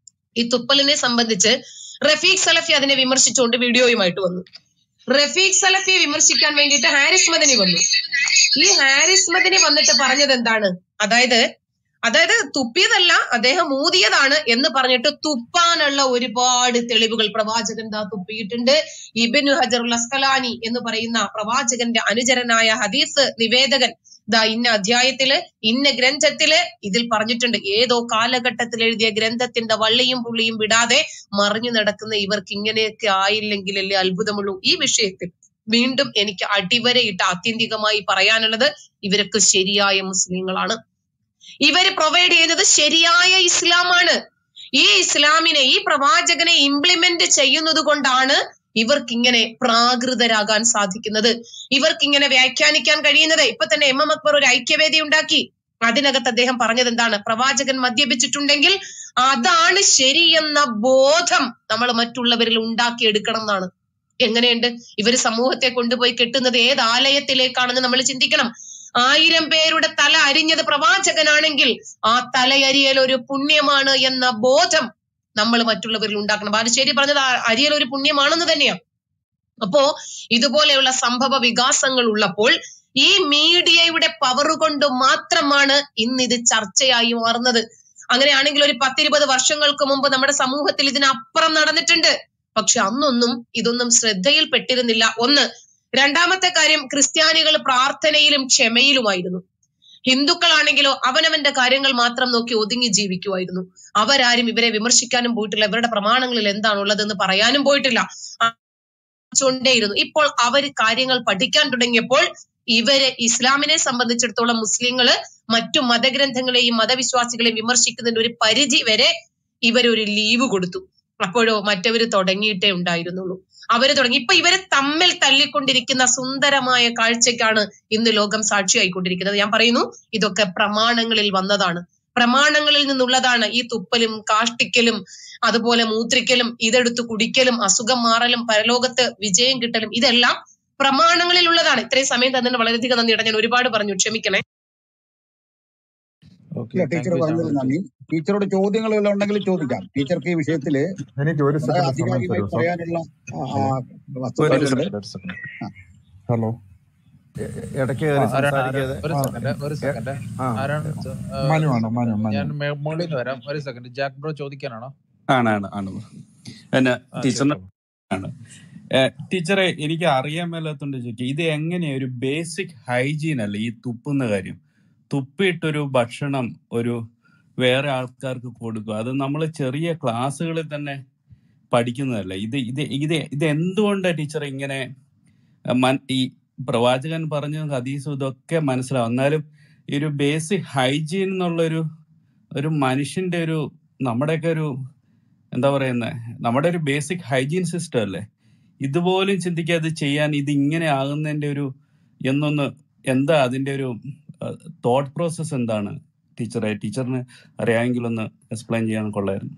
ഈ തുപ്പലിനെ സംബന്ധിച്ച് റഫീഖ് സലഫി അതിനെ വിമർശിച്ചുകൊണ്ട് വീഡിയോയുമായിട്ട് വന്നു റഫീഖ് സലഫിയെ വിമർശിക്കാൻ വേണ്ടിയിട്ട് ഹാരിസ് മദനി വന്നു ഈ ഹാരിസ് മദനി വന്നിട്ട് പറഞ്ഞത് എന്താണ് അതായത് അതായത് തുപ്പിയതല്ല അദ്ദേഹം ഊതിയതാണ് എന്ന് പറഞ്ഞിട്ട് തുപ്പാനുള്ള ഒരുപാട് തെളിവുകൾ പ്രവാചകൻ ദാ തുപ്പിയിട്ടുണ്ട് ഇബിനു ഹജറുൽ അസ്കലാനി എന്ന് പറയുന്ന പ്രവാചകന്റെ അനുചരനായ ഹദീസ് നിവേദകൻ ദാ ഇന്ന അധ്യായത്തില് ഇന്ന ഗ്രന്ഥത്തില് ഇതിൽ പറഞ്ഞിട്ടുണ്ട് ഏതോ കാലഘട്ടത്തിൽ എഴുതിയ ഗ്രന്ഥത്തിന്റെ വള്ളിയും പുള്ളിയും വിടാതെ മറിഞ്ഞു നടക്കുന്ന ഇവർക്ക് ഇങ്ങനെയൊക്കെ ആയില്ലെങ്കിലല്ലേ അത്ഭുതമുള്ളൂ ഈ വിഷയത്തിൽ വീണ്ടും എനിക്ക് അടിവരയിട്ട് ആത്യന്തികമായി പറയാനുള്ളത് ഇവരൊക്കെ ശരിയായ മുസ്ലിങ്ങളാണ് ഇവര് പ്രൊവൈഡ് ചെയ്യുന്നത് ശരിയായ ഇസ്ലാമാണ് ഈ ഇസ്ലാമിനെ ഈ പ്രവാചകനെ ഇംപ്ലിമെന്റ് ചെയ്യുന്നത് കൊണ്ടാണ് ഇവർക്ക് ഇങ്ങനെ പ്രാകൃതരാകാൻ സാധിക്കുന്നത് ഇവർക്ക് ഇങ്ങനെ വ്യാഖ്യാനിക്കാൻ കഴിയുന്നത് ഇപ്പൊ തന്നെ എം എം അക്ബർ ഒരു ഐക്യവേദി ഉണ്ടാക്കി അതിനകത്ത് അദ്ദേഹം പറഞ്ഞത് എന്താണ് പ്രവാചകൻ മദ്യപിച്ചിട്ടുണ്ടെങ്കിൽ അതാണ് ശരിയെന്ന ബോധം നമ്മൾ മറ്റുള്ളവരിൽ ഉണ്ടാക്കിയെടുക്കണം എന്നാണ് എങ്ങനെയുണ്ട് ഇവര് സമൂഹത്തെ കൊണ്ടുപോയി കെട്ടുന്നത് ഏത് ആലയത്തിലേക്കാണെന്ന് നമ്മൾ ചിന്തിക്കണം ആയിരം പേരുടെ തല അരിഞ്ഞത് പ്രവാചകനാണെങ്കിൽ ആ തലയരിയൽ ഒരു പുണ്യമാണ് എന്ന ബോധം നമ്മൾ മറ്റുള്ളവരിൽ ഉണ്ടാക്കണം ബാലുശ്ശേരി പറഞ്ഞത് ആ അരിയൽ ഒരു പുണ്യമാണെന്ന് തന്നെയാ അപ്പോ ഇതുപോലെയുള്ള സംഭവ വികാസങ്ങൾ ഉള്ളപ്പോൾ ഈ മീഡിയയുടെ പവർ കൊണ്ട് മാത്രമാണ് ഇന്ന് ഇത് ചർച്ചയായി മാറുന്നത് അങ്ങനെയാണെങ്കിൽ ഒരു പത്തിരുപത് വർഷങ്ങൾക്ക് മുമ്പ് നമ്മുടെ സമൂഹത്തിൽ ഇതിനപ്പുറം നടന്നിട്ടുണ്ട് പക്ഷെ അന്നൊന്നും ഇതൊന്നും ശ്രദ്ധയിൽപ്പെട്ടിരുന്നില്ല ഒന്ന് രണ്ടാമത്തെ കാര്യം ക്രിസ്ത്യാനികൾ പ്രാർത്ഥനയിലും ക്ഷമയിലുമായിരുന്നു ഹിന്ദുക്കളാണെങ്കിലോ അവനവന്റെ കാര്യങ്ങൾ മാത്രം നോക്കി ഒതുങ്ങി ജീവിക്കുമായിരുന്നു അവരാരും ഇവരെ വിമർശിക്കാനും പോയിട്ടില്ല ഇവരുടെ പ്രമാണങ്ങളിൽ എന്താണുള്ളതെന്ന് പറയാനും പോയിട്ടില്ല ചൊണ്ടേയിരുന്നു ഇപ്പോൾ അവര് കാര്യങ്ങൾ പഠിക്കാൻ തുടങ്ങിയപ്പോൾ ഇവര് ഇസ്ലാമിനെ സംബന്ധിച്ചിടത്തോളം മുസ്ലിങ്ങള് മറ്റു മതഗ്രന്ഥങ്ങളെയും മതവിശ്വാസികളെയും വിമർശിക്കുന്നതിന്റെ ഒരു പരിധി വരെ ഇവരൊരു ലീവ് കൊടുത്തു അപ്പോഴോ മറ്റവര് തുടങ്ങിയിട്ടേ ഉണ്ടായിരുന്നുള്ളൂ അവര് തുടങ്ങി ഇപ്പൊ ഇവര് തമ്മിൽ തല്ലിക്കൊണ്ടിരിക്കുന്ന സുന്ദരമായ കാഴ്ചയ്ക്കാണ് ഇന്ന് ലോകം സാക്ഷിയായിക്കൊണ്ടിരിക്കുന്നത് ഞാൻ പറയുന്നു ഇതൊക്കെ പ്രമാണങ്ങളിൽ വന്നതാണ് പ്രമാണങ്ങളിൽ നിന്നുള്ളതാണ് ഈ തുപ്പലും കാഷ്ടിക്കലും അതുപോലെ മൂത്രിക്കലും ഇതെടുത്ത് കുടിക്കലും അസുഖം മാറലും പരലോകത്ത് വിജയം കിട്ടലും ഇതെല്ലാം പ്രമാണങ്ങളിൽ ഉള്ളതാണ് ഇത്രയും സമയം തന്നെ വളരെയധികം നന്ദിയുടെ ഞാൻ ഒരുപാട് പറഞ്ഞു ക്ഷമിക്കണേ ഓക്കെ ഇല്ല താങ്ക് ടീച്ചർ യു പറഞ്ഞത് ചാക്കോ നന്ദി ടീച്ചറോട് ചോദ്യങ്ങൾ വല്ലതും ഉണ്ടെങ്കിൽ ചോദിക്കാം ടീച്ചർക്ക് ഈ വിഷയത്തില് എനിക്ക് ഒരു വളരെ സെക്കൻഡ് സമയം ആധികാരികമായി തരുമോ സാർ പറയാനുള്ള ആ, ആ, ഹലോ ഒരു വസ്തുതകളുണ്ട് സെക്കൻഡ് ഒരു സെക്കൻഡ് ആ. ഹലോ ഇടയ്ക്ക് ആ കയറി ആരാണ് ആരാ സംസാരിക്കാതെ ഒരു ആ സെക്കൻഡ് ഒരു എ- സെക്കൻഡ് ആ ആരാണ് സ- ആ, മനു ഒരു ആണ് മനു സെക്കൻഡ് ഞാൻ മനു മേ- മുകളിൽ നിന്ന് വരാം ഒരു സെക്കൻഡ് ജാക്ക് ബ്രോ ചോദിക്കാനാണോ ആണ് ആണ് ആണ് പിന്നെ ആ ടീച്ചറിന് ചോദിച്ചോളൂ ആണ് ഏ, ടീച്ചറെ എനിക്ക് അറിയാൻ മേലാത്തോണ്ട് ചോദിക്കുക ഇത് എങ്ങനെയാ ഒരു ബേസിക് ഹൈജീൻ അല്ലേ ഈ തുപ്പുന്ന കാര്യം തുപ്പിയിട്ടൊരു ഭക്ഷണം ഒരു വേറെ ആൾക്കാർക്ക് കൊടുക്കുക അത് നമ്മൾ ചെറിയ ക്ലാസ്സുകളിൽ തന്നെ പഠിക്കുന്നതല്ലേ ഇത് ഇത് ഇത് ഇത് എന്തുകൊണ്ടാണ് ടീച്ചർ ഇങ്ങനെ അഹ് മൻ- ഈ പ്രവാചകൻ പറഞ്ഞ ഹദീസും ഇതൊക്കെ മനസ്സിലാവും എന്നാലും ഈ ഒരു ബേസിക് ഹൈജീൻ എന്നുള്ളൊരു ഒരു മനുഷ്യന്റെ ഒരു നമ്മുടെയൊക്കെ ഒരു എന്താ പറയുന്നത് നമ്മുടെ ഒരു ബേസിക് ഹൈജീൻ സിസ്റ്റം അല്ലേ ഇതുപോലും ചിന്തിക്കാതെ ചെയ്യാൻ ഇത് ഇങ്ങനെ ആകുന്നതിന്റെ ഒരു എന്നൊന്ന് എന്താ അതിന്റെ ഒരു തോട്ട് പ്രോസസ് എന്താണ് ടീച്ചറെ ടീച്ചറിന് അറിയാമെങ്കിൽ ഒന്ന് എക്സ്പ്ലെയിൻ ചെയ്യാൻ കൊള്ളായിരുന്നു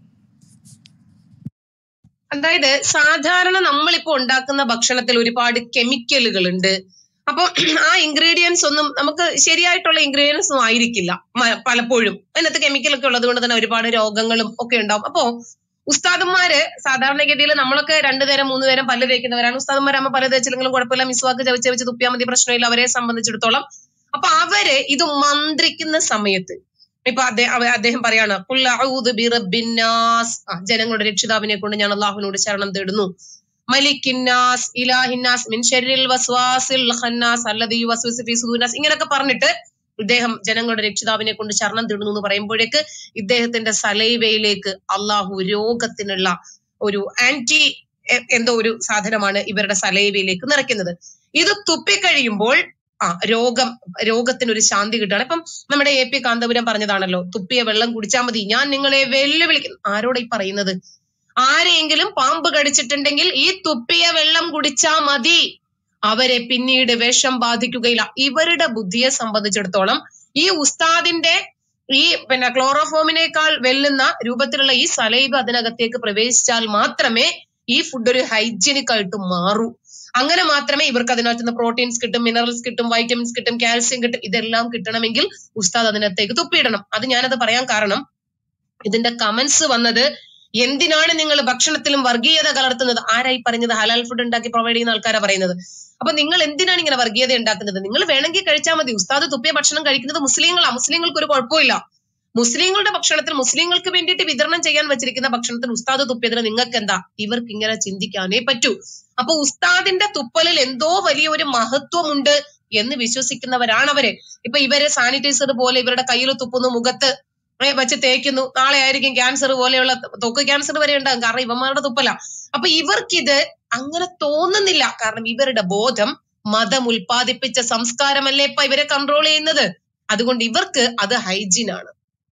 അതായത് സാധാരണ നമ്മളിപ്പോ ഉണ്ടാക്കുന്ന ഭക്ഷണത്തിൽ ഒരുപാട് കെമിക്കലുകൾ ഉണ്ട് അപ്പൊ ആ ഇൻഗ്രീഡിയൻസ് ഒന്നും നമുക്ക് ശരിയായിട്ടുള്ള ഇൻഗ്രീഡിയൻസ് ഒന്നും ആയിരിക്കില്ല മ- പലപ്പോഴും അതിനകത്ത് കെമിക്കൽ ഒക്കെ ഉള്ളത് കൊണ്ട് തന്നെ ഒരുപാട് രോഗങ്ങളും ഒക്കെ ഉണ്ടാവും അപ്പോ ഉസ്താദന്മാര് സാധാരണഗതിയിൽ നമ്മളൊക്കെ രണ്ടു നേരം മൂന്ന് നേരം പല്ല് തേക്കുന്നവരാണ് ഉസ്താദന്മാരാകുമ്പോൾ പല്ല് തേച്ചില്ലെങ്കിലും കുഴപ്പമില്ല മിസ്വാക്ക് ചവച്ച് വെച്ച് തുപ്പിയാൽ മതി പ്രശ്നമില്ല അവരെ സംബന്ധിച്ചിടത്തോളം അപ്പൊ അവര് ഇത് മന്ത്രിക്കുന്ന സമയത്ത് ഇപ്പൊ അദ്ദേഹം അവ- അദ്ദേഹം പറയാണ് "ഖുൽ അഊദു ബിറബ്ബിന്നാസ്." ആ, ജനങ്ങളുടെ രക്ഷിതാവിനെ കൊണ്ട് ഞാൻ അള്ളാഹുവിനോട് ശരണം തേടുന്നു മലിക്കിന്നാസ് ഇലാഹിന്നാസ് മിൻ ഷർരിൽ വസ്വാസിൽ ഖന്നാസ് അല്ലദീ യുവസ്വിസു ഫീ സുദൂരിന്നാസ് ഇങ്ങനെയൊക്കെ പറഞ്ഞിട്ട് ഇദ്ദേഹം ജനങ്ങളുടെ രക്ഷിതാവിനെ കൊണ്ട് ശരണം തേടുന്നു എന്ന് പറയുമ്പോഴേക്ക് ഇദ്ദേഹത്തിന്റെ സലൈവയിലേക്ക് അള്ളാഹു രോഗത്തിനുള്ള ഒരു ആന്റി എന്തോ ഒരു സാധനമാണ് ഇവരുടെ സലൈവയിലേക്ക് നിറയ്ക്കുന്നത് ഇത് തുപ്പിക്കഴിയുമ്പോൾ ആ രോഗം രോഗത്തിന് ഒരു ശാന്തി കിട്ടുകയാണ് ഇപ്പം നമ്മുടെ എ പി കാന്തപുരം പറഞ്ഞതാണല്ലോ തുപ്പിയ വെള്ളം കുടിച്ചാൽ മതി ഞാൻ നിങ്ങളെ വെല്ലുവിളിക്കുന്നു ആരോടാ ഈ പറയുന്നത് ആരെയെങ്കിലും പാമ്പ് കടിച്ചിട്ടുണ്ടെങ്കിൽ ഈ തുപ്പിയ വെള്ളം കുടിച്ചാ മതി അവരെ പിന്നീട് വിഷം ബാധിക്കുകയില്ല ഇവരുടെ ബുദ്ധിയെ സംബന്ധിച്ചിടത്തോളം ഈ ഉസ്താദിന്റെ ഈ പിന്നെ ക്ലോറോഫോമിനേക്കാൾ വെല്ലുന്ന രൂപത്തിലുള്ള ഈ സലൈബ് അതിനകത്തേക്ക് പ്രവേശിച്ചാൽ മാത്രമേ ഈ ഫുഡ് ഒരു ഹൈജീനിക് ആയിട്ട് മാറൂ അങ്ങനെ മാത്രമേ ഇവർക്ക് അതിനകത്ത് നിന്ന് പ്രോട്ടീൻസ് കിട്ടും മിനറൽസ് കിട്ടും വൈറ്റമിൻസ് കിട്ടും കാൽസ്യം കിട്ടും ഇതെല്ലാം കിട്ടണമെങ്കിൽ ഉസ്താദ് അതിനകത്തേക്ക് തുപ്പിയിടണം അത് ഞാനത് പറയാൻ കാരണം ഇതിന്റെ കമന്റ്സ് വന്നത് എന്തിനാണ് നിങ്ങൾ ഭക്ഷണത്തിലും വർഗീയത കലർത്തുന്നത് ആരായി പറഞ്ഞത് ഹലാൽ ഫുഡ് ഉണ്ടാക്കി പ്രൊവൈഡ് ചെയ്യുന്ന ആൾക്കാരാ പറയുന്നത് അപ്പൊ നിങ്ങൾ എന്തിനാണ് ഇങ്ങനെ വർഗീയത ഉണ്ടാക്കുന്നത് നിങ്ങൾ വേണമെങ്കിൽ കഴിച്ചാൽ മതി ഉസ്താദ് തുപ്പിയ ഭക്ഷണം കഴിക്കുന്നത് മുസ്ലിങ്ങളാ മുസ്ലിങ്ങൾക്ക് ഒരു കുഴപ്പമില്ല മുസ്ലിങ്ങളുടെ ഭക്ഷണത്തിൽ മുസ്ലിങ്ങൾക്ക് വേണ്ടിയിട്ട് വിതരണം ചെയ്യാൻ വെച്ചിരിക്കുന്ന ഭക്ഷണത്തിൽ ഉസ്താദ് തുപ്പിയതിന് നിങ്ങൾക്ക് എന്താ ഇവർക്ക് ഇങ്ങനെ ചിന്തിക്കാനേ പറ്റൂ അപ്പൊ ഉസ്താദിന്റെ തുപ്പലിൽ എന്തോ വലിയ ഒരു മഹത്വമുണ്ട് എന്ന് വിശ്വസിക്കുന്നവരാണ് അവര് ഇപ്പൊ ഇവര് സാനിറ്റൈസർ പോലെ ഇവരുടെ കയ്യിൽ തുപ്പുന്നു മുഖത്ത് ഏ, വെച്ച് തേക്കുന്നു നാളെ ആയിരിക്കും ക്യാൻസർ പോലെയുള്ള ത്വക്ക് ക്യാൻസർ വരെ ഉണ്ടാകും കാരണം ഇവന്മാരുടെ തുപ്പല അപ്പൊ ഇവർക്കിത് അങ്ങനെ തോന്നുന്നില്ല കാരണം ഇവരുടെ ബോധം മതം ഉൽപ്പാദിപ്പിച്ച സംസ്കാരമല്ലേ ഇപ്പൊ ഇവരെ കൺട്രോൾ ചെയ്യുന്നത് അതുകൊണ്ട് ഇവർക്ക് അത് ഹൈജീൻ ആണ്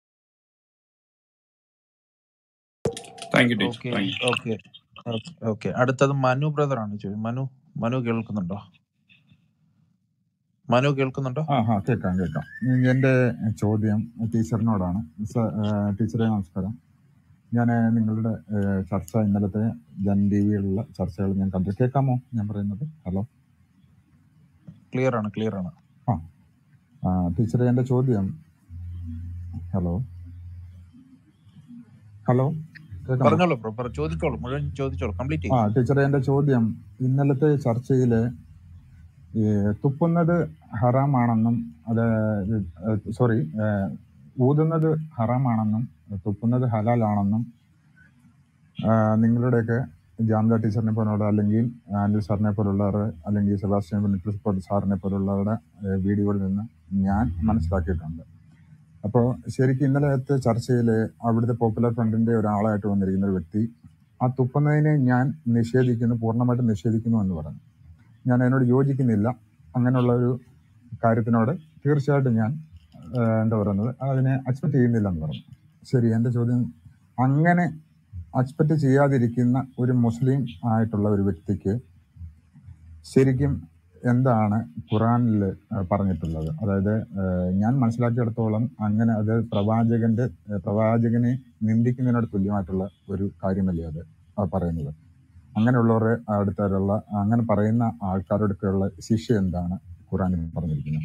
thank you teacher okay thank you okay okay അടുത്തത് മനു ബ്രദർ ആണ് ചോദിച്ചത് മനു മനു കേൾക്കുന്നുണ്ടോ മനു കേൾക്കുന്നുണ്ടോ ആ ഹാ കേൾക്കാം കേൾക്കാം ഉം, എൻ്റെ ചോദ്യം ടീച്ചറിനോടാണ് സ- ആ, ടീച്ചറെ നമസ്കാരം ഞാൻ നിങ്ങളുടെ ഏ, ചർച്ച ഇന്നലത്തെ ജൻ ടി വിയിലുള്ള ചർച്ചകൾ ഞാൻ കണ്ടു കേൾക്കാമോ ഞാൻ പറയുന്നത് ഹലോ ക്ലിയർ ആണ് ക്ലിയർ ആണ് ആ ആ, ടീച്ചറെ എൻ്റെ ചോദ്യം ഹലോ ഹലോ കേൾക്കാമോ പറഞ്ഞോളൂ ബ്രോ പറ ചോദിച്ചോളൂ മുഴുവൻ ചോദിച്ചോളൂ കംപ്ലീറ്റ് ആ ചെയ്യും ടീച്ചറെ എൻ്റെ ചോദ്യം ഇന്നലത്തെ ചർച്ചയിൽ ഈ തുപ്പുന്നത് ഹറാമാണെന്നും അത് സോറി ഊതുന്നത് ഹറാമാണെന്നും തുപ്പുന്നത് ഹലാലാണെന്നും ആ, നിങ്ങളുടെയൊക്കെ ജാമ്യ ടീച്ചറിനെ പോലുള്ള അല്ലെങ്കിൽ അനിൽ സാറിനെ പോലുള്ളവർ അല്ലെങ്കിൽ സെബാസ്റ്റ്യൻ പ്രിൻസിപ്പൽ സാറിനെ പോലുള്ളവരുടെ ഏഹ്, വീഡിയോകളിൽ നിന്ന് ഞാൻ മനസ്സിലാക്കിയിട്ടുണ്ട് അപ്പോൾ ശരിക്കും ഇന്നലത്തെ ചർച്ചയിൽ അവിടുത്തെ പോപ്പുലർ ഫ്രണ്ടിന്റെ ഒരാളായിട്ട് വന്നിരിക്കുന്ന ഒരു വ്യക്തി ആ തുപ്പുന്നതിനെ ഞാൻ നിഷേധിക്കുന്നു പൂർണ്ണമായിട്ടും നിഷേധിക്കുന്നു എന്ന് പറഞ്ഞു ഞാൻ അതിനോട് യോജിക്കുന്നില്ല അങ്ങനെയുള്ള ഒരു കാര്യത്തിനോട് തീർച്ചയായിട്ടും ഞാൻ ഏഹ്, എന്താ പറയുന്നത് അതിനെ അക്സെപ്റ്റ് ചെയ്യുന്നില്ല എന്ന് പറഞ്ഞു ശരി എൻ്റെ ചോദ്യം അങ്ങനെ എക്സ്പെക്ട് ചെയ്യാതിരിക്കുന്ന ഒരു മുസ്ലിം ആയിട്ടുള്ള ഒരു വ്യക്തിക്ക് ശരിക്കും എന്താണ് ഖുറാനിൽ പറഞ്ഞിട്ടുള്ളത് അതായത് ഏഹ്, ഞാൻ മനസ്സിലാക്കിയിടത്തോളം അങ്ങനെ അത് പ്രവാചകന്റെ ഏഹ്, പ്രവാചകനെ നിന്ദിക്കുന്നതിനോട് തുല്യമായിട്ടുള്ള ഒരു കാര്യമല്ലേ അത് ആ പറയുന്നത് അങ്ങനെയുള്ളവരുടെ അടുത്തുള്ള അങ്ങനെ പറയുന്ന ആൾക്കാരോടൊക്കെയുള്ള ശിക്ഷ എന്താണ് ഖുറാനിൽ പറഞ്ഞിരിക്കുന്നത്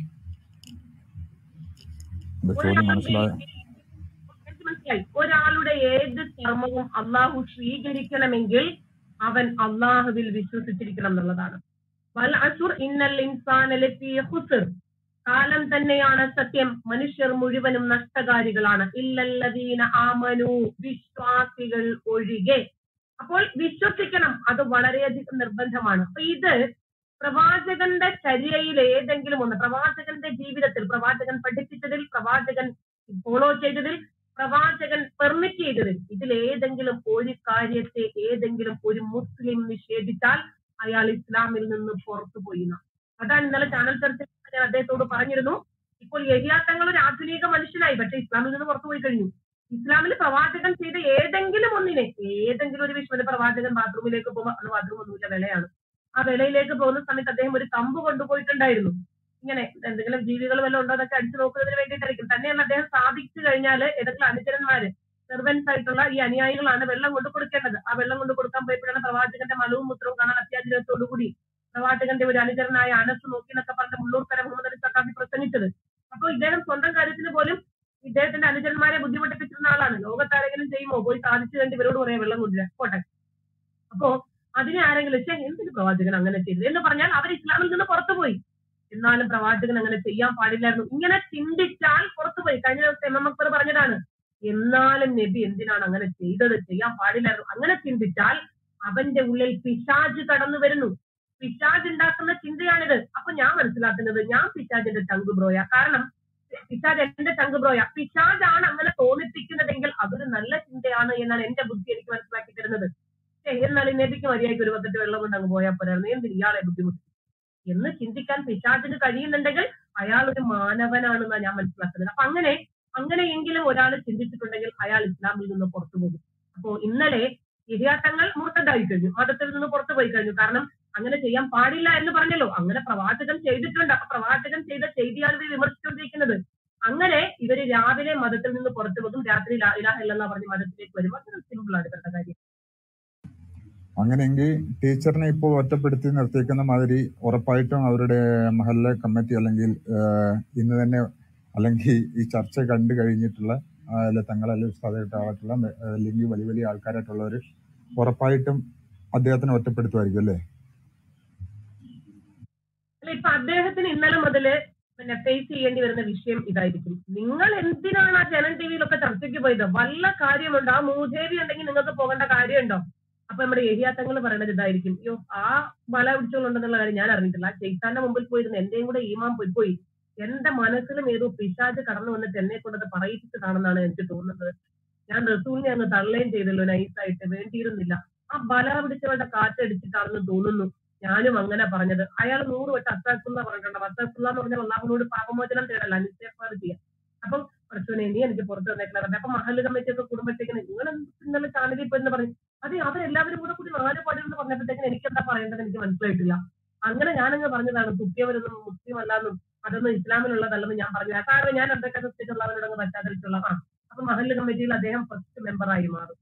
എന്റെ ചോദ്യം ഒരാളുടെ മനസ്സിലായ എനിക്ക് മനസ്സിലായി ഒരാളുടെ ഏത് കർമ്മവും അള്ളാഹു സ്വീകരിക്കണമെങ്കിൽ അവൻ അള്ളാഹുവിൽ വിശ്വസിച്ചിരിക്കണം എന്നുള്ളതാണ് വൽ അസുർ ഇന്നൽ ഇൻസാന ലഫീ ഖുസ്ർ കാലം തന്നെയാണ് സത്യം മനുഷ്യർ മുഴുവനും നഷ്ടകാരികളാണ് ഇല്ലല്ലദീന ആമനു വിശ്വാസികൾ ഒഴികെ അപ്പോൾ വിശ്വസിക്കണം അത് വളരെയധികം നിർബന്ധമാണ് അപ്പൊ ഇത് പ്രവാചകന്റെ ചര്യയിൽ ഏതെങ്കിലും ഒന്ന് പ്രവാചകന്റെ ജീവിതത്തിൽ പ്രവാചകൻ പഠിപ്പിച്ചതിൽ പ്രവാചകൻ ഫോളോ ചെയ്തതിൽ പ്രവാചകൻ പെർമിറ്റ് ചെയ്തതിൽ ഇതിൽ ഏതെങ്കിലും ഒരു കാര്യത്തെ ഏതെങ്കിലും ഒരു മുസ്ലിം നിഷേധിച്ചാൽ അയാൾ ഇസ്ലാമിൽ നിന്ന് പുറത്തു പോയി എന്നാ. അതാണ് ഇന്നലെ ചാനൽ ചർച്ചയിൽ ഞാൻ അദ്ദേഹത്തോട് പറഞ്ഞിരുന്നു ഇപ്പോൾ യഹിയാത്തങ്ങൾ ഒരു ആധുനിക മനുഷ്യനായി പക്ഷെ ഇസ്ലാമിൽ നിന്ന് പുറത്തു പോയി കഴിഞ്ഞു ഇസ്ലാമിൽ പ്രവാചകൻ ചെയ്ത ഏതെങ്കിലും ഒന്നിനെ ഏതെങ്കിലും ഒരു വിഷയം പ്രവാചകൻ ബാത്റൂമിലേക്ക് പോകുമ്പോൾ അത് ബാത്റൂം ഒന്നുമില്ല വിലയാണ് ആ വിലയിലേക്ക് പോകുന്ന സമയത്ത് അദ്ദേഹം ഒരു കമ്പ് കൊണ്ടുപോയിട്ടുണ്ടായിരുന്നു ഇങ്ങനെ എന്തെങ്കിലും ജീവികൾ വല്ലതും ഉണ്ടോ എന്നൊക്കെ അടിച്ചു നോക്കുന്നതിന് വേണ്ടിയിട്ടായിരിക്കും തന്നെയല്ല അദ്ദേഹം സ്ഥാപിച്ചു കഴിഞ്ഞാൽ ഏതെങ്കിലും അനുചരന്മാര് സെർവൻസ് ആയിട്ടുള്ള ഈ അനുയായികളാണ് വെള്ളം കൊണ്ട് കൊടുക്കേണ്ടത് ആ വെള്ളം കൊണ്ട് കൊടുക്കാൻ പോയപ്പോഴാണ് പ്രവാചകന്റെ മലവും മുത്രവും കാണാൻ അത്യാഗ്രഹത്തോടുകൂടി പ്രവാചകന്റെ ഒരു അനുചരനായ അനസ് നോക്കി എന്നൊക്കെ പറഞ്ഞ മുള്ളൂർക്കര മുഹമ്മദ് അലി സക്കാഫി പ്രസംഗിച്ചത് അപ്പൊ ഇദ്ദേഹം സ്വന്തം കാര്യത്തിന് പോലും ഇദ്ദേഹത്തിന്റെ അനുചരന്മാരെ ബുദ്ധിമുട്ടിപ്പിച്ചിരുന്ന ആളാണ് ലോകത്താരെങ്കിലും ചെയ്യുമോ പോയി സാധിച്ചു വേണ്ടി ഇവരോട് പറയാം വെള്ളം കൊണ്ടുവരാൻ പോട്ടെ അപ്പോ അതിനെ ആരെങ്കിലും "ശ്ശെ, എന്തിന് പ്രവാചകൻ അങ്ങനെ ചെയ്തു എന്ന് പറഞ്ഞാൽ അവർ ഇസ്ലാമിൽ നിന്ന് പുറത്തുപോയി എന്നാലും പ്രവാചകൻ അങ്ങനെ ചെയ്യാൻ പാടില്ലായിരുന്നു ഇങ്ങനെ ചിന്തിച്ചാൽ പുറത്തുപോയി കഴിഞ്ഞ ദിവസം എം എം അക്ബർ പറഞ്ഞതാണ് എന്നാലും നബി എന്തിനാണ് അങ്ങനെ ചെയ്തത് ചെയ്യാൻ പാടില്ലായിരുന്നു അങ്ങനെ ചിന്തിച്ചാൽ അവന്റെ ഉള്ളിൽ പിശാജ് കടന്നു വരുന്നു പിശാജ് ഉണ്ടാക്കുന്ന ചിന്തയാണിത് അപ്പൊ ഞാൻ മനസ്സിലാക്കുന്നത് ഞാൻ പിശാജിന്റെ ചങ്ക് ബ്രോയ കാരണം പിശാജ് എന്റെ ചങ്ക് ബ്രോയ പിശാജാണ് അങ്ങനെ തോന്നിപ്പിക്കുന്നതെങ്കിൽ അതൊരു നല്ല ചിന്തയാണ് എന്നാണ് എന്റെ ബുദ്ധി എനിക്ക് മനസ്സിലാക്കി തരുന്നത് ഛെ, എന്നാൽ നബിക്ക് മര്യാദയ്ക്ക് ഒരു ബക്കറ്റ് വെള്ളം കൊണ്ട് അങ്ങ് പോയാൽ പോരായിരുന്നു എന്തിന് ഇയാളെ ബുദ്ധിമുട്ട് എന്ന് ചിന്തിക്കാൻ പിശാചിന് കഴിയുന്നുണ്ടെങ്കിൽ അയാൾ ഒരു മാനവനാണെന്നാണ് ഞാൻ മനസ്സിലാക്കുന്നത് അപ്പൊ അങ്ങനെ അങ്ങനെയെങ്കിലും ഒരാൾ ചിന്തിച്ചിട്ടുണ്ടെങ്കിൽ അയാൾ ഇസ്ലാമിൽ നിന്ന് പുറത്തു പോകും അപ്പോ ഇന്നലെ ഇഹിയാട്ടങ്ങൾ മുർത്തതായി കഴിഞ്ഞു മതത്തിൽ നിന്ന് പുറത്തു പോയി കഴിഞ്ഞു കാരണം അങ്ങനെ ചെയ്യാൻ പാടില്ല എന്ന് പറഞ്ഞല്ലോ അങ്ങനെ പ്രവാചകൻ ചെയ്തിട്ടുണ്ട് അപ്പൊ പ്രവാചകൻ ചെയ്ത ചെയ്തിയാണ് ഇവർ വിമർശിച്ചുകൊണ്ടിരിക്കുന്നത് അങ്ങനെ ഇവര് രാവിലെ മതത്തിൽ നിന്ന് പുറത്തു പോകും രാത്രി ലാ ഇലാഹ ഇല്ലല്ലാഹ് പറഞ്ഞ് മതത്തിലേക്ക് വരും അതൊരു സിമ്പിൾ ആണ് ഇവരുടെ കാര്യം അങ്ങനെയെങ്കിൽ ടീച്ചറിനെ ഇപ്പോൾ ഒറ്റപ്പെടുത്തി നിർത്തിയേക്കുന്ന മാതിരി ഉറപ്പായിട്ടും അവരുടെ മഹല്ല കമ്മിറ്റി അല്ലെങ്കിൽ ഏഹ്, ഇന്ന് തന്നെ അല്ലെങ്കിൽ ഈ ചർച്ച കണ്ടു കഴിഞ്ഞിട്ടുള്ള ആ, അല്ല തങ്ങളല്ല ഉസ്താദായിട്ടുള്ള അല്ലെങ്കിൽ വലിയ വലിയ ആൾക്കാരായിട്ടുള്ളവർ ഉറപ്പായിട്ടും അദ്ദേഹത്തിനെ ഒറ്റപ്പെടുത്തുമായിരിക്കും അല്ലേ അല്ല ഇപ്പൊ അദ്ദേഹത്തിന് ഇന്നലെ മുതല് പിന്നെ ഫേസ് ചെയ്യേണ്ടി വരുന്ന വിഷയം ഇതായിരിക്കും നിങ്ങൾ എന്തിനാണ് ആ ജനൻ ടിവിയിലൊക്കെ ചർച്ചയ്ക്ക് പോയത് വല്ല കാര്യമുണ്ടോ ആ മൂദേവി ഉണ്ടെങ്കിൽ നിങ്ങൾക്ക് പോകേണ്ട കാര്യമുണ്ടോ അപ്പൊ നമ്മുടെ ഏരിയാത്തങ്ങൾ പറയുന്നത് ഇതായിരിക്കും അയ്യോ ആ വല പിടിച്ചുകൊണ്ടുണ്ടെന്നുള്ള കാര്യം ഞാൻ അറിഞ്ഞിട്ടില്ല ചെയ്ത്താന്റെ മുമ്പിൽ പോയിരുന്ന എന്റെയും കൂടെ ഈമാൻ പോയി പോയി എന്റെ മനസ്സിലും ഏതോ പിശാജ് കടന്നു വന്നിട്ട് എന്നെ കൊണ്ടത് പറയിപ്പിച്ചതാണെന്നാണ് എനിക്ക് തോന്നുന്നത് ഞാൻ റസൂലിനെ അങ്ങ് തള്ളുകയും ചെയ്തല്ലോ നൈസായിട്ട് വേണ്ടിയിരുന്നില്ല ആ ബല പിടിച്ചവരുടെ കാറ്റടിച്ചിട്ടാണെന്ന് തോന്നുന്നു ഞാനും അങ്ങനെ പറഞ്ഞത് അയാൾ നൂറ് വട്ടം അത്താസുള്ള പറഞ്ഞിട്ടുണ്ട് അത്താസുള്ള എന്ന് പറഞ്ഞാൽ അള്ളാഹുനോട് പാപമോചനം തേടല്ല നിശ്ചയപ്പാട് ചെയ്യാം അപ്പം പഠിച്ചോനെ നീ എനിക്ക് പുറത്ത് വന്നേക്കണം പറഞ്ഞു അപ്പൊ മഹല് കമ്മിറ്റി ഒക്കെ കുടുംബത്തേക്കിന് നിങ്ങൾ ഇന്നലെ ചാനലിൽ പോയെന്ന് പറഞ്ഞു അത് അവരെല്ലാവരും കൂടെ കൂടി നാല് പാടിയെന്ന് പറഞ്ഞപ്പോഴത്തേക്കും എനിക്ക് എന്താ പറയേണ്ടത് എനിക്ക് മനസ്സിലായിട്ടില്ല അങ്ങനെ ഞാനങ്ങ് പറഞ്ഞതാണ് തുപ്പിയവരൊന്നും മുസ്ലിം അല്ലാന്നും അതൊന്നും ഇസ്ലാമിലുള്ളതല്ലെന്ന് ഞാൻ പറഞ്ഞു കാരണം ഞാൻ എന്തൊക്കെ സൃഷ്ടിച്ചുള്ളവരോട് അങ്ങ് പറ്റാതിരിച്ചുള്ള ആ അപ്പൊ മഹല്ല് കമ്മിറ്റിയിൽ അദ്ദേഹം ഫസ്റ്റ് മെമ്പറായി മാറും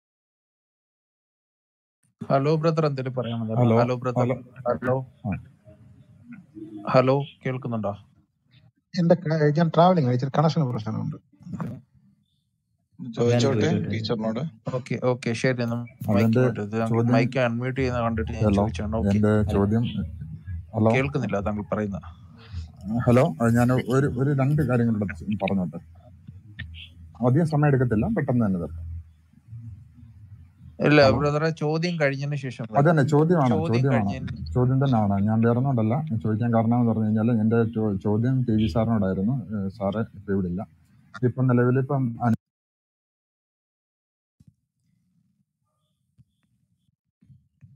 ഹലോ ബ്രദർ എന്തെങ്കിലും പറയാനുണ്ടോ hello hello brother hello hello ആ ഹലോ കേൾക്കുന്നുണ്ടോ എന്റെ ക- ഞാൻ ട്രാവലിംഗ് ഇച്ചിരി കണക്ഷൻ പ്രശ്നമുണ്ട് ഞാൻ ചോദിച്ചോട്ടെ കേൾക്കുന്നുണ്ട് ടീച്ചറിനോട് ഓക്കെ ഓക്കെ ശരി മൈക്ക് അതെന്റെ വിട്ടു ഇത് ചോദ്യം മൈക്ക് അൺമ്യൂട്ട് ചെയ്യുന്ന കണ്ടിട്ട് ഞാൻ ഹലോ ചോദിച്ചാണ് ഓക്കെ എന്റെ ചോദ്യം ഹലോ കേൾക്കുന്നില്ല താങ്കൾ പറയുന്ന ഹലോ ഞാൻ ഒരു ഒരു രണ്ട് കാര്യങ്ങളുടെ പറഞ്ഞോട്ടെ അധികം സമയം എടുക്കത്തില്ല പെട്ടെന്ന് തന്നെ തീർക്കാം ഇല്ല ഹലോ ബ്രദറെ ചോദ്യം കഴിഞ്ഞതിന് ശേഷം അത് വരാം തന്നെ ചോദ്യമാണ് ചോദ്യം ചോദ്യമാണ് കഴിഞ്ഞതിന് ചോദ്യം തന്നെയാണ് ഞാൻ വേറെ ഒന്നുകൊണ്ടല്ല ചോദിക്കാൻ കാരണം എന്ന് പറഞ്ഞു കഴിഞ്ഞാൽ എന്റെ ചോ- ചോദ്യം ടി വി സാറിനോടായിരുന്നു ഏഹ് സാറ് ഇപ്പൊ ഇവിടെ ഇല്ല ഇപ്പം നിലവിലിപ്പം അന-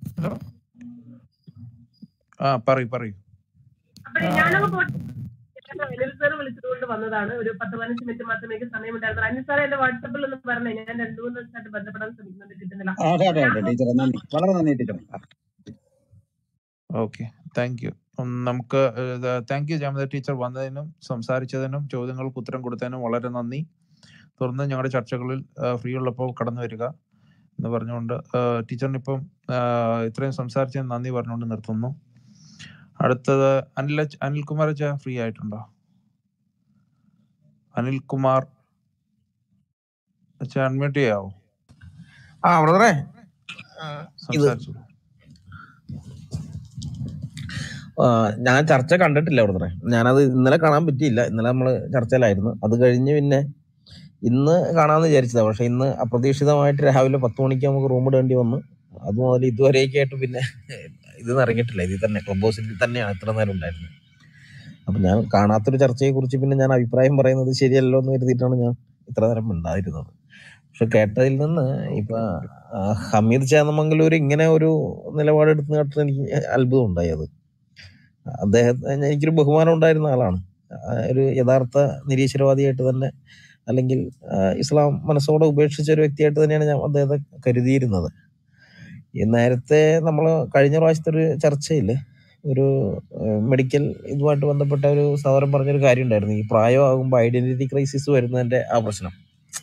ആ പറയൂ പറയൂ അപ്പൊ ഞാനങ്ങ് പോട്ടെ ഞാൻ അനിൽ സാർ വിളിച്ചതുകൊണ്ട് വന്നതാണ് ഒരു പത്ത് പതിനഞ്ച് മിനിറ്റ് മാത്രമേ എനിക്ക് സമയമുണ്ടായിരുന്നു അനിൽ സാർ എന്റെ വാട്സപ്പിൽ ഒന്ന് പറഞ്ഞേ ഞാൻ രണ്ടു മൂന്ന് ദിവസമായിട്ട് ബന്ധപ്പെടാൻ ശ്രമിക്കുന്നുണ്ട് കിട്ടുന്നില്ല ആ, അതെ അതെ ഞാൻ അതെ ടീച്ചറെ നന്ദി വളരെ നന്ദി ടീച്ചർ ഓക്കെ താങ്ക് യു നമുക്ക് താങ്ക് യു ജാമത ടീച്ചർ വന്നതിനും സംസാരിച്ചതിനും ചോദ്യങ്ങൾക്ക് ഉത്തരം കൊടുത്തതിനും വളരെ നന്ദി തുടർന്ന് ഞങ്ങളുടെ ചർച്ചകളിൽ ഫ്രീ ഉള്ളപ്പോൾ കടന്നു വരിക എന്ന് പറഞ്ഞുകൊണ്ട് ടീച്ചറിന് ഇപ്പം ഇത്രയും സംസാരിച്ചതിന് നന്ദി പറഞ്ഞുകൊണ്ട് നിർത്തുന്നു അടുത്തത് അനിൽ അനിൽകുമാർ അച്ഛ ഫ്രീ ആയിട്ടുണ്ടോ അനിൽകുമാർ അച്ഛ അൺമ്യൂട്ട് ചെയ്യാവോ ആ ബ്രദറെ ഇത് സംസാരിച്ചു ആ, ഞാൻ ചർച്ച കണ്ടിട്ടില്ല ബ്രദറെ ഞാനത് ഇന്നലെ കാണാൻ പറ്റിയില്ല ഇന്നലെ നമ്മൾ ചർച്ചയിലായിരുന്നു അത് കഴിഞ്ഞ് പിന്നെ ഇന്ന് കാണാമെന്ന് വിചാരിച്ചതാ പക്ഷെ ഇന്ന് അപ്രതീക്ഷിതമായിട്ട് രാവിലെ പത്ത് മണിക്ക് നമുക്ക് റൂം ഇടേണ്ടി വന്നു അത് മുതൽ ഇതുവരെയൊക്കെയായിട്ട് പിന്നെ ഇത് ഇറങ്ങിയിട്ടില്ല ഇതിൽ തന്നെ ക്ലബ് ഹൗസിൽ തന്നെയാണ് ഇത്ര നേരം ഉണ്ടായിരുന്നത് അപ്പൊ ഞാൻ കാണാത്തൊരു ചർച്ചയെ കുറിച്ച് പിന്നെ ഞാൻ അഭിപ്രായം പറയുന്നത് ശരിയല്ലോ എന്ന് കരുതിയിട്ടാണ് ഞാൻ ഇത്ര നേരം ഉണ്ടായിരുന്നത് പക്ഷെ കേട്ടതിൽ നിന്ന് ഇപ്പൊ ആ, ഹമീദ് ചേന്നമംഗലൂർ ഇങ്ങനെ ഒരു നിലപാടെടുത്ത് കേട്ടിട്ട് എനിക്ക് അത്ഭുതം ഉണ്ടായി അത് അദ്ദേഹത്തെ എനിക്കൊരു ബഹുമാനം ഉണ്ടായിരുന്ന ആളാണ് ആ, ഒരു യഥാർത്ഥ നിരീശ്വരവാദിയായിട്ട് തന്നെ അല്ലെങ്കിൽ ആ, ഇസ്ലാം മനസ്സോടെ ഉപേക്ഷിച്ച ഒരു വ്യക്തിയായിട്ട് തന്നെയാണ് ഞാൻ അദ്ദേഹത്തെ കരുതിയിരുന്നത് ഈ നേരത്തെ നമ്മൾ കഴിഞ്ഞ പ്രാവശ്യത്തെ ഒരു ചർച്ചയിൽ ഒരു മെഡിക്കൽ ഇതുമായിട്ട് ബന്ധപ്പെട്ട ഒരു സഹോദരൻ പറഞ്ഞൊരു കാര്യം ഉണ്ടായിരുന്നു ഈ പ്രായമാകുമ്പോൾ ഐഡന്റിറ്റി ക്രൈസിസ് വരുന്നതിന്റെ ആ പ്രശ്നം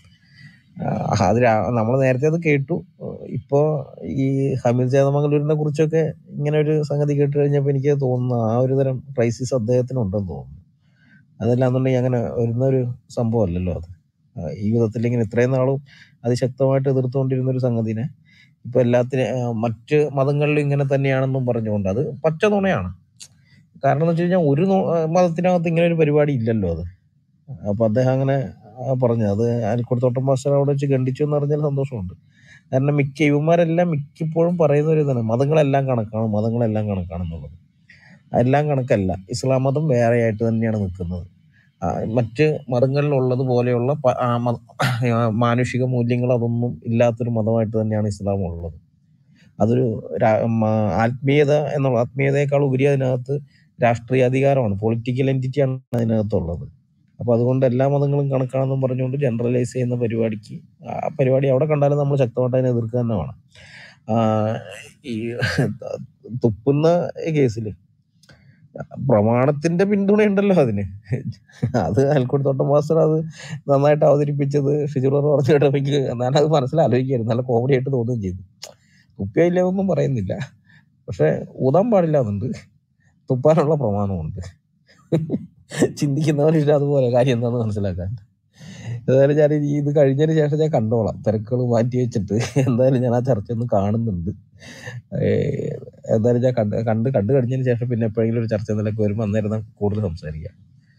ആഹ് അത് നമ്മൾ നേരത്തെ അത് കേട്ടു ഇപ്പോ ഈ ഹമീദ് ചേതമംഗലൂരിനെ കുറിച്ചൊക്കെ ഇങ്ങനെ ഒരു സംഗതി കേട്ട് കഴിഞ്ഞപ്പോൾ എനിക്ക് തോന്നുന്നു ആ ഒരു തരം ക്രൈസിസ് അദ്ദേഹത്തിന് ഉണ്ടെന്ന് തോന്നുന്നു അതല്ലാന്നുണ്ടെങ്കിൽ അങ്ങനെ വരുന്ന ഒരു സംഭവം അല്ലല്ലോ അത് ആ, ഈ വിധത്തിൽ ഇങ്ങനെ ഇത്രയും നാളും അതിശക്തമായിട്ട് എതിർത്തുകൊണ്ടിരുന്ന ഒരു സംഗതിനെ ഇപ്പൊ എല്ലാത്തിനും മറ്റ് മതങ്ങളിലും ഇങ്ങനെ തന്നെയാണെന്നും പറഞ്ഞുകൊണ്ട് അത് പച്ച നുണയാണ് കാരണം എന്ന് വെച്ച് കഴിഞ്ഞാൽ ഒരു നു- ആ, മതത്തിനകത്ത് ഇങ്ങനെ ഒരു പരിപാടി ഇല്ലല്ലോ അത് അപ്പൊ അദ്ദേഹം അങ്ങനെ ആ, പറഞ്ഞു അത് അനിൽക്കുടത്തോട്ടം മാസ്റ്റർ അവിടെ വെച്ച് ഖണ്ഡിച്ചു എന്ന് പറഞ്ഞാൽ സന്തോഷമുണ്ട് കാരണം മിക്ക ഇവന്മാരെല്ലാം മിക്കപ്പോഴും പറയുന്ന ഒരു ഇതാണ് മതങ്ങളെല്ലാം കണക്കാണ് മതങ്ങളെല്ലാം കണക്കാണെന്നുള്ളത് എല്ലാം കണക്കല്ല ഇസ്ലാം മതം വേറെയായിട്ട് തന്നെയാണ് നിൽക്കുന്നത് ആ, മറ്റ് മതങ്ങളിലുള്ളത് പോലെയുള്ള പ- ആ, മത- ആ, മാനുഷിക മൂല്യങ്ങൾ അതൊന്നും ഇല്ലാത്തൊരു മതമായിട്ട് തന്നെയാണ് ഇസ്ലാം ഉള്ളത് അതൊരു രാ- മ- ആത്മീയത എന്നുള്ള ആത്മീയതയെക്കാൾ ഉപരി അതിനകത്ത് രാഷ്ട്രീയ അധികാരമാണ് പൊളിറ്റിക്കൽ എൻറ്റിറ്റിയാണ് അതിനകത്തുള്ളത് അപ്പൊ അതുകൊണ്ട് എല്ലാ മതങ്ങളും കണക്കാണെന്നും പറഞ്ഞുകൊണ്ട് ജനറലൈസ് ചെയ്യുന്ന പരിപാടിക്ക് ആ പരിപാടി അവിടെ കണ്ടാലും നമ്മൾ ശക്തമായിട്ട് അതിനെ എതിർക്കുക തന്നെ വേണം ആ, ഈ തുപ്പുന്ന കേസിൽ പ്രമാണത്തിന്റെ പിന്തുണയുണ്ടല്ലോ അതിന് അത് അൽക്കുടത്തോട്ടം മാസ്റ്റർ അത് നന്നായിട്ട് അവതരിപ്പിച്ചത് ഷിജുറർ പറഞ്ഞു കേട്ടപ്പോൾ എനിക്ക് ഞാനത് മനസ്സിലാലോചിക്കായിരുന്നു നല്ല കോമഡി ആയിട്ട് തോന്നുകയും ചെയ്തു തുപ്പിയില്ലെന്നൊന്നും പറയുന്നില്ല പക്ഷെ ഊതാൻ പാടില്ല എന്നുണ്ട് തുപ്പാനുള്ള പ്രമാണമുണ്ട് ചിന്തിക്കുന്നവരില്ല അതുപോലെ കാര്യം എന്താണെന്ന് മനസ്സിലാക്കാൻ ഏതായാലും ഞാൻ ഈ ഇത് കഴിഞ്ഞതിന് ശേഷം ഞാൻ കണ്ടോളാം തിരക്കുകൾ മാറ്റി വെച്ചിട്ട് എന്തായാലും ഞാൻ ആ ചർച്ച ഒന്ന് കാണുന്നുണ്ട് ഏഹ് എന്തായാലും ഞാൻ കണ്ട് കണ്ട് കണ്ടു കഴിഞ്ഞതിന് ശേഷം പിന്നെ എപ്പോഴെങ്കിലും ഒരു ചർച്ച നിലക്ക് വരുമ്പോൾ അന്നേരം നമുക്ക് കൂടുതൽ സംസാരിക്കാം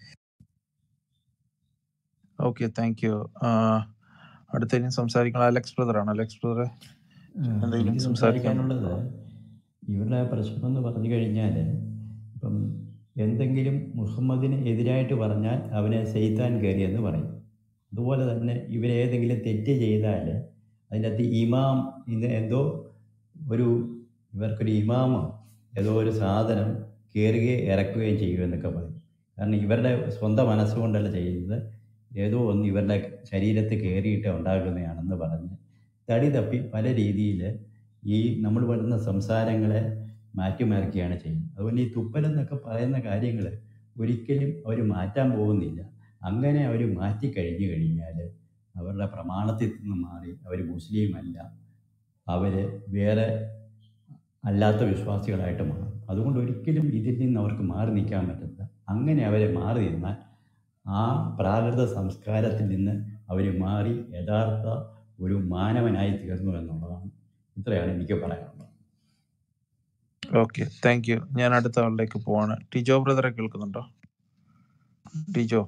ഓക്കെ താങ്ക് യു അടുത്ത ഇനി സംസാരിക്കണം അലക്സ് ബ്രദർ ആണ് അലക്സ് ബ്രദറെ എന്തെങ്കിലും എനിക്ക് സംസാരിക്കാൻ സംസാരിക്കാനുള്ളത് ഇവരുടെ പ്രശ്നം എന്ന് പറഞ്ഞു കഴിഞ്ഞാൽ ഇപ്പം എന്തെങ്കിലും മുഹമ്മദിന് എതിരായിട്ട് പറഞ്ഞാൽ അവനെ സെയ്ത്താൻ കയറിയെന്ന് പറയും അതുപോലെ തന്നെ ഇവരേതെങ്കിലും തെറ്റ് ചെയ്താൽ അതിൻ്റെ അകത്ത് ഇമാം ഇന്ന് എന്തോ ഒരു ഇവർക്കൊരു ഇമാമോ ഏതോ ഒരു സാധനം കയറുകയും ഇറക്കുകയും ചെയ്യുമെന്നൊക്കെ പറയും കാരണം ഇവരുടെ സ്വന്തം മനസ്സുകൊണ്ടല്ല ചെയ്യുന്നത് ഏതോ ഒന്ന് ഇവരുടെ ശരീരത്തിൽ കയറിയിട്ട് ഉണ്ടാകുന്നതാണെന്ന് പറഞ്ഞ് തടി തപ്പി പല രീതിയിൽ ഈ നമ്മൾ പെടുന്ന സംസാരങ്ങളെ മാറ്റിമറിക്കുകയാണ് ചെയ്യുന്നത് അതുപോലെ ഈ തുപ്പലെന്നൊക്കെ പറയുന്ന കാര്യങ്ങൾ ഒരിക്കലും അവർ മാറ്റാൻ പോകുന്നില്ല അങ്ങനെ അവർ മാറ്റി കഴിഞ്ഞു കഴിഞ്ഞാൽ അവരുടെ പ്രമാണത്തിൽ നിന്ന് മാറി അവർ മുസ്ലിം അല്ല അവർ വേറെ അല്ലാത്ത വിശ്വാസികളായിട്ട് മാറും അതുകൊണ്ട് ഒരിക്കലും ഇതിൽ നിന്ന് അവർക്ക് മാറി നിൽക്കാൻ പറ്റില്ല അങ്ങനെ അവരെ മാറി നിന്നാൽ ആ പ്രാകൃത സംസ്കാരത്തിൽ നിന്ന് അവർ മാറി യഥാർത്ഥ ഒരു മാനവനായി തീർന്നു എന്നുള്ളതാണ് ഇത്രയാണ് എനിക്ക് പറയാനുള്ളത് ഓക്കെ താങ്ക് യു ഞാൻ അടുത്ത ആളിലേക്ക് പോവാണ് ടിജോ ബ്രദറെ കേൾക്കുന്നുണ്ടോ ടിജോ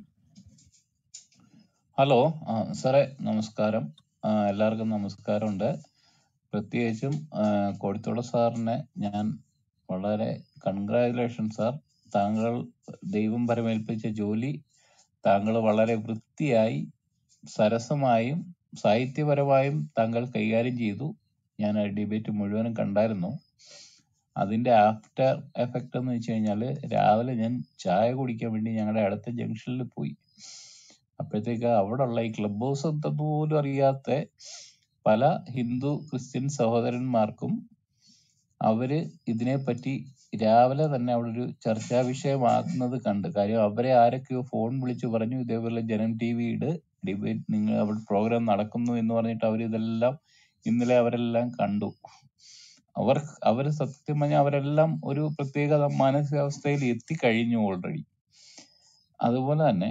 ഹലോ ആ, സാറേ നമസ്കാരം ആ, എല്ലാവർക്കും നമസ്കാരമുണ്ട് പ്രത്യേകിച്ചും ആ, കോടിത്തോട സാറിനെ ഞാൻ വളരെ കൺഗ്രാജുലേഷൻ സാർ താങ്കൾ ദൈവം പരമേൽപ്പിച്ച ജോലി താങ്കൾ വളരെ വൃത്തിയായി സരസമായും സാഹിത്യപരമായും താങ്കൾ കൈകാര്യം ചെയ്തു ഞാൻ ആ ഡിബേറ്റ് മുഴുവനും കണ്ടായിരുന്നു അതിന്റെ ആഫ്റ്റർ എഫക്റ്റ് എന്ന് വെച്ച് കഴിഞ്ഞാൽ രാവിലെ ഞാൻ ചായ കുടിക്കാൻ വേണ്ടി ഞങ്ങളുടെ അടുത്ത ജംഗ്ഷനിൽ പോയി അപ്പോഴത്തേക്ക് അവിടെ ഉള്ള ഈ ക്ലബ് ഹൗസ് എന്താ പോലും അറിയാത്ത പല ഹിന്ദു ക്രിസ്ത്യൻ സഹോദരന്മാർക്കും അവര് ഇതിനെപ്പറ്റി രാവിലെ തന്നെ അവിടെ ഒരു ചർച്ചാ വിഷയമാക്കുന്നത് കണ്ട് കാര്യം അവരെ ആരൊക്കെയോ ഫോൺ വിളിച്ച് പറഞ്ഞു ഇതേപോലെ ജനം ടി വിയുടെ ഡിബേറ്റ് നിങ്ങൾ അവിടെ പ്രോഗ്രാം നടക്കുന്നു എന്ന് പറഞ്ഞിട്ട് അവർ ഇതെല്ലാം ഇന്നലെ അവരെല്ലാം കണ്ടു അവർ അവര് സത്യം പറഞ്ഞാൽ അവരെല്ലാം ഒരു പ്രത്യേക മാനസികാവസ്ഥയിൽ എത്തിക്കഴിഞ്ഞു ഓൾറെഡി അതുപോലെ തന്നെ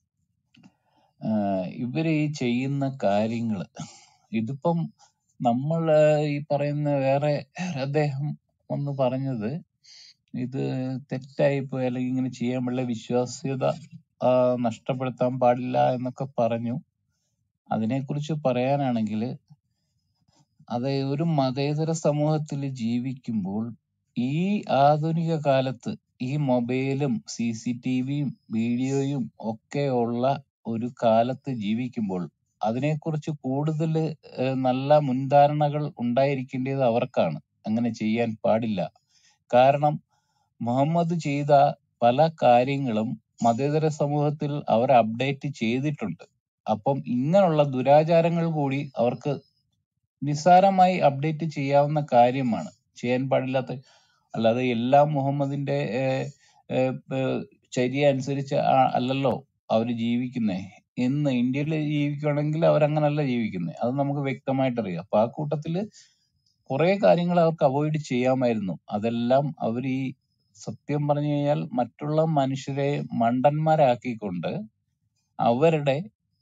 ആഹ് ഇവര് ഈ ചെയ്യുന്ന കാര്യങ്ങള് ഇതിപ്പം നമ്മൾ ഈ പറയുന്ന വേറെ അദ്ദേഹം ഒന്ന് പറഞ്ഞത് ഇത് തെറ്റായിപ്പോയി അല്ലെങ്കിൽ ഇങ്ങനെ ചെയ്യാൻ പാടില്ല വിശ്വാസ്യത ആ, നഷ്ടപ്പെടുത്താൻ പാടില്ല എന്നൊക്കെ പറഞ്ഞു അതിനെക്കുറിച്ച് പറയാനാണെങ്കിൽ അത് ഒരു മതേതര സമൂഹത്തിൽ ജീവിക്കുമ്പോൾ ഈ ആധുനിക കാലത്ത് ഈ മൊബൈലും സി സി ടി വിയും വീഡിയോയും ഒക്കെ ഉള്ള ഒരു കാലത്ത് ജീവിക്കുമ്പോൾ അതിനെക്കുറിച്ച് കൂടുതൽ നല്ല മുൻധാരണകൾ ഉണ്ടായിരിക്കേണ്ടത് അവർക്കാണ് അങ്ങനെ ചെയ്യാൻ പാടില്ല കാരണം മുഹമ്മദ് ചെയ്ത പല കാര്യങ്ങളും മതേതര സമൂഹത്തിൽ അവർ അപ്ഡേറ്റ് ചെയ്തിട്ടുണ്ട് അപ്പം ഇങ്ങനെയുള്ള ദുരാചാരങ്ങൾ കൂടി അവർക്ക് നിസ്സാരമായി അപ്ഡേറ്റ് ചെയ്യാവുന്ന കാര്യമാണ് ചെയ്യാൻ പാടില്ലാത്ത അല്ലാതെ എല്ലാം മുഹമ്മദിന്റെ ഏഹ്, ഏഹ്, ഏഹ്, ചര്യ അനുസരിച്ച് ആ- അല്ലല്ലോ അവര് ജീവിക്കുന്നേ ഇന്ന് ഇന്ത്യയിൽ ജീവിക്കുകയാണെങ്കിൽ അവരങ്ങനല്ല ജീവിക്കുന്നത് അത് നമുക്ക് വ്യക്തമായിട്ട് അറിയാം അപ്പൊ ആ കൂട്ടത്തില് കുറെ കാര്യങ്ങൾ അവർക്ക് അവോയ്ഡ് ചെയ്യാമായിരുന്നു അതെല്ലാം അവർ ഈ സത്യം പറഞ്ഞു കഴിഞ്ഞാൽ മറ്റുള്ള മനുഷ്യരെ മണ്ടന്മാരാക്കിക്കൊണ്ട് അവരുടെ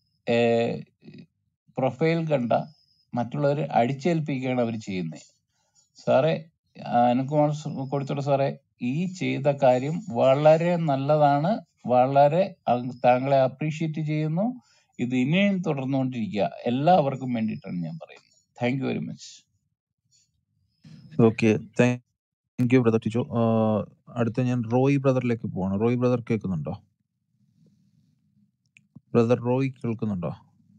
പ്രൊഫൈൽ കണ്ട മറ്റുള്ളവരെ അടിച്ചേൽപ്പിക്കുകയാണ് അവർ ചെയ്യുന്നത് സാറേ അനുകുമാർ കൊടുത്തോട്ടെ സാറേ ഈ ചെയ്ത കാര്യം വളരെ നല്ലതാണ് വളരെ അങ് താങ്കളെ അപ്രീഷിയേറ്റ് ചെയ്യുന്നു ഇത് ഇനിയും തുടർന്നുകൊണ്ടിരിക്കുക എല്ലാവർക്കും വേണ്ടിയിട്ടാണ് ഞാൻ പറയുന്നത് thank you very much okay thank you brother Tijo ആഹ് അടുത്ത ഞാൻ റോയ് ബ്രദറിലേക്ക് പോവാണ് റോയ് ബ്രദർ കേൾക്കുന്നുണ്ടോ ബ്രദർ റോയ് കേൾക്കുന്നുണ്ടോ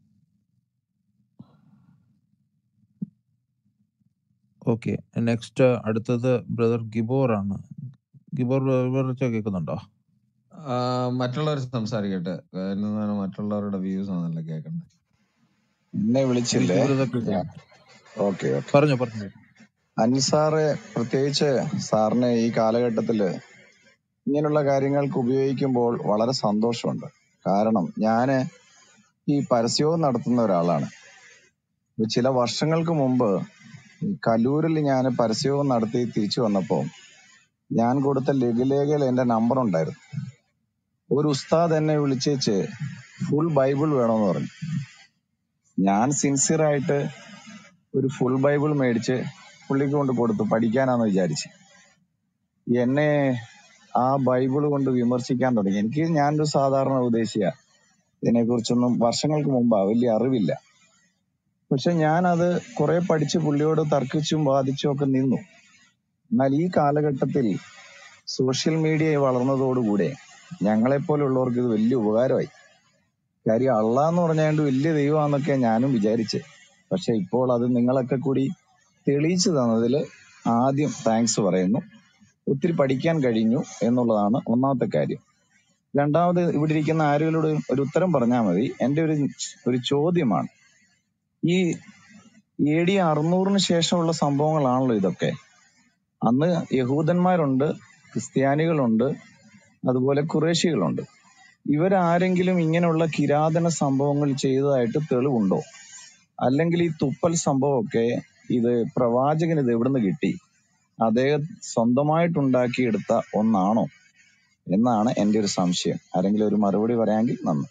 ഓക്കെ നെക്സ്റ്റ് അടുത്തത് ബ്രദർ ഗിബോർ ആണ് ഗിബോർ ബ്രദർ കേൾക്കുന്നുണ്ടോ ആ, മറ്റുള്ളവർ സംസാരിക്കട്ടെ കാരണം മറ്റുള്ളവരുടെ വ്യൂസ് ആണല്ലോ കേൾക്കണ്ടേ എന്നെ വിളിച്ചില്ലേ ടിജോ ബ്രദർ കേൾക്കുന്നു ഓക്കെ ഓക്കെ പറഞ്ഞോ പറഞ്ഞോ അനിൽ സാറ് പ്രത്യേകിച്ച് സാറിനെ ഈ കാലഘട്ടത്തില് ഇങ്ങനെയുള്ള കാര്യങ്ങൾക്ക് ഉപയോഗിക്കുമ്പോൾ വളരെ സന്തോഷമുണ്ട് കാരണം ഞാന് ഈ പരസ്യവും നടത്തുന്ന ഒരാളാണ് ഇപ്പൊ ചില വർഷങ്ങൾക്ക് മുമ്പ് ഈ കലൂരിൽ ഞാൻ പരസ്യവും നടത്തി തിരിച്ചു വന്നപ്പോൾ ഞാൻ കൊടുത്ത ലഘുലേഖയിൽ എന്റെ നമ്പർ ഉണ്ടായിരുന്നു ഒരു ഉസ്താദ് എന്നെ വിളിച്ചേച്ച് ഫുൾ ബൈബിൾ വേണമെന്ന് പറഞ്ഞു ഞാൻ സിൻസിയർ ആയിട്ട് ഒരു ഫുൾ ബൈബിൾ മേടിച്ച് പുള്ളിക്ക് കൊണ്ട് കൊടുത്തു പഠിക്കാനാന്ന് വിചാരിച്ച് എന്നെ ആ ബൈബിൾ കൊണ്ട് വിമർശിക്കാൻ തുടങ്ങി എനിക്ക് ഞാനൊരു സാധാരണ ഉപദേശിയ ഇതിനെക്കുറിച്ചൊന്നും വർഷങ്ങൾക്ക് മുമ്പാ വലിയ അറിവില്ല പക്ഷെ ഞാനത് കുറെ പഠിച്ച് പുള്ളിയോട് തർക്കിച്ചും വാദിച്ചും ഒക്കെ നിന്നു എന്നാൽ ഈ കാലഘട്ടത്തിൽ സോഷ്യൽ മീഡിയ വളർന്നതോടുകൂടെ ഞങ്ങളെപ്പോലുള്ളവർക്ക് ഇത് വലിയ ഉപകാരമായി കാര്യം അള്ളാന്ന് പറഞ്ഞാണ്ട് വലിയ ദൈവമാന്നൊക്കെ ഞാനും വിചാരിച്ചേ പക്ഷെ ഇപ്പോൾ അത് നിങ്ങളൊക്കെ കൂടി തെളിയിച്ചു തന്നതിൽ ആദ്യം താങ്ക്സ് പറയുന്നു ഒത്തിരി പഠിക്കാൻ കഴിഞ്ഞു എന്നുള്ളതാണ് ഒന്നാമത്തെ കാര്യം രണ്ടാമത് ഇവിടെ ഇരിക്കുന്ന ആരെങ്കിലും ഒരു ഉത്തരം പറഞ്ഞാൽ മതി എന്റെ ഒരു ഒരു ചോദ്യമാണ് ഈ എ ഡി അറുന്നൂറിന് ശേഷമുള്ള സംഭവങ്ങളാണല്ലോ ഇതൊക്കെ അന്ന് യഹൂദന്മാരുണ്ട് ക്രിസ്ത്യാനികളുണ്ട് അതുപോലെ കുറേശികളുണ്ട് ഇവരാരെങ്കിലും ഇങ്ങനെയുള്ള കിരാതന സംഭവങ്ങൾ ചെയ്തതായിട്ട് തെളിവുണ്ടോ അല്ലെങ്കിൽ ഈ തുപ്പൽ സംഭവമൊക്കെ ഇത് പ്രവാചകന് ഇത് എവിടുന്ന് കിട്ടി അദ്ദേഹം സ്വന്തമായിട്ടുണ്ടാക്കിയെടുത്ത ഒന്നാണോ എന്നാണ് എന്റെ ഒരു സംശയം ആരെങ്കിലും ഒരു മറുപടി പറയാമെങ്കിൽ നന്ദി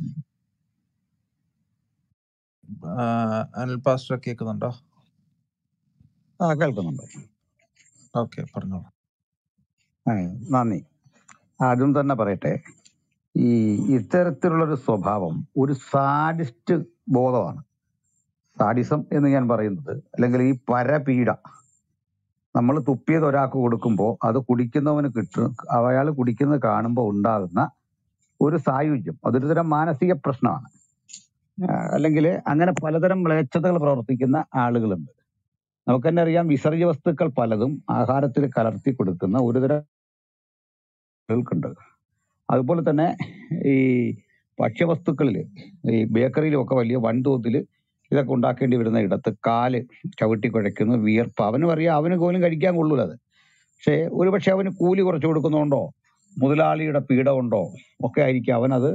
ആഹ് അനിൽ പാസ്റ്റർ കേൾക്കുന്നുണ്ടോ ആ കേൾക്കുന്നുണ്ട് ഓക്കെ പറഞ്ഞോളൂ ആ, നന്ദി ആദ്യം തന്നെ പറയട്ടെ ഈ ഇത്തരത്തിലുള്ളൊരു സ്വഭാവം ഒരു സാഡിസ്റ്റ് ബോധമാണ് സാഡിസം എന്ന് ഞാൻ പറയുന്നത് അല്ലെങ്കിൽ ഈ പരപീഡ നമ്മൾ തുപ്പിയത് ഒരാൾക്ക് കൊടുക്കുമ്പോൾ അത് കുടിക്കുന്നവന് കിട്ടും അയാൾ കുടിക്കുന്നത് കാണുമ്പോൾ ഉണ്ടാകുന്ന ഒരു സായുജ്യം അതൊരു തരം മാനസിക പ്രശ്നമാണ് അല്ലെങ്കിൽ അങ്ങനെ പലതരം മ്ലേച്ഛതകൾ പ്രവർത്തിക്കുന്ന ആളുകളുണ്ട് നമുക്ക് തന്നെ അറിയാം വിസർജ്യ വസ്തുക്കൾ പലതും ആഹാരത്തിൽ കലർത്തി കൊടുക്കുന്ന ഒരുതരം ആളുകൾക്കുണ്ട് അതുപോലെ തന്നെ ഈ ഭക്ഷ്യവസ്തുക്കളിൽ ഈ ബേക്കറിയിലും ഒക്കെ വലിയ വൻതോതിൽ ഇതൊക്കെ ഉണ്ടാക്കേണ്ടി വരുന്ന ഇടത്ത് കാല് ചവിട്ടി കുഴയ്ക്കുന്നു വിയർപ്പ് അവനും അറിയാം അവന് പോലും കഴിക്കാൻ കൊള്ളൂല അത് പക്ഷേ ഒരുപക്ഷെ അവന് കൂലി കുറച്ച് കൊടുക്കുന്നതുകൊണ്ടോ മുതലാളിയുടെ പീഡ കൊണ്ടോ ഒക്കെ ആയിരിക്കും അവനത്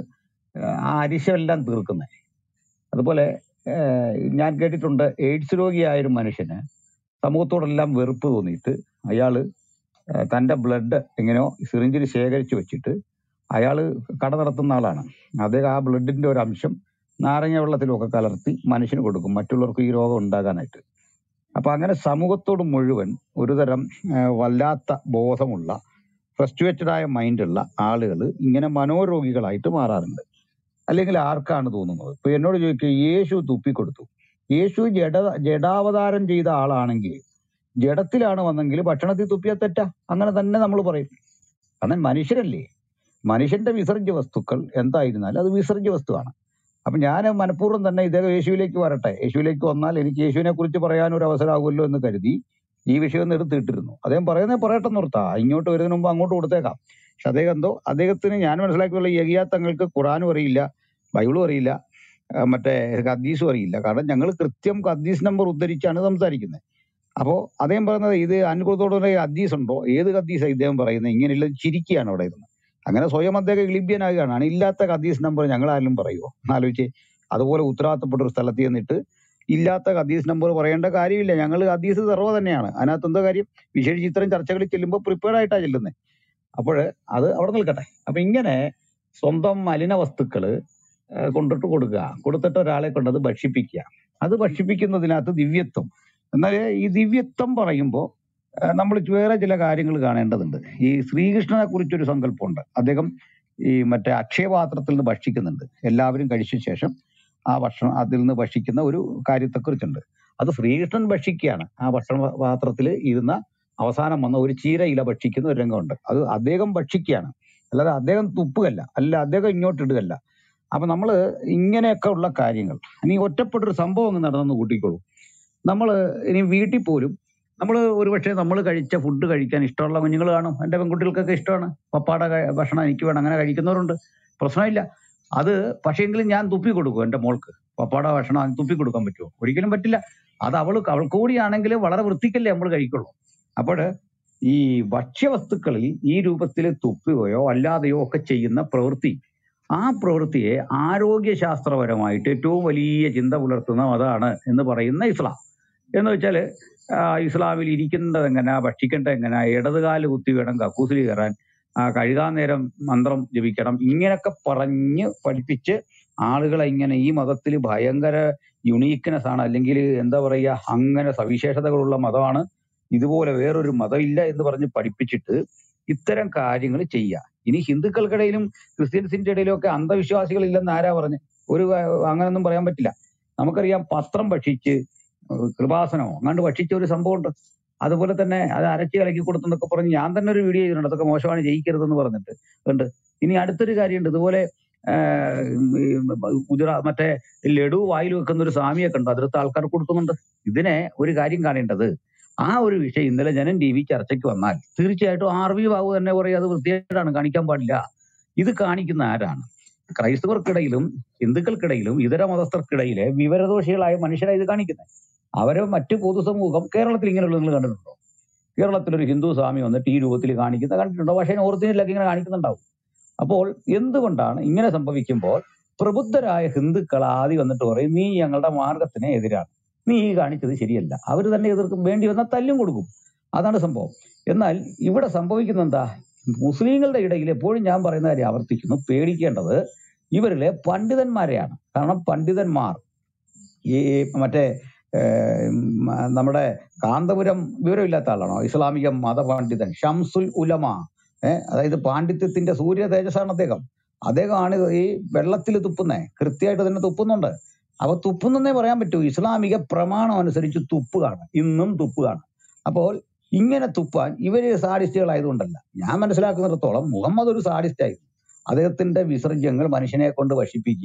ആ അരിശമെല്ലാം തീർക്കുന്നത് അതുപോലെ ഏഹ്, ഞാൻ കേട്ടിട്ടുണ്ട് എയ്ഡ്സ് രോഗിയായ ഒരു മനുഷ്യന് സമൂഹത്തോടെല്ലാം വെറുപ്പ് തോന്നിയിട്ട് അയാള് ഏഹ്, തന്റെ ബ്ലഡ് എങ്ങനെയോ സിറിഞ്ചിൽ ശേഖരിച്ച് വെച്ചിട്ട് അയാള് കട നടത്തുന്ന ആളാണ് അദ്ദേഹം ആ ബ്ലഡിന്റെ ഒരു അംശം നാരങ്ങ വെള്ളത്തിലൊക്കെ കലർത്തി മനുഷ്യന് കൊടുക്കും മറ്റുള്ളവർക്ക് ഈ രോഗം ഉണ്ടാകാനായിട്ട് അപ്പൊ അങ്ങനെ സമൂഹത്തോട് മുഴുവൻ ഒരുതരം ഏഹ്, വല്ലാത്ത ബോധമുള്ള ഫ്രസ്ട്രേറ്റഡ് ആയ മൈൻഡുള്ള ആളുകൾ ഇങ്ങനെ മനോരോഗികളായിട്ട് മാറാറുണ്ട് അല്ലെങ്കിൽ ആർക്കാണ് തോന്നുന്നത് ഇപ്പൊ എന്നോട് ചോദിക്കുക യേശു തുപ്പിക്കൊടുത്തു യേശു ജഡ ജഡാവതാരം ചെയ്ത ആളാണെങ്കിൽ ജഡത്തിലാണ് വന്നെങ്കിൽ ഭക്ഷണത്തിൽ തുപ്പിയാൽ തെറ്റാ അങ്ങനെ തന്നെ നമ്മൾ പറയും കാരണം മനുഷ്യരല്ലേ മനുഷ്യന്റെ വിസർജ്യ വസ്തുക്കൾ എന്തായിരുന്നാലും അത് വിസർജ്യ വസ്തുവാണ് അപ്പൊ ഞാൻ മനഃപൂർവ്വം തന്നെ ഇദ്ദേഹം യേശുവിലേക്ക് വരട്ടെ യേശുവിലേക്ക് വന്നാൽ എനിക്ക് യേശുവിനെ കുറിച്ച് പറയാൻ ഒരു അവസരമാകുമല്ലോ എന്ന് കരുതി ഈ വിഷയം ഒന്ന് എടുത്തിട്ടിരുന്നു അദ്ദേഹം പറയുന്നത് പറയട്ടെ നിർത്താ ഇങ്ങോട്ട് വരുന്നതിന് മുമ്പ് അങ്ങോട്ട് കൊടുത്തേക്കാം പക്ഷെ അദ്ദേഹം എന്തോ അദ്ദേഹത്തിന് ഞാൻ മനസ്സിലാക്കിയുള്ള യഹിയാ തങ്ങൾക്ക് ഖുറാനും അറിയില്ല ബൈബിളും അറിയില്ല ആ, മറ്റേ ഹദീസും അറിയില്ല കാരണം ഞങ്ങൾ കൃത്യം ഹദീസ് നമ്പർ ഉദ്ധരിച്ചാണ് സംസാരിക്കുന്നത് അപ്പോ അദ്ദേഹം പറയുന്നത് ഇത് അനുകൂലത്തോടെ ഹദീസ് ഉണ്ടോ ഏത് ഹദീസാണ് ഇദ്ദേഹം പറയുന്നത് ഇങ്ങനെയുള്ള ചിരിക്കുകയാണ് അവിടെ ഇരുന്ന് അങ്ങനെ സ്വയം അദ്ദേഹം ഇളിബ്യനാകുകയാണ് ഇല്ലാത്ത ഹദീസ് നമ്പർ ഞങ്ങൾ ആരും പറയുമോ ആലോചിച്ച് അതുപോലെ ഉത്തരവാദിത്തപ്പെട്ട ഒരു സ്ഥലത്ത് ചെന്നിട്ട് ഇല്ലാത്ത ഹദീസ് നമ്പർ പറയേണ്ട കാര്യമില്ല ഞങ്ങൾ ഹദീസ് സർവ്വ തന്നെയാണ് അതിനകത്ത് എന്താ കാര്യം വിശേഷിച്ച് ഇത്തരം ചർച്ചകളിൽ ചെല്ലുമ്പോൾ പ്രിപ്പയർഡ് ആയിട്ടാണ് ചെല്ലുന്നത് അപ്പോൾ അത് അവിടെ നിൽക്കട്ടെ അപ്പൊ ഇങ്ങനെ സ്വന്തം മലിന വസ്തുക്കള് ഏഹ് കൊണ്ടിട്ട് കൊടുക്കുക കൊടുത്തിട്ട് ഒരാളെ കൊണ്ട് അത് ഭക്ഷിപ്പിക്കുക അത് ഭക്ഷിപ്പിക്കുന്നതിനകത്ത് ദിവ്യത്വം എന്നാൽ ഈ ദിവ്യത്വം പറയുമ്പോൾ നമ്മൾ വേറെ ചില കാര്യങ്ങൾ കാണേണ്ടതുണ്ട് ഈ ശ്രീകൃഷ്ണനെ കുറിച്ചൊരു സങ്കല്പമുണ്ട് അദ്ദേഹം ഈ മറ്റേ അക്ഷയപാത്രത്തിൽ നിന്ന് ഭക്ഷിക്കുന്നുണ്ട് എല്ലാവരും കഴിച്ച ശേഷം ആ ഭക്ഷണം അതിൽ നിന്ന് ഭക്ഷിക്കുന്ന ഒരു കാര്യത്തെക്കുറിച്ചുണ്ട് അത് ശ്രീകൃഷ്ണൻ ഭക്ഷിക്കുകയാണ് ആ ഭക്ഷണ പാത്രത്തിൽ ഇരുന്ന അവസാനം വന്ന ഒരു ചീര ഇല ഭക്ഷിക്കുന്ന ഒരു രംഗമുണ്ട് അത് അദ്ദേഹം ഭക്ഷിക്കുകയാണ് അല്ലാതെ അദ്ദേഹം തുപ്പുകയല്ല അല്ല അദ്ദേഹം ഇങ്ങോട്ട് ഇടുകയല്ല അപ്പൊ നമ്മൾ ഇങ്ങനെയൊക്കെ ഉള്ള കാര്യങ്ങൾ ഇനി ഒറ്റപ്പെട്ടൊരു സംഭവം അങ്ങ് നടന്നു കൂട്ടിക്കോളൂ നമ്മൾ ഇനി വീട്ടിൽ പോലും നമ്മൾ ഒരുപക്ഷെ നമ്മൾ കഴിച്ച ഫുഡ് കഴിക്കാൻ ഇഷ്ടമുള്ള കുഞ്ഞുങ്ങൾ കാണും എൻ്റെ പെൺകുട്ടികൾക്കൊക്കെ ഇഷ്ടമാണ് പപ്പാടെ ക- ഭക്ഷണം എനിക്ക് വേണം അങ്ങനെ കഴിക്കുന്നവരുണ്ട് പ്രശ്നമില്ല അത് പക്ഷേങ്കിലും ഞാൻ തുപ്പി കൊടുക്കും എൻ്റെ മോൾക്ക് പപ്പാടെ ഭക്ഷണം തുപ്പി കൊടുക്കാൻ പറ്റുമോ ഒരിക്കലും പറ്റില്ല അത് അവൾ അവൾക്ക് കൂടിയാണെങ്കിൽ വളരെ വൃത്തിക്കല്ലേ നമ്മൾ കഴിക്കുള്ളൂ അപ്പോൾ ഈ ഭക്ഷ്യവസ്തുക്കളിൽ ഈ രൂപത്തിൽ തുപ്പുകയോ അല്ലാതെയോ ഒക്കെ ചെയ്യുന്ന പ്രവൃത്തി ആ പ്രവൃത്തിയെ ആരോഗ്യശാസ്ത്രപരമായിട്ട് ഏറ്റവും വലിയ ചിന്ത പുലർത്തുന്ന മതമാണ് എന്ന് പറയുന്ന ഇസ്ലാം എന്ന് വെച്ചാൽ ഇസ്ലാമിൽ ഇരിക്കുന്നത് എങ്ങനെ ഭക്ഷിക്കേണ്ടത് എങ്ങനെ ഇടതുകാല് കുത്തി വേണം കക്കൂസിൽ കയറാൻ ആ, കഴുകാൻ നേരം മന്ത്രം ജപിക്കണം ഇങ്ങനെയൊക്കെ പറഞ്ഞ് പഠിപ്പിച്ച് ആളുകളെ ഇങ്ങനെ ഈ മതത്തിൽ ഭയങ്കര യുണീക്ക്നെസ് ആണ് അല്ലെങ്കിൽ എന്താ പറയുക അങ്ങനെ സവിശേഷതകളുള്ള മതമാണ് ഇതുപോലെ വേറൊരു മതമില്ല എന്ന് പറഞ്ഞ് പഠിപ്പിച്ചിട്ട് ഇത്തരം കാര്യങ്ങൾ ചെയ്യുക ഇനി ഹിന്ദുക്കൾക്കിടയിലും ക്രിസ്ത്യൻസിന്റെ ഇടയിലും ഒക്കെ അന്ധവിശ്വാസികൾ ഇല്ലെന്ന് ആരാ പറഞ്ഞു ഒരു ആ, അങ്ങനൊന്നും പറയാൻ പറ്റില്ല നമുക്കറിയാം പത്രം ഭക്ഷിച്ച് ഏഹ് കൃപാസനമോ അങ്ങാണ്ട് ഭക്ഷിച്ച ഒരു സംഭവമുണ്ട് അതുപോലെ തന്നെ അത് അരച്ച് കലക്കി കൊടുത്തെന്നൊക്കെ പറഞ്ഞ് ഞാൻ തന്നെ ഒരു വീഡിയോ ചെയ്തിട്ടുണ്ട് അതൊക്കെ മോശമാണ് ജയിക്കരുതെന്ന് പറഞ്ഞിട്ട് ഉണ്ട് ഇനി അടുത്തൊരു കാര്യമുണ്ട് ഇതുപോലെ ആഹ് ഈ ഗുജറാ മറ്റേ ലഡു വായിൽ വെക്കുന്ന ഒരു സ്വാമിയെ കണ്ടു അതിലത്തെ ആൾക്കാർ കൊടുക്കുന്നുണ്ട് ഇതിനെ ഒരു കാര്യം കാണേണ്ടത് ആ ഒരു വിഷയം ഇന്നലെ ജനം ടി വി ചർച്ചയ്ക്ക് വന്നാൽ തീർച്ചയായിട്ടും ആർ വി ബാബു തന്നെ പറയും അത് വൃത്തിയായിട്ടാണ് കാണിക്കാൻ പാടില്ല ഇത് കാണിക്കുന്ന ആരാണ് ക്രൈസ്തവർക്കിടയിലും ഹിന്ദുക്കൾക്കിടയിലും ഇതര മതസ്ഥർക്കിടയിലെ വിവരദോഷികളായ മനുഷ്യരാണ് ഇത് കാണിക്കുന്നത് അവരെ മറ്റു പൊതുസമൂഹം കേരളത്തിൽ ഇങ്ങനെയുള്ള നിങ്ങൾ കണ്ടിട്ടുണ്ടോ കേരളത്തിൽ ഒരു ഹിന്ദു സ്വാമി വന്നിട്ട് ഈ രൂപത്തിൽ കാണിക്കുന്ന കണ്ടിട്ടുണ്ടോ പക്ഷേ ഒറിജിനലൊക്കെ ഇങ്ങനെ കാണിക്കുന്നുണ്ടാവും അപ്പോൾ എന്തുകൊണ്ടാണ് ഇങ്ങനെ സംഭവിക്കുമ്പോൾ പ്രബുദ്ധരായ ഹിന്ദുക്കൾ ആദ്യം വന്നിട്ട് പറയും നീ ഞങ്ങളുടെ മാർഗത്തിന് എതിരാണ് നീ ഈ കാണിച്ചത് ശരിയല്ല അവർ തന്നെ എതിർക്കും വേണ്ടി വന്നാൽ തല്ലും കൊടുക്കും അതാണ് സംഭവം എന്നാൽ ഇവിടെ സംഭവിക്കുന്ന എന്താ മുസ്ലിങ്ങളുടെ ഇടയിൽ എപ്പോഴും ഞാൻ പറയുന്ന കാര്യം ആവർത്തിക്കുന്നു പേടിക്കേണ്ടത് ഇവരിലെ പണ്ഡിതന്മാരെയാണ് കാരണം പണ്ഡിതന്മാർ ഈ മറ്റേ ഏഹ്, മ- നമ്മുടെ കാന്തപുരം വിവരമില്ലാത്ത ആളാണോ ഇസ്ലാമിക മതപണ്ഡിതൻ ഷംസുൽ ഉലമ ഏഹ് അതായത് പാണ്ഡിത്യത്തിന്റെ സൂര്യ തേജസ്സാണ് അദ്ദേഹം അദ്ദേഹമാണ് ഈ വെള്ളത്തിൽ തുപ്പുന്നേ കൃത്യമായിട്ട് തന്നെ തുപ്പുന്നുണ്ട് അപ്പൊ തുപ്പുന്നേ പറയാൻ പറ്റൂ ഇസ്ലാമിക പ്രമാണം അനുസരിച്ച് തുപ്പുകയാണ് ഇന്നും തുപ്പുകയാണ് അപ്പോൾ ഇങ്ങനെ തുപ്പാൻ ഇവര് സാഡിസ്റ്റുകളായതുകൊണ്ടല്ല ഞാൻ മനസ്സിലാക്കുന്നിടത്തോളം മുഹമ്മദ് ഒരു സാഡിസ്റ്റ് ആയിരുന്നു അദ്ദേഹത്തിന്റെ വിസർജ്യങ്ങൾ മനുഷ്യനെ കൊണ്ട് വശിപ്പിക്കുക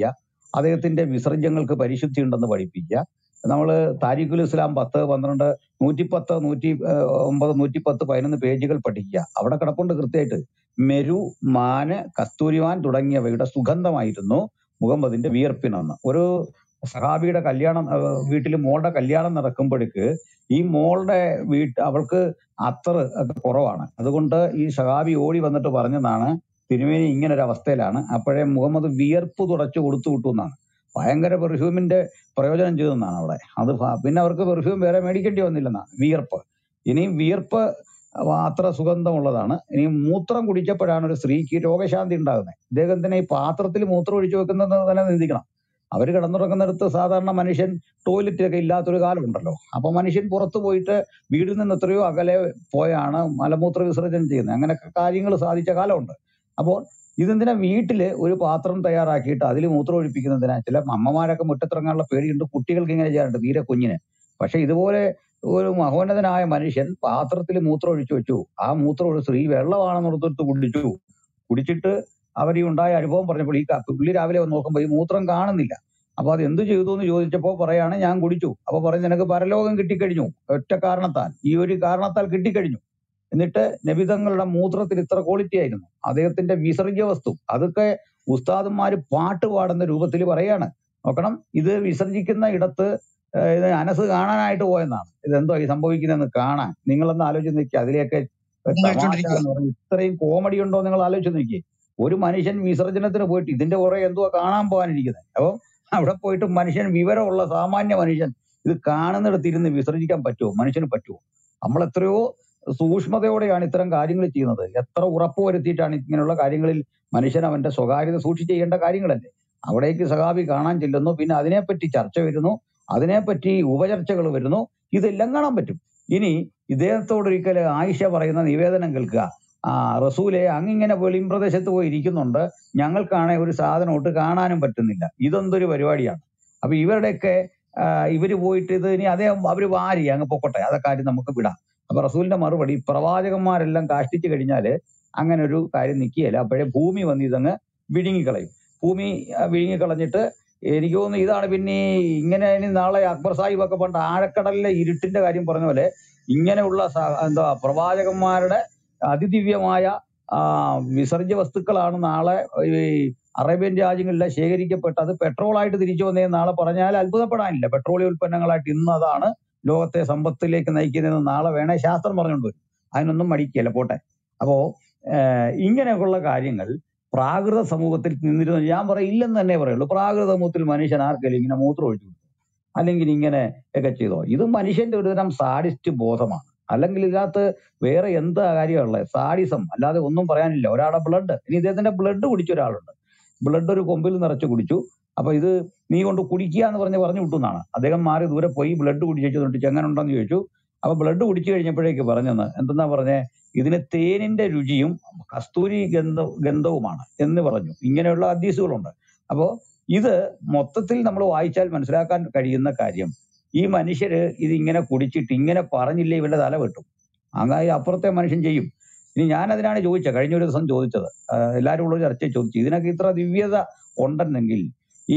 അദ്ദേഹത്തിന്റെ വിസർജ്യങ്ങൾക്ക് പരിശുദ്ധി ഉണ്ടെന്ന് പഠിപ്പിക്കുക നമ്മൾ താരിഖുൽ ഇസ്ലാം പത്ത് പന്ത്രണ്ട് നൂറ്റിപ്പത്ത് നൂറ്റി ഏഹ്, ഒമ്പത് നൂറ്റിപ്പത്ത് പതിനൊന്ന് പേജുകൾ പഠിക്കുക അവിടെ കിടപ്പുണ്ട് കൃത്യമായിട്ട് മെരു മാന് കസ്തൂരിമാൻ തുടങ്ങിയവയുടെ സുഗന്ധമായിരുന്നു മുഹമ്മദിന്റെ വിയർപ്പിനെന്ന് ഒരു സഹാബിയുടെ കല്യാണം വീട്ടിൽ മോളുടെ കല്യാണം നടക്കുമ്പോഴേക്ക് ഈ മോളുടെ വീട്ട് അവൾക്ക് അത്തർ ഒക്കെ കുറവാണ് അതുകൊണ്ട് ഈ സഹാബി ഓടി വന്നിട്ട് പറഞ്ഞതാണ് തിരുമേനി ഇങ്ങനെ ഒരു അവസ്ഥയിലാണ് അപ്പോഴേ മുഹമ്മദ് വിയർപ്പ് തുടച്ചു കൊടുത്തു വിട്ടു എന്നാണ് ഭയങ്കര പെർഫ്യൂമിന്റെ പ്രയോജനം ചെയ്തെന്നാണ് അവിടെ അത് ഫ- പിന്നെ അവർക്ക് പെർഫ്യൂം വേറെ മേടിക്കേണ്ടി വന്നില്ലെന്നാണ് വിയർപ്പ് ഇനിയും വിയർപ്പ് അത്ര സുഗന്ധമുള്ളതാണ് ഇനി മൂത്രം കുടിച്ചപ്പോഴാണ് ഒരു സ്ത്രീക്ക് രോഗശാന്തി ഉണ്ടാകുന്നത് ഇദ്ദേഹത്തിന് ഈ പാത്രത്തിൽ മൂത്രം ഒഴിച്ചു വെക്കുന്നത് തന്നെ നിന്ദിക്കണം അവർ കിടന്നുറങ്ങുന്നിടത്ത് സാധാരണ മനുഷ്യൻ ടോയ്ലറ്റൊക്കെ ഇല്ലാത്തൊരു കാലമുണ്ടല്ലോ അപ്പൊ മനുഷ്യൻ പുറത്തു പോയിട്ട് വീടിൽ നിന്ന് എത്രയോ അകലെ പോയാണ് മലമൂത്ര വിസർജനം ചെയ്യുന്നത് അങ്ങനെയൊക്കെ കാര്യങ്ങൾ സാധിച്ച കാലമുണ്ട് അപ്പോൾ ഇതെന്തിനാ വീട്ടില് ഒരു പാത്രം തയ്യാറാക്കിയിട്ട് അതിൽ മൂത്രം ഒഴിപ്പിക്കുന്നതിനാ ചില അമ്മമാരൊക്കെ മുറ്റത്തിറങ്ങാനുള്ള പേടിയുണ്ട് കുട്ടികൾക്ക് ഇങ്ങനെ ചെയ്യാറുണ്ട് തീരെ കുഞ്ഞിന് പക്ഷെ ഇതുപോലെ ഒരു മഹോന്നതനായ മനുഷ്യൻ പാത്രത്തിൽ മൂത്രം ഒഴിച്ചു വെച്ചു ആ മൂത്രം ഒരു സ്ത്രീ വെള്ളമാണെന്നെടുത്തെടുത്ത് കുടിച്ചു കുടിച്ചിട്ട് അവർ ഈ ഉണ്ടായ അനുഭവം പറഞ്ഞപ്പോൾ ഈ ക- പുള്ളി രാവിലെ വന്ന് നോക്കുമ്പോൾ ഈ മൂത്രം കാണുന്നില്ല അപ്പൊ അത് എന്ത് ചെയ്തു എന്ന് ചോദിച്ചപ്പോൾ പറയാണ് ഞാൻ കുടിച്ചു അപ്പൊ പറഞ്ഞു നിനക്ക് പരലോകം കിട്ടിക്കഴിഞ്ഞു ഒറ്റ കാരണത്താൽ ഈ ഒരു കാരണത്താൽ കിട്ടിക്കഴിഞ്ഞു എന്നിട്ട് നബിതങ്ങളുടെ മൂത്രത്തിൽ ഇത്ര ക്വാളിറ്റി ആയിരുന്നു അദ്ദേഹത്തിന്റെ വിസർജ്യ വസ്തു അതൊക്കെ ഉസ്താദന്മാര് പാട്ട് പാടുന്ന രൂപത്തിൽ പറയാണ് നോക്കണം ഇത് വിസർജിക്കുന്ന ഇടത്ത് ഏഹ് ഇത് അനസ് കാണാനായിട്ട് പോയെന്നാണ് ഇതെന്തോ ഈ സംഭവിക്കുന്നതെന്ന് കാണാൻ നിങ്ങളൊന്ന് ആലോചിച്ച് നോക്കി അതിലെയൊക്കെ തമാശ കഴിച്ചോണ്ടിരിക്കുക എന്ന് പറഞ്ഞ് ഇത്രയും കോമഡി ഉണ്ടോ നിങ്ങൾ ആലോചിച്ച് നോക്കി ഒരു മനുഷ്യൻ വിസർജനത്തിന് പോയിട്ട് ഇതിന്റെ പുറകെ എന്തോ കാണാൻ പോകാനിരിക്കുന്നത് അപ്പം അവിടെ പോയിട്ട് മനുഷ്യൻ വിവരമുള്ള സാമാന്യ മനുഷ്യൻ ഇത് കാണുന്നിടത്ത് ഇരുന്ന് വിസർജിക്കാൻ പറ്റുമോ മനുഷ്യന് പറ്റുമോ നമ്മൾ എത്രയോ സൂക്ഷ്മതയോടെയാണ് ഇത്തരം കാര്യങ്ങൾ ചെയ്യുന്നത് എത്ര ഉറപ്പ് വരുത്തിയിട്ടാണ് ഇങ്ങനെയുള്ള കാര്യങ്ങളിൽ മനുഷ്യൻ അവന്റെ സ്വകാര്യത സൂക്ഷിച്ച് ചെയ്യേണ്ട കാര്യങ്ങളല്ലേ അവിടേക്ക് സഹാബി കാണാൻ ചെല്ലുന്നു പിന്നെ അതിനെപ്പറ്റി ചർച്ച വരുന്നു അതിനെപ്പറ്റി ഉപചർച്ചകൾ വരുന്നു ഇതെല്ലാം കാണാൻ പറ്റും ഇനി ഇദ്ദേഹത്തോട് ഒരിക്കൽ ആയിഷ പറയുന്ന നിവേദനം കേൾക്കുക ആ റസൂലെ അങ്ങിങ്ങനെ വെളിയും പ്രദേശത്ത് പോയി ഇരിക്കുന്നുണ്ട് ഞങ്ങൾക്കാണെ ഒരു സാധനം ഒട്ട് കാണാനും പറ്റുന്നില്ല ഇതെന്തൊരു പരിപാടിയാണ് അപ്പൊ ഇവരുടെയൊക്കെ ആ, ഇവര് പോയിട്ട് ഇത് ഇനി അതേ അവര് വാരി അങ്ങ് പൊക്കോട്ടെ അതൊക്കെ കാര്യം നമുക്ക് വിടാം അപ്പൊ റസൂലിന്റെ മറുപടി പ്രവാചകന്മാരെല്ലാം കാഷ്ടിച്ചു കഴിഞ്ഞാല് അങ്ങനെ ഒരു കാര്യം നിൽക്കുകയില്ല അപ്പോഴേ ഭൂമി വന്ന് ഇതങ്ങ് വിഴുങ്ങിക്കളയും ഭൂമി ആ, വിഴുങ്ങിക്കളഞ്ഞിട്ട് എനിക്ക് തോന്നുന്നു ഇതാണ് പിന്നെ ഈ ഇങ്ങനെ ഇനി നാളെ അക്ബർ സാഹിബ് ഒക്കെ പണ്ട് ആഴക്കടലിലെ ഇരുട്ടിന്റെ കാര്യം പറഞ്ഞ പോലെ ഇങ്ങനെയുള്ള സ- എന്താ പ്രവാചകന്മാരുടെ അതിദിവ്യമായ ആ, വിസർജ്യ വസ്തുക്കളാണ് നാളെ ഈ അറേബ്യൻ രാജ്യങ്ങളിലെ ശേഖരിക്കപ്പെട്ട് അത് പെട്രോളായിട്ട് തിരിച്ചു വന്നേ നാളെ പറഞ്ഞാൽ അത്ഭുതപ്പെടാനില്ല പെട്രോളിയം ഉൽപ്പന്നങ്ങളായിട്ട് ഇന്ന് അതാണ് ലോകത്തെ സമ്പത്തിലേക്ക് നയിക്കുന്നതെന്ന് നാളെ വേണേ ശാസ്ത്രം പറഞ്ഞുകൊണ്ട് വരും അതിനൊന്നും മടിക്കുകയല്ല പോട്ടെ അപ്പോ ഏഹ് ഇങ്ങനെയൊക്കെയുള്ള കാര്യങ്ങൾ പ്രാകൃത സമൂഹത്തിൽ നിന്നിരുന്നു ഞാൻ പറയും ഇല്ലെന്ന് തന്നെ പറയുള്ളൂ പ്രാകൃത സമൂഹത്തിൽ മനുഷ്യൻ ആർക്കെങ്കിലും ഇങ്ങനെ മൂത്രം ഒഴിച്ചു കൊടുക്കും അല്ലെങ്കിൽ ഇങ്ങനെ ഒക്കെ ചെയ്തോ ഇത് മനുഷ്യന്റെ ഒരു തരം സാഡിസ്റ്റ് ബോധമാണ് അല്ലെങ്കിൽ ഇതിനകത്ത് വേറെ എന്താ കാര്യമുള്ളത് സാഡിസം അല്ലാതെ ഒന്നും പറയാനില്ല ഒരാളുടെ ബ്ലഡ് ഇനി ഇദ്ദേഹത്തിന്റെ ബ്ലഡ് കുടിച്ച ഒരാളുണ്ട് ബ്ലഡ് ഒരു കൊമ്പിൽ നിറച്ച് കുടിച്ചു അപ്പൊ ഇത് നീ കൊണ്ട് കുടിക്കുക എന്ന് പറഞ്ഞ് പറഞ്ഞു വിട്ടുന്നാണ് അദ്ദേഹം മാറി ദൂരെ പോയി ബ്ലഡ് കുടിച്ചു എന്നിട്ട് എങ്ങനെ ഉണ്ടെന്ന് ചോദിച്ചു അപ്പൊ ബ്ലഡ് കുടിച്ചു കഴിഞ്ഞപ്പോഴേക്ക് പറഞ്ഞെന്ന് എന്തെന്നാ പറഞ്ഞേ ഇതിന് തേനിന്റെ രുചിയും കസ്തൂരി ഗന്ധ ഗന്ധവുമാണ് എന്ന് പറഞ്ഞു ഇങ്ങനെയുള്ള ഹദീസുകളുണ്ട് അപ്പോ ഇത് മൊത്തത്തിൽ നമ്മൾ വായിച്ചാൽ മനസ്സിലാക്കാൻ കഴിയുന്ന കാര്യം ഈ മനുഷ്യര് ഇത് ഇങ്ങനെ കുടിച്ചിട്ട് ഇങ്ങനെ പറഞ്ഞില്ലേ ഇവന്റെ തല വെട്ടും അങ്ങനെ അപ്പുറത്തെ മനുഷ്യൻ ചെയ്യും ഇനി ഞാൻ അതിനാണ് ചോദിച്ചത് കഴിഞ്ഞ ഒരു ദിവസം ചോദിച്ചത് ആഹ് എല്ലാവരും ഉള്ള ഒരു ചർച്ചയിൽ ചോദിച്ചു ഇതിനൊക്കെ ഇത്ര ദിവ്യത ഉണ്ടെന്നെങ്കിൽ ഈ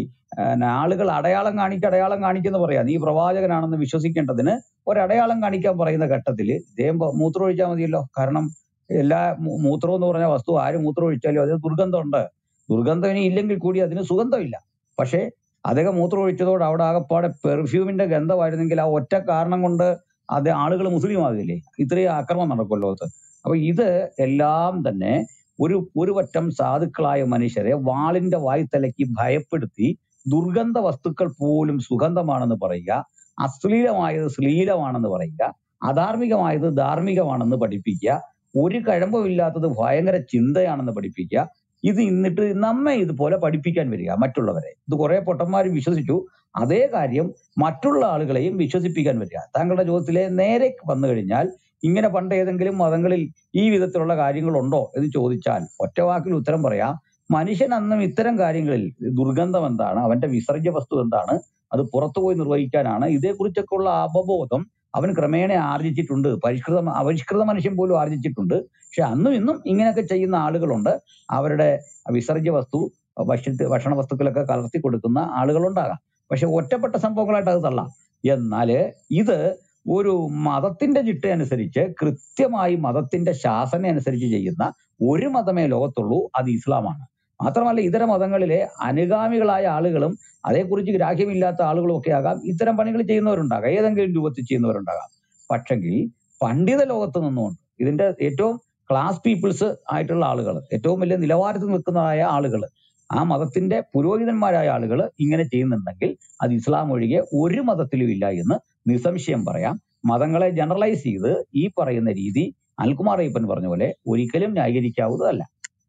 ആഹ് ആളുകൾ അടയാളം കാണിക്ക് അടയാളം കാണിക്കെന്ന് പറയാം നീ പ്രവാചകനാണെന്ന് വിശ്വസിക്കേണ്ടതിന് ഒരടയാളം കാണിക്കാൻ പറയുന്ന ഘട്ടത്തിൽ ഇദ്ദേഹം പ- മൂത്രം ഒഴിച്ചാൽ മതിയല്ലോ കാരണം എല്ലാ മൂ- മൂത്രം എന്ന് പറഞ്ഞ വസ്തു ആര് മൂത്രം ഒഴിച്ചാലും അതിന് ദുർഗന്ധമുണ്ട് ദുർഗന്ധം ഇനി ഇല്ലെങ്കിൽ കൂടി അതിന് സുഗന്ധമില്ല പക്ഷേ അദ്ദേഹം മൂത്രം ഒഴിച്ചതോടെ അവിടെ ആകപ്പാടെ പെർഫ്യൂമിന്റെ ഗന്ധമായിരുന്നെങ്കിൽ ആ ഒറ്റ കാരണം കൊണ്ട് അത് ആളുകൾ മുസ്ലിം ആകില്ലേ ഇത്രയും ആക്രമണം നടക്കും ലോകത്ത് അപ്പൊ ഇത് എല്ലാം തന്നെ ഒരു ഒരു പറ്റം സാധുക്കളായ മനുഷ്യരെ വാളിന്റെ വായ്ത്തലയ്ക്ക് ഭയപ്പെടുത്തി ദുർഗന്ധ വസ്തുക്കൾ പോലും സുഗന്ധമാണെന്ന് പറയുക അശ്ലീലമായത് ശ്ലീലമാണെന്ന് പറയുക അധാർമികമായത് ധാർമ്മികമാണെന്ന് പഠിപ്പിക്കുക ഒരു കഴമ്പുമില്ലാത്തത് ഭയങ്കര ചിന്തയാണെന്ന് പഠിപ്പിക്കുക ഇത് എന്നിട്ട് നമ്മെ ഇതുപോലെ പഠിപ്പിക്കാൻ വരിക മറ്റുള്ളവരെ ഇത് കുറെ പൊട്ടന്മാർ വിശ്വസിച്ചു അതേ കാര്യം മറ്റുള്ള ആളുകളെയും വിശ്വസിപ്പിക്കാൻ വരിക താങ്കളുടെ ചോദ്യത്തിലെ നേരെ വന്നു കഴിഞ്ഞാൽ ഇങ്ങനെ പണ്ട് ഏതെങ്കിലും മതങ്ങളിൽ ഈ വിധത്തിലുള്ള കാര്യങ്ങളുണ്ടോ എന്ന് ചോദിച്ചാൽ ഒറ്റ വാക്കിൽ ഉത്തരം പറയാം മനുഷ്യൻ അന്നും ഇത്തരം കാര്യങ്ങളിൽ ദുർഗന്ധം എന്താണ് അവന്റെ വിസർജ്യ വസ്തു എന്താണ് അത് പുറത്തു പോയി നിർവഹിക്കാനാണ് ഇതേക്കുറിച്ചൊക്കെ ഉള്ള അവബോധം അവൻ ക്രമേണ ആർജിച്ചിട്ടുണ്ട് പരിഷ്കൃത ആവിഷ്കൃത മനുഷ്യൻ പോലും ആർജിച്ചിട്ടുണ്ട് പക്ഷെ അന്നും ഇന്നും ഇങ്ങനെയൊക്കെ ചെയ്യുന്ന ആളുകളുണ്ട് അവരുടെ വിസർജ്യ വസ്തു ഭക്ഷ്യ ഭക്ഷണ വസ്തുക്കളൊക്കെ കലർത്തി കൊടുക്കുന്ന ആളുകളുണ്ടാകാം പക്ഷെ ഒറ്റപ്പെട്ട സംഭവങ്ങളായിട്ട് അത് തള്ളാം എന്നാല് ഇത് ഒരു മതത്തിന്റെ ചിട്ട അനുസരിച്ച് കൃത്യമായി മതത്തിന്റെ ശാസന അനുസരിച്ച് ചെയ്യുന്ന ഒരു മതമേ ലോകത്തുള്ളൂ അത് ഇസ്ലാമാണ് മാത്രമല്ല ഇതര മതങ്ങളിലെ അനുഗാമികളായ ആളുകളും അതേക്കുറിച്ച് ഗ്രാഹ്യമില്ലാത്ത ആളുകളും ഒക്കെ ആകാം ഇത്തരം പണികൾ ചെയ്യുന്നവരുണ്ടാകാം ഏതെങ്കിലും രൂപത്തിൽ ചെയ്യുന്നവരുണ്ടാകാം പക്ഷെങ്കിൽ പണ്ഡിത ലോകത്ത് നിന്നുകൊണ്ട് ഇതിന്റെ ഏറ്റവും ക്ലാസ് പീപ്പിൾസ് ആയിട്ടുള്ള ആളുകൾ ഏറ്റവും വലിയ നിലവാരത്തിൽ നിൽക്കുന്നതായ ആളുകൾ ആ മതത്തിന്റെ പുരോഹിതന്മാരായ ആളുകൾ ഇങ്ങനെ ചെയ്യുന്നുണ്ടെങ്കിൽ അത് ഇസ്ലാം ഒഴികെ ഒരു മതത്തിലും ഇല്ല എന്ന് നിസ്സംശയം പറയാം മതങ്ങളെ ജനറലൈസ് ചെയ്ത് ഈ പറയുന്ന രീതി അൽകുമാർ അയ്യപ്പൻ പറഞ്ഞ പോലെ ഒരിക്കലും ന്യായീകരിക്കാവുന്നതല്ല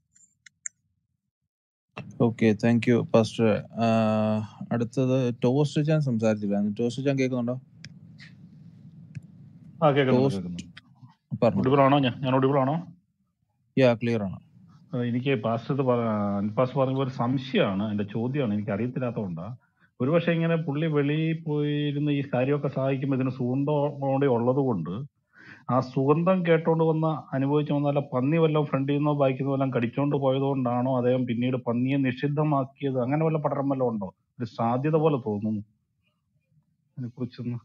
ഓക്കെ താങ്ക് യു പാസ്റ്റർ അടുത്തത് ടോസ്റ്റ് ചാൻ സംസാരിച്ചില്ല ടോസ്റ്റ് ചാൻ കേൾക്കുന്നുണ്ടോ ആ കേൾക്കുന്നുണ്ട് ടോസ്റ്റ് കേൾക്കുന്നുണ്ട് പറഞ്ഞു ഒടിവിളാണോ ഞാൻ ഞാൻ ഒടിവിളാണോ യാ ക്ലിയർ ആണ് ആ, എനിക്ക് പാസ്റ്റർ പാസ്റ്റർ പറഞ്ഞ ഒരു സംശയമാണ് എന്റെ ചോദ്യമാണ് എനിക്ക് അറിയത്തില്ലാത്തതുകൊണ്ടാ ഒരുപക്ഷെ ഇങ്ങനെ പുള്ളി വെളിയിൽ പോയിരുന്ന് ഈ കാര്യമൊക്കെ സഹായിക്കുമ്പോൾ ഇതിന് സുഗന്ധം കൂടെ ഉള്ളത് കൊണ്ട് ആ സുഗന്ധം കേട്ടോണ്ട് വന്ന അനുഭവിച്ചു വന്ന പന്നി വല്ലതും ഫ്രണ്ടിൽ നിന്നോ ബാക്കിൽ നിന്നോ വല്ലതും കടിച്ചോണ്ട് പോയതുകൊണ്ടാണോ അദ്ദേഹം പിന്നീട് പന്നിയെ നിഷിദ്ധമാക്കിയത് അങ്ങനെ വല്ല പഠനം വല്ലതും ഉണ്ടോ ഒരു സാധ്യത പോലെ തോന്നുന്നു അതിനെ കുറിച്ചൊന്ന്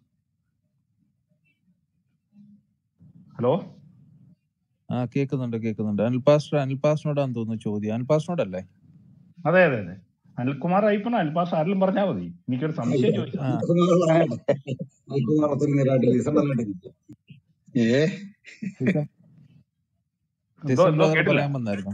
ഹലോ ആ കേൾക്കുന്നുണ്ട് കേൾക്കുന്നുണ്ട് അനിൽ പാസ്റ്റർ അനിൽ പാസ്റ്ററിനോടാന്ന് തോന്നുന്നു ചോദ്യം അനിൽ പാസ്റ്ററിനോടല്ലേ അതെ അതെ അതെ അനിൽകുമാർ അയ്യപ്പനോ അനിൽ പാസ്റ്റർ ആരെങ്കിലും പറഞ്ഞാൽ മതി എനിക്കൊരു സംശയം ചോദിച്ചു ആ അൽകുമാർ ഒത്തിരി നേരമായിട്ട് ലിസണറായിട്ട് ഏ ടിസൺ എന്തോ ടിസൺ എന്തോ ബ്രദർ കേട്ടില്ല പറയാൻ വന്നായിരുന്നു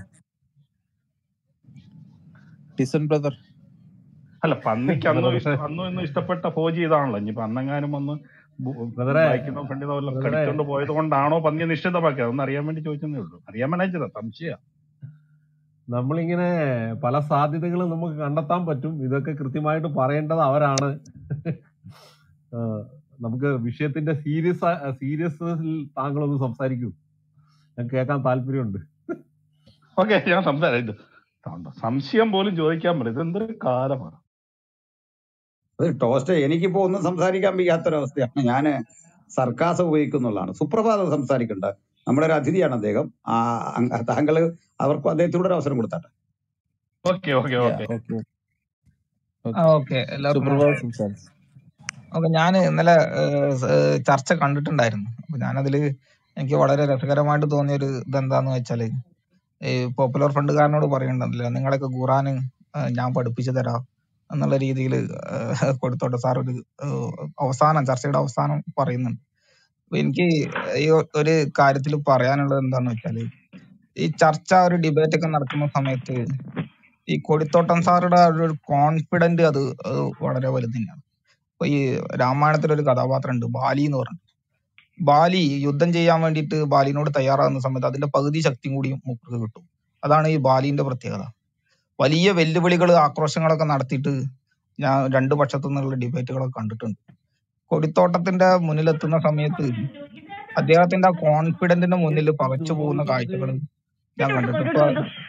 ടിസൺ ബ്രദർ അല്ല പന്നിക്ക് ബ്രദർ അന്നും പക്ഷേ ഇഷ്ട അന്നും ഇന്നും ഇഷ്ടപ്പെട്ട ഭോജി ഇതാണല്ലോ ഇനിയിപ്പോ അന്നെങ്ങാനും വന്ന് ബ്രദറെ വായിക്കുന്നോ ഫ്രണ്ടിന്നോ വല്ലതും ബ്രദറെ കടിച്ചോണ്ട് പോയത് കൊണ്ടാണോ പന്നിയെ നിഷിദ്ധമാക്കിയത് അതൊന്നും അറിയാൻ വേണ്ടി ചോദിച്ചതേ ഉള്ളൂ അറിയാൻ വേണ്ടി സംശയ നമ്മളിങ്ങനെ പല സാധ്യതകളും നമുക്ക് കണ്ടെത്താൻ പറ്റും ഇതൊക്കെ കൃത്യമായിട്ട് പറയേണ്ടത് അവരാണ് ആ, നമുക്ക് വിഷയത്തിന്റെ സീരിയസ് സീരിയസ് താങ്കളൊന്ന് സംസാരിക്കൂ ഞാൻ കേൾക്കാൻ താല്പര്യമുണ്ട് ഓക്കെ ഞാൻ സംസാരിക്കും സംശയം പോലും ചോദിക്കാൻ പറ്റും ഇതെന്തൊരു കാലമാണ് അത് ടോസ്റ്റ് എനിക്കിപ്പോ ഒന്നും സംസാരിക്കാൻ വയ്യാത്തൊരവസ്ഥയാണ് ഞാൻ സർക്കാസ് ഉപയോഗിക്കുന്നുള്ളതാണ് സുപ്രഭാതം സംസാരിക്കണ്ട നമ്മുടെ ഒരു അതിഥിയാണ് അദ്ദേഹം ആ അങ് താങ്കൾ അവർക്ക് അദ്ദേഹത്തിലൂടെ ഒരു അവസരം കൊടുത്താട്ടെ okay okay ya okay okay ആ ഓക്കെ ഓക്കെ എല്ലാവർക്കും സുപ്രഭാത് സംസാരിച്ചു ഓക്കെ ഞാൻ ഇന്നലെ ഏഹ്, സ് ഏഹ് ചർച്ച കണ്ടിട്ടുണ്ടായിരുന്നു അപ്പൊ ഞാനതില് എനിക്ക് വളരെ രസകരമായിട്ട് തോന്നിയ ഒരു ഇതെന്താന്ന് വെച്ചാല് ഈ പോപ്പുലർ ഫ്രണ്ടുകാരനോട് പറയണ്ടല്ലോ നിങ്ങളൊക്കെ ഖുറാന് ഏഹ് ഞാൻ പഠിപ്പിച്ചു തരാം എന്നുള്ള രീതിയിൽ കൊടുത്തോട്ടെ സാർ ഒരു ഏഹ് അവസാനം ചർച്ചയുടെ അവസാനം പറയുന്നുണ്ട് അപ്പൊ എനിക്ക് ഈ ഒ- ഒരു കാര്യത്തിൽ പറയാനുള്ളത് എന്താന്ന് വെച്ചാല് ഈ ചർച്ച ഒരു ഡിബേറ്റ് ഒക്കെ നടക്കുന്ന സമയത്ത് ഈ കൊടിത്തോട്ടം സാറുടെ ആ ഒരു കോൺഫിഡന്റ് അത് അത് വളരെ വലുത് തന്നെയാണ് ഇപ്പൊ ഈ രാമായണത്തിൽ ഒരു കഥാപാത്രം ഉണ്ട് ബാലി എന്ന് പറഞ്ഞു ബാലി യുദ്ധം ചെയ്യാൻ വേണ്ടിയിട്ട് ബാലിനോട് തയ്യാറാകുന്ന സമയത്ത് അതിന്റെ പകുതി ശക്തിയും കൂടി മൂപ്പർക്ക് കിട്ടും അതാണ് ഈ ബാലിന്റെ പ്രത്യേകത വലിയ വെല്ലുവിളികൾ ആക്രോശങ്ങളൊക്കെ നടത്തിയിട്ട് ഞാൻ രണ്ടു പക്ഷത്തു നിന്നുള്ള ഡിബേറ്റുകളൊക്കെ കണ്ടിട്ടുണ്ട് കൊടിത്തോട്ടത്തിന്റെ മുന്നിലെത്തുന്ന സമയത്ത് അദ്ദേഹത്തിന്റെ ആ കോൺഫിഡന്റിന്റെ മുന്നിൽ പകച്ചു പോകുന്ന കാഴ്ചകൾ ഞാൻ കണ്ടിട്ടുണ്ട് ഇപ്പൊ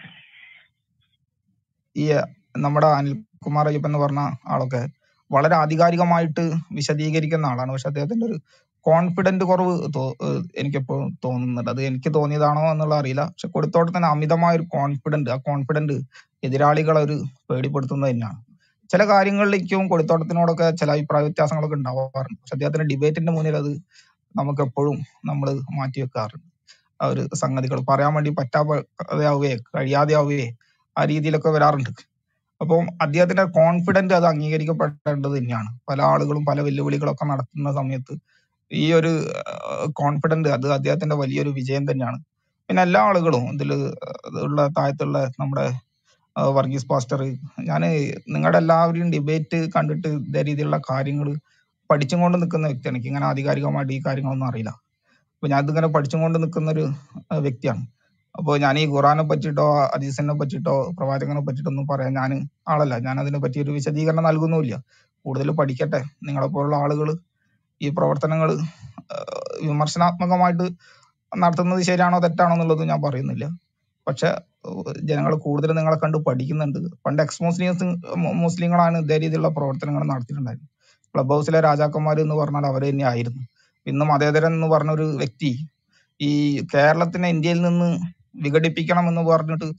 ഈ നമ്മുടെ അനിൽകുമാർ അയ്യപ്പൻ എന്ന് പറഞ്ഞ ആളൊക്കെ വളരെ ആധികാരികമായിട്ട് വിശദീകരിക്കുന്ന ആളാണ് പക്ഷെ അദ്ദേഹത്തിന്റെ ഒരു കോൺഫിഡന്റ് കുറവ് തോ- ഏഹ് എനിക്കെപ്പോഴും തോന്നുന്നുണ്ട് അത് എനിക്ക് തോന്നിയതാണോ എന്നുള്ള അറിയില്ല പക്ഷെ കൊടുത്തോട്ടത്തിന് അമിതമായ ഒരു കോൺഫിഡന്റ് ആ കോൺഫിഡന്റ് എതിരാളികളെ ഒരു പേടിപ്പെടുത്തുന്നത് തന്നെയാണ് ചില കാര്യങ്ങളിലേക്കും കൊടുത്തോട്ടത്തിനോടൊക്കെ ചില അഭിപ്രായ വ്യത്യാസങ്ങളൊക്കെ ഉണ്ടാവാറുണ്ട് പക്ഷെ അദ്ദേഹത്തിന്റെ ഡിബേറ്റിന്റെ മുന്നിൽ അത് നമുക്ക് എപ്പോഴും നമ്മൾ മാറ്റി വെക്കാറുണ്ട് ആ ഒരു സംഗതികൾ പറയാൻ വേണ്ടി പറ്റാതെ ആവുകയെ കഴിയാതെ ആവുകയെ ആ രീതിയിലൊക്കെ വരാറുണ്ട് അപ്പം അദ്ദേഹത്തിന്റെ കോൺഫിഡന്റ് അത് അംഗീകരിക്കപ്പെടേണ്ടത് തന്നെയാണ് പല ആളുകളും പല വെല്ലുവിളികളൊക്കെ നടത്തുന്ന സമയത്ത് ഈ ഒരു കോൺഫിഡന്റ് അത് അദ്ദേഹത്തിന്റെ വലിയൊരു വിജയം തന്നെയാണ് പിന്നെ എല്ലാ ആളുകളും ഇതിൽ ഉള്ള താഴത്തുള്ള നമ്മുടെ ആ, വർഗീസ് പാസ്റ്റർ ഞാൻ നിങ്ങളുടെ എല്ലാവരുടെയും ഡിബേറ്റ് കണ്ടിട്ട് ഇതേ രീതിയിലുള്ള കാര്യങ്ങൾ പഠിച്ചും കൊണ്ട് നിൽക്കുന്ന വ്യക്തിയാണ് എനിക്ക് ഇങ്ങനെ ആധികാരികമായിട്ട് ഈ കാര്യങ്ങളൊന്നും അറിയില്ല അപ്പൊ ഞാൻ ഇതിങ്ങനെ പഠിച്ചും കൊണ്ട് നിൽക്കുന്ന ഒരു ആ, വ്യക്തിയാണ് അപ്പോൾ ഞാൻ ഈ ഖുറാനെ പറ്റിയിട്ടോ ഹദീസിനെ പറ്റിയിട്ടോ പ്രവാചകനെ പറ്റിയിട്ടോ ഒന്നും പറയാൻ ഞാൻ ആളല്ല ഞാൻ അതിനെ പറ്റി ഒരു വിശദീകരണം നൽകുന്നുമില്ല കൂടുതൽ പഠിക്കട്ടെ നിങ്ങളെ പോലുള്ള ആളുകൾ ഈ പ്രവർത്തനങ്ങൾ വിമർശനാത്മകമായിട്ട് നടത്തുന്നത് ശരിയാണോ തെറ്റാണോ എന്നുള്ളത് ഞാൻ പറയുന്നില്ല പക്ഷെ ജനങ്ങൾ കൂടുതൽ നിങ്ങളെ കണ്ട് പഠിക്കുന്നുണ്ട് പണ്ട് എക്സ് മുസ്ലിംസ് മുസ്ലിങ്ങളാണ് ഇതേ രീതിയിലുള്ള പ്രവർത്തനങ്ങൾ നടത്തിയിട്ടുണ്ടായിരുന്നത് ക്ലബ് ഹൗസിലെ രാജാക്കന്മാർ എന്ന് പറഞ്ഞാൽ അവർ തന്നെ ആയിരുന്നു ഇന്ന് മതേതരൻ എന്ന് പറഞ്ഞ ഒരു വ്യക്തി ഈ കേരളത്തിനെ ഇന്ത്യയിൽ നിന്ന് വിഘടിപ്പിക്കണം എന്ന് പറഞ്ഞിട്ട്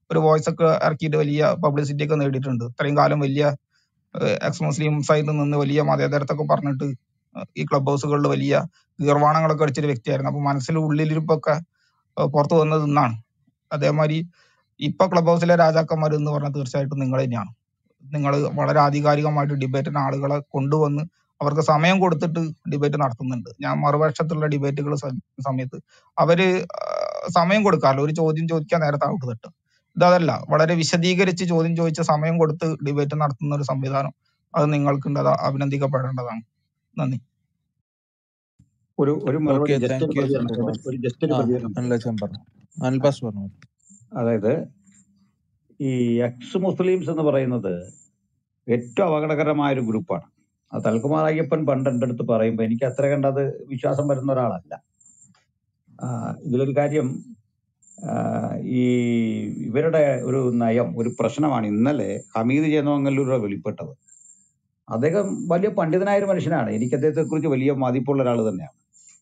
ഒരു വോയിസ് ഒക്കെ ഇറക്കിയിട്ട് വലിയ പബ്ലിസിറ്റി ഒക്കെ നേടിയിട്ടുണ്ട് ഇത്രയും കാലം വലിയ എക്സ് മുസ്ലിം സൈഡിൽ നിന്ന് വലിയ മതേതരത്തൊക്കെ പറഞ്ഞിട്ട് ഏഹ് ഈ ക്ലബ് ഹൗസുകളിൽ വലിയ ഗീർവാണങ്ങളൊക്കെ അടിച്ചൊരു വ്യക്തിയായിരുന്നു അപ്പൊ മനസ്സിൽ ഉള്ളിലിരിപ്പൊക്കെ ഏഹ് പുറത്തു വന്നത് ഇന്നാണ് അതേമാതിരി ഇപ്പൊ ക്ലബ് ഹൗസിലെ രാജാക്കന്മാർ എന്ന് പറഞ്ഞാൽ തീർച്ചയായിട്ടും നിങ്ങൾ തന്നെയാണ് നിങ്ങൾ വളരെ ആധികാരികമായിട്ട് ഡിബേറ്റിന് ആളുകളെ കൊണ്ടുവന്ന് അവർക്ക് സമയം കൊടുത്തിട്ട് ഡിബേറ്റ് നടത്തുന്നുണ്ട് ഞാൻ മറുപക്ഷത്തുള്ള ഡിബേറ്റുകൾ സമയത്ത് അവര് ആഹ് സമയം കൊടുക്കാറില്ല ഒരു ചോദ്യം ചോദിക്കാൻ നേരത്തെ ഔട്ട് തട്ടും ഇതല്ല വളരെ വിശദീകരിച്ച് ചോദ്യം ചോദിച്ച സമയം കൊടുത്ത് ഡിബേറ്റ് നടത്തുന്ന ഒരു സംവിധാനം അത് നിങ്ങൾക്കുണ്ട് അത് അഭിനന്ദിക്കപ്പെടേണ്ടതാണ് നന്ദി ഒരു ഒരു മറുപടി ഓക്കെ ജസ്റ്റ് ഒരു താങ്ക് യു പ്രതികരണം ചക്കോപാസ് ഒരു ജസ്റ്റ് ഒരു ആ പ്രതികരണം അനിലച്ചൻ പറഞ്ഞു അനിൽപാസ് പറഞ്ഞു അതായത് ഈ എക്സ് മുസ്ലിംസ് എന്ന് പറയുന്നത് ഏറ്റവും അപകടകരമായ ഒരു ഗ്രൂപ്പാണ് അത് തൽക്കുമാർ അയ്യപ്പൻ പണ്ട് എൻ്റെ അടുത്ത് പറയുമ്പോൾ എനിക്ക് അത്ര കണ്ടത് വിശ്വാസം വരുന്ന ഒരാളല്ല ആ, ഇതിലൊരു കാര്യം ആ, ഈ ഇവരുടെ ഒരു നയം ഒരു പ്രശ്നമാണ് ഇന്നലെ ഹമീദ് ചേന്നമംഗല്ലൂരുടെ വെളിപ്പെട്ടത് അദ്ദേഹം വലിയ പണ്ഡിതനായ ഒരു മനുഷ്യനാണ് എനിക്ക് അദ്ദേഹത്തെ കുറിച്ച് വലിയ മതിപ്പുള്ള ഒരാൾ തന്നെയാണ്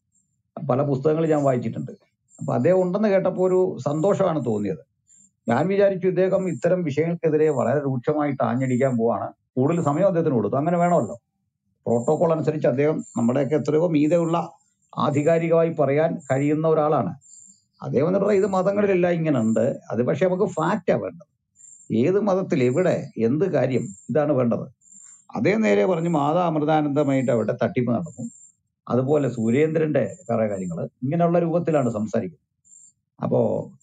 പല പുസ്തകങ്ങൾ ഞാൻ വായിച്ചിട്ടുണ്ട് അപ്പൊ അദ്ദേഹം ഉണ്ടെന്ന് കേട്ടപ്പോൾ ഒരു സന്തോഷമാണ് തോന്നിയത് ഞാൻ വിചാരിച്ചു ഇദ്ദേഹം ഇത്തരം വിഷയങ്ങൾക്കെതിരെ വളരെ രൂക്ഷമായിട്ട് ആഞ്ഞടിക്കാൻ പോവാണ് കൂടുതൽ സമയം അദ്ദേഹത്തിന് കൊടുത്തു അങ്ങനെ വേണമല്ലോ പ്രോട്ടോകോൾ അനുസരിച്ച് അദ്ദേഹം നമ്മുടെയൊക്കെ എത്രയോ മീതെയുള്ള ആധികാരികമായി പറയാൻ കഴിയുന്ന ഒരാളാണ് അദ്ദേഹം എന്ന് പറഞ്ഞാൽ ഇത് മതങ്ങളിലെല്ലാം ഇങ്ങനെ ഉണ്ട് അത് പക്ഷെ നമുക്ക് ഫാക്റ്റാ വേണ്ടത് ഏത് മതത്തിൽ എവിടെ എന്ത് കാര്യം ഇതാണ് വേണ്ടത് അദ്ദേഹം നേരെ പറഞ്ഞു മാതാ അമൃതാനന്ദമായിട്ട് അവിടെ തട്ടിപ്പ് നടന്നു അതുപോലെ സുരേന്ദ്രന്റെ കുറെ കാര്യങ്ങൾ ഇങ്ങനെയുള്ള രൂപത്തിലാണ് സംസാരിക്കുന്നത് അപ്പോ